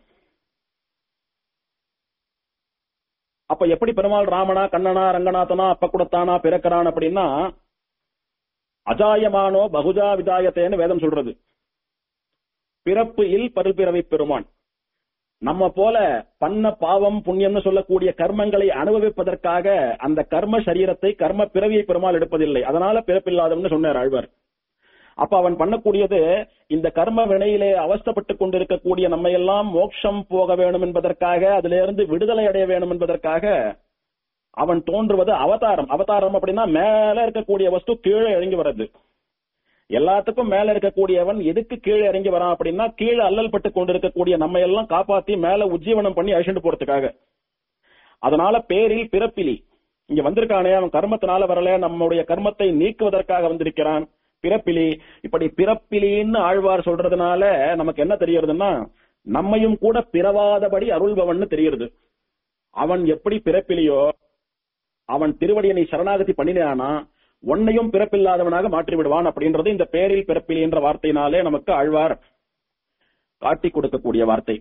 அப்ப எப்படி பெருமாள் ராமனா கண்ணனா ரங்கநாதனா அப்ப குடத்தானா பிறக்கிறான் அப்படின்னா அஜாயமானோ பகுஜா விதாயத்தேன்னு வேதம் சொல்றது பிறப்பு இல் பருபிறவை பெருமான் நம்ம போல பண்ண பாவம் புண்ணியம்னு சொல்லக்கூடிய கர்மங்களை அனுபவிப்பதற்காக அந்த கர்ம சரீரத்தை கர்ம பிறவியை பெருமாள் எடுப்பதில்லை அதனால பிறப்பில்லாதவன்னு சொன்னார் ஆழ்வார் அப்ப அவன் பண்ணக்கூடியது இந்த கர்ம வினையிலே அவஸ்தப்பட்டுக் கொண்டிருக்கக்கூடிய நம்ம எல்லாம் மோட்சம் போக வேணும் என்பதற்காக அதிலிருந்து விடுதலை அடைய வேணும் என்பதற்காக அவன் தோன்றுவது அவதாரம் அவதாரம் அப்படின்னா மேல இருக்கக்கூடிய வஸ்து கீழே இறங்கி வர்றது எல்லாத்துக்கும் மேல இருக்கக்கூடியவன் எதுக்கு கீழே இறங்கி வரான் அப்படின்னா கீழே அல்லல் பட்டு கொண்டிருக்கக்கூடிய நம்ம எல்லாம் காப்பாத்தி மேல உஜ்ஜீவனம் பண்ணி அழிச்சுட்டு போறதுக்காக அதனால பேரில் பிறப்பிலி இங்க வந்திருக்கானே அவன் கர்மத்தினால வரல நம்முடைய கர்மத்தை நீக்குவதற்காக வந்திருக்கிறான் பிறப்பிலி இப்படி பிறப்பிலின்னு ஆழ்வார் சொல்றதுனால நமக்கு என்ன தெரியறதுன்னா நம்மையும் கூட பிறவாதபடி அருள்பவன் தெரியுது அவன் எப்படி பிறப்பிலியோ அவன் திருவடியை நீ சரணாகதி பண்ணினானா உன்னையும் பிறப்பில்லாதவனாக மாற்றி விடுவான் அப்படின்றது இந்த பேரில் பிறப்பில் என்ற வார்த்தையினாலே நமக்கு ஆழ்வார் காட்டி கொடுக்கக்கூடிய வார்த்தை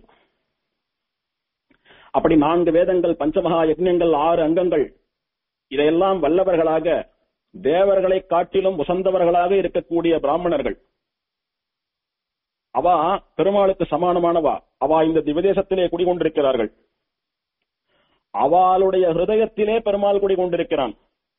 அப்படி நான்கு வேதங்கள் பஞ்சமகா யஜ்ஞங்கள் ஆறு அங்கங்கள் இதையெல்லாம் வல்லவர்களாக தேவர்களை காட்டிலும் உசந்தவர்களாக இருக்கக்கூடிய பிராமணர்கள் அவா பெருமாளுக்கு சமானமானவா அவா இந்த திவதேசத்திலே குடிகொண்டிருக்கிறார்கள் அவளுடைய ஹிருதயத்திலே பெருமாள் குடிகொண்டிருக்கிறான்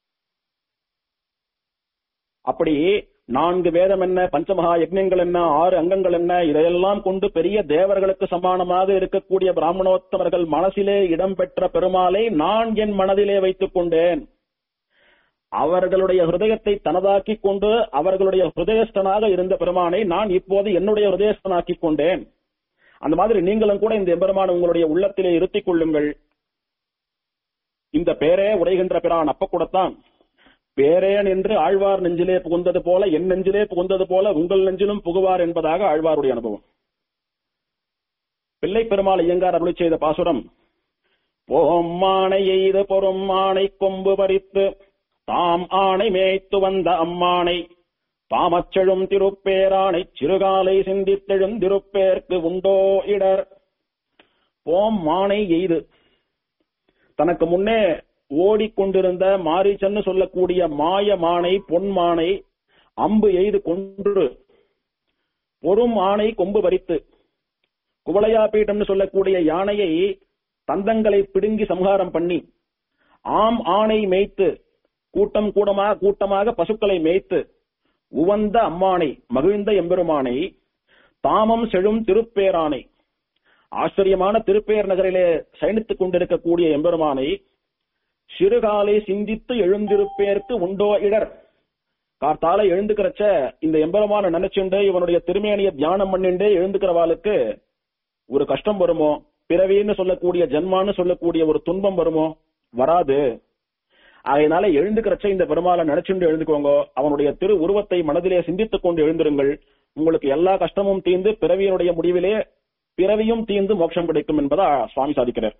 அப்படி நான்கு வேதம் என்ன பஞ்சமகா யஜ்ஞங்கள் என்ன ஆறு அங்கங்கள் என்ன இதையெல்லாம் கொண்டு பெரிய தேவர்களுக்கு சமானமாக இருக்கக்கூடிய பிராமணோத்தமர்கள் மனசிலே இடம்பெற்ற பெருமாளை நான் என் மனதிலே வைத்துக் கொண்டேன் அவர்களுடைய ஹிருதயத்தை தனதாக்கிக் கொண்டு அவர்களுடைய ஹிருதயஸ்தனாக இருந்த பெருமானை நான் இப்போது என்னுடைய ஹிருதயஸ்தனாக்கிக் கொண்டேன் அந்த மாதிரி நீங்களும் கூட இந்த எம்பெருமான உங்களுடைய உள்ளத்திலே இருத்திக் கொள்ளுங்கள் இந்த பேரே உரைகின்ற பிரான் அப்ப கூடத்தான் பேரேன் என்று ஆழ்வார் நெஞ்சிலே புகுந்தது போல என் நெஞ்சிலே புகுந்தது போல உங்கள் நெஞ்சிலும் புகுவார் என்பதாக ஆழ்வாருடைய அனுபவம் பிள்ளை பெருமாள் ஐயங்கார் அருளி செய்த பாசுரம் போம் ஆணை எய்து பொறும் ஆணை கொம்பு பறித்து தாம் ஆணை மேய்த்து வந்த அம்மானை தாமச்செழும் திருப்பேரானை சிறுகாலை சிந்தித்தெழுந்திருப்பேர்க்கு உண்டோ இடர் போம் மானை எய்து தனக்கு முன்னே ஓடிக்கொண்டிருந்த மாரீச்சன்னு சொல்லக்கூடிய மாய மானை பொன்மானை அம்பு எய்து கொன்று பொறும் ஆணை கொம்பு பறித்து குவளையாபீட்டம்னு சொல்லக்கூடிய யானையை தந்தங்களை பிடுங்கி சம்ஹாரம் பண்ணி ஆம் ஆணை மேய்த்து கூட்டம் கூடமாக கூட்டமாக பசுக்களை மேய்த்து உவந்த அம்மானை மகிழ்ந்த எம்பெருமானை தாமம் செழும் திருப்பேரானை ஆச்சரியமான திருப்பேர் நகரிலே சயனித்துக் கொண்டிருக்கக்கூடிய எம்பெருமானை சிறுகாலை சிந்தித்து எழுந்திருப்பேர்க்கு உண்டோ இடர் கார்த்தால எழுந்துக்கிறச்ச இந்த எம்பெருமான நினைச்சுண்டு இவனுடைய திருமேனிய தியானம் பண்ணிண்டே எழுந்துக்கிறவாளுக்கு ஒரு கஷ்டம் வருமோ பிறவின்னு சொல்லக்கூடிய ஜன்மான்னு சொல்லக்கூடிய ஒரு துன்பம் வருமோ வராது அதனால எழுந்துக்கிறச்ச இந்த பெருமாளை நினைச்சுண்டு எழுந்துக்கோங்க அவனுடைய திரு உருவத்தை மனதிலே சிந்தித்துக் கொண்டு எழுந்திருங்கள் உங்களுக்கு எல்லா கஷ்டமும் தீர்ந்து பிறவியினுடைய முடிவிலே பிறவியும் தீர்ந்து மோட்சம் கிடைக்கும் என்பதா சுவாமி சாதிக்கிறார்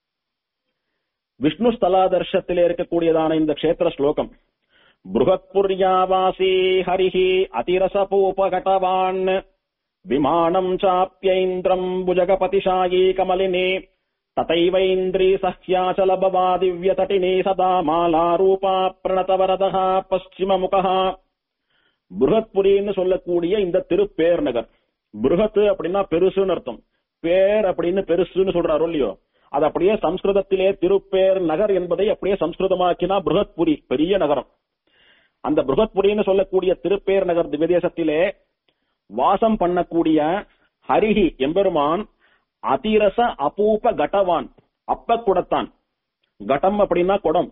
விஷ்ணு ஸ்தலாதர்ஷத்திலே இருக்கக்கூடியதான இந்த க்ஷேத்திர ஸ்லோகம் புருகத்புர்யாவாசி ஹரிஹி அதிரசபூபகட்டவான் விமானம் சாப்யைந்திரம் புஜகபதிஷாயி கமலினி ததைவைந்திரி சஹ்யாச்சலபவா திவ்யதட்டினி சதா மாலாரூபா பிரணதவரதः பশ্চিமமுகः புருகத்புரின்னு சொல்லக்கூடிய இந்த திருப்பேர் நகர் புருகத்து அப்படின்னா பெருசுன்னு அர்த்தம் பேர் அப்படின்னு பெருசுன்னு சொல்றாரோ இல்லையோ அது அப்படியே சம்ஸ்கிருதத்திலே திருப்பேர் நகர் என்பதை அப்படியே சம்ஸ்கிருதமாக்கினா புருகத்புரி பெரிய நகரம் அந்த புருகத்புரின்னு சொல்லக்கூடிய திருப்பேர் நகர் திவ்யதேசத்திலே வாசம் பண்ணக்கூடிய ஹரிஹி எம்பெருமான் அதிரச அபூப கட்டவான் அப்ப குடத்தான் கடம் அப்படின்னா குடம்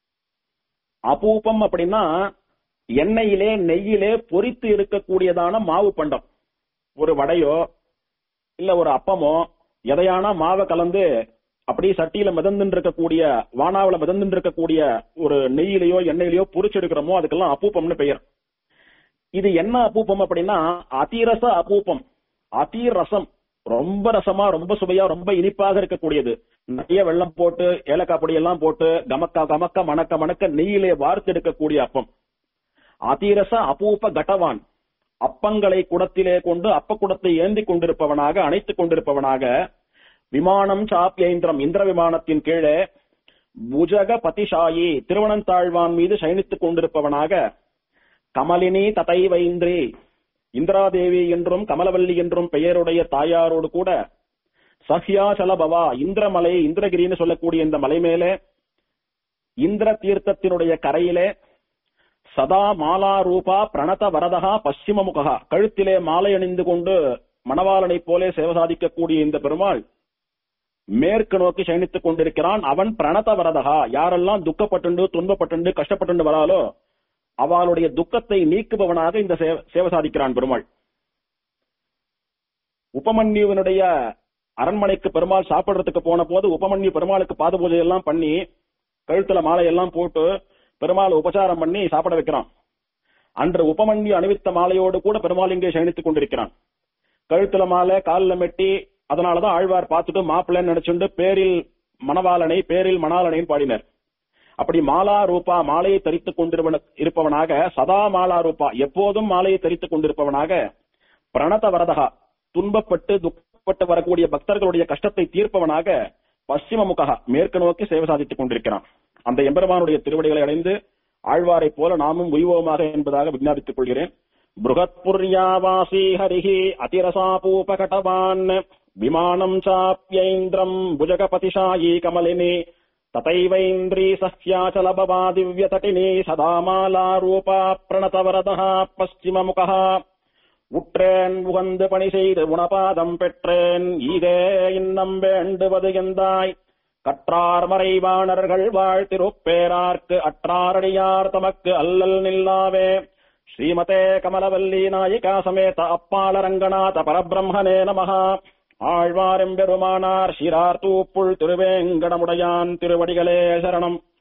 அபூபம் அப்படின்னா எண்ணெயிலே நெய்யிலே பொரித்து இருக்கக்கூடியதான மாவு பண்டம் ஒரு வடையோ இல்ல ஒரு அப்பமோ எதையானா மாவை கலந்து அப்படியே சட்டியில மிதந்துட்டு இருக்கக்கூடிய வானாவில மிதந்துட்டு இருக்கக்கூடிய ஒரு நெய்யிலையோ எண்ணெயிலையோ பொரிச்சு எடுக்கிறோமோ அதுக்கெல்லாம் அபூப்பம்னு பெயர் இது என்ன அபூப்பம் அப்படின்னா அதிரச அபூப்பம் அதிரசம் ரொம்ப ரசமா ரொம்ப சுவையா ரொம்ப இனிப்பாக இருக்கக்கூடியது நிறைய வெள்ளம் போட்டு ஏலக்காய் பொடி எல்லாம் போட்டு கமக்கா கமக்க மணக்க மணக்க நெய்யிலே வார்த்து எடுக்கக்கூடிய அப்பம் அதிரச அபூப கட்டவான் அப்பங்களை குடத்திலே கொண்டு அப்ப குடத்தை ஏந்தி கொண்டிருப்பவனாக அணைத்துக் கொண்டிருப்பவனாக விமானம் சாப்பியந்திரம் இந்திர விமானத்தின் கீழே புஜக பதிஷாயி திருவனந்தாழ்வான் மீது சயனித்துக் கொண்டிருப்பவனாக கமலினி ததைவைந்திரி இந்திராதேவி என்றும் கமலவல்லி என்றும் பெயருடைய தாயாரோடு கூட சஹ்யாசலபவா இந்திரமலை இந்திரகிரின்னு சொல்லக்கூடிய இந்த மலை மேலே இந்திர தீர்த்தத்தினுடைய கரையிலே சதா மாலா ரூபா பிரணத வரதகா பশ্চিம முகா கழுத்திலே மாலை அணிந்து கொண்டு மணவாளனைப் போலே சேவை சாதிக்கக்கூடிய இந்த பெருமாள் மேற்கு நோக்கி சயனித்துக் கொண்டிருக்கிறான் அவன் பிரணத வரதகா யாரெல்லாம் துக்கப்பட்டுண்டு துன்பப்பட்டுண்டு கஷ்டப்பட்டுண்டு வராலோ அவளுடைய துக்கத்தை நீக்குபவனாக இந்த சேவ- சேவை சாதிக்கிறான் பெருமாள் உபமன்யுவனுடைய அரண்மனைக்கு பெருமாள் சாப்பிடுறதுக்கு போன போது உபமன்யு பெருமாளுக்கு பாத பூஜை எல்லாம் பண்ணி கழுத்துல மாலை எல்லாம் போட்டு பெருமாள் உபசாரம் பண்ணி சாப்பிட வைக்கிறான் அன்று உபமன்யு அணிவித்த மாலையோடு கூட பெருமாள் இங்கே சயனித்துக் கொண்டிருக்கிறான் கழுத்துல மாலை காலில் மெட்டி அதனாலதான் ஆழ்வார் பார்த்துட்டு மாப்பிள்ளைன்னு நினைச்சுண்டு பேரில் மணவாளனை பேரில் மணாளனைன்னு பாடினர் அப்படி மாலா ரூபா மாலையை தரித்துக் கொண்டிருவன இருப்பவனாக சதா மாலா ரூபா எப்போதும் மாலையை தரித்துக் கொண்டிருப்பவனாக பிரணத வரதகா துன்பப்பட்டு துக்கப்பட்டு வரக்கூடிய பக்தர்களுடைய கஷ்டத்தை தீர்ப்பவனாக பশ্চিம முகா மேற்கு நோக்கி சேவை சாதித்துக் கொண்டிருக்கிறான் அந்த எம்பெருமானுடைய திருவடிகளை அடைந்து ஆழ்வாரைப் போல நாமும் உய்வோமாக என்பதாக விஞ்ஞாபித்துக் கொள்கிறேன் बृहत्पुर्यावासी हरिः अतिरसापूपकटवान् विमानम् चाप्यैन्द्रम् भुजगपतिशायी कमलिनी तथैवैन्द्री सह्याचलभवा दिव्यतटिनी सदा मालारूपा प्रणतवरदः पश्चिममुखः உற்றேன் உகந்து பணி செய்து உணபாதம் பெற்றேன் ஈகே இன்னம் வேண்டுவது எந்தாய் கற்றார் மறைவாணர்கள் வாழ்த்திருப்பேரார்க்கு அற்றாரடியார் தமக்கு அல்லல் நில்லாவே ஸ்ரீமதே கமலவல்லி நாயிகா சமேத அப்பாள ரங்கநாத பரபிரம்மனே நமः ஆழ்வாரெம்பெருமானார் ஷிரார் தூப்புள் திருவேங்கடமுடையான் திருவடிகளே சரணம்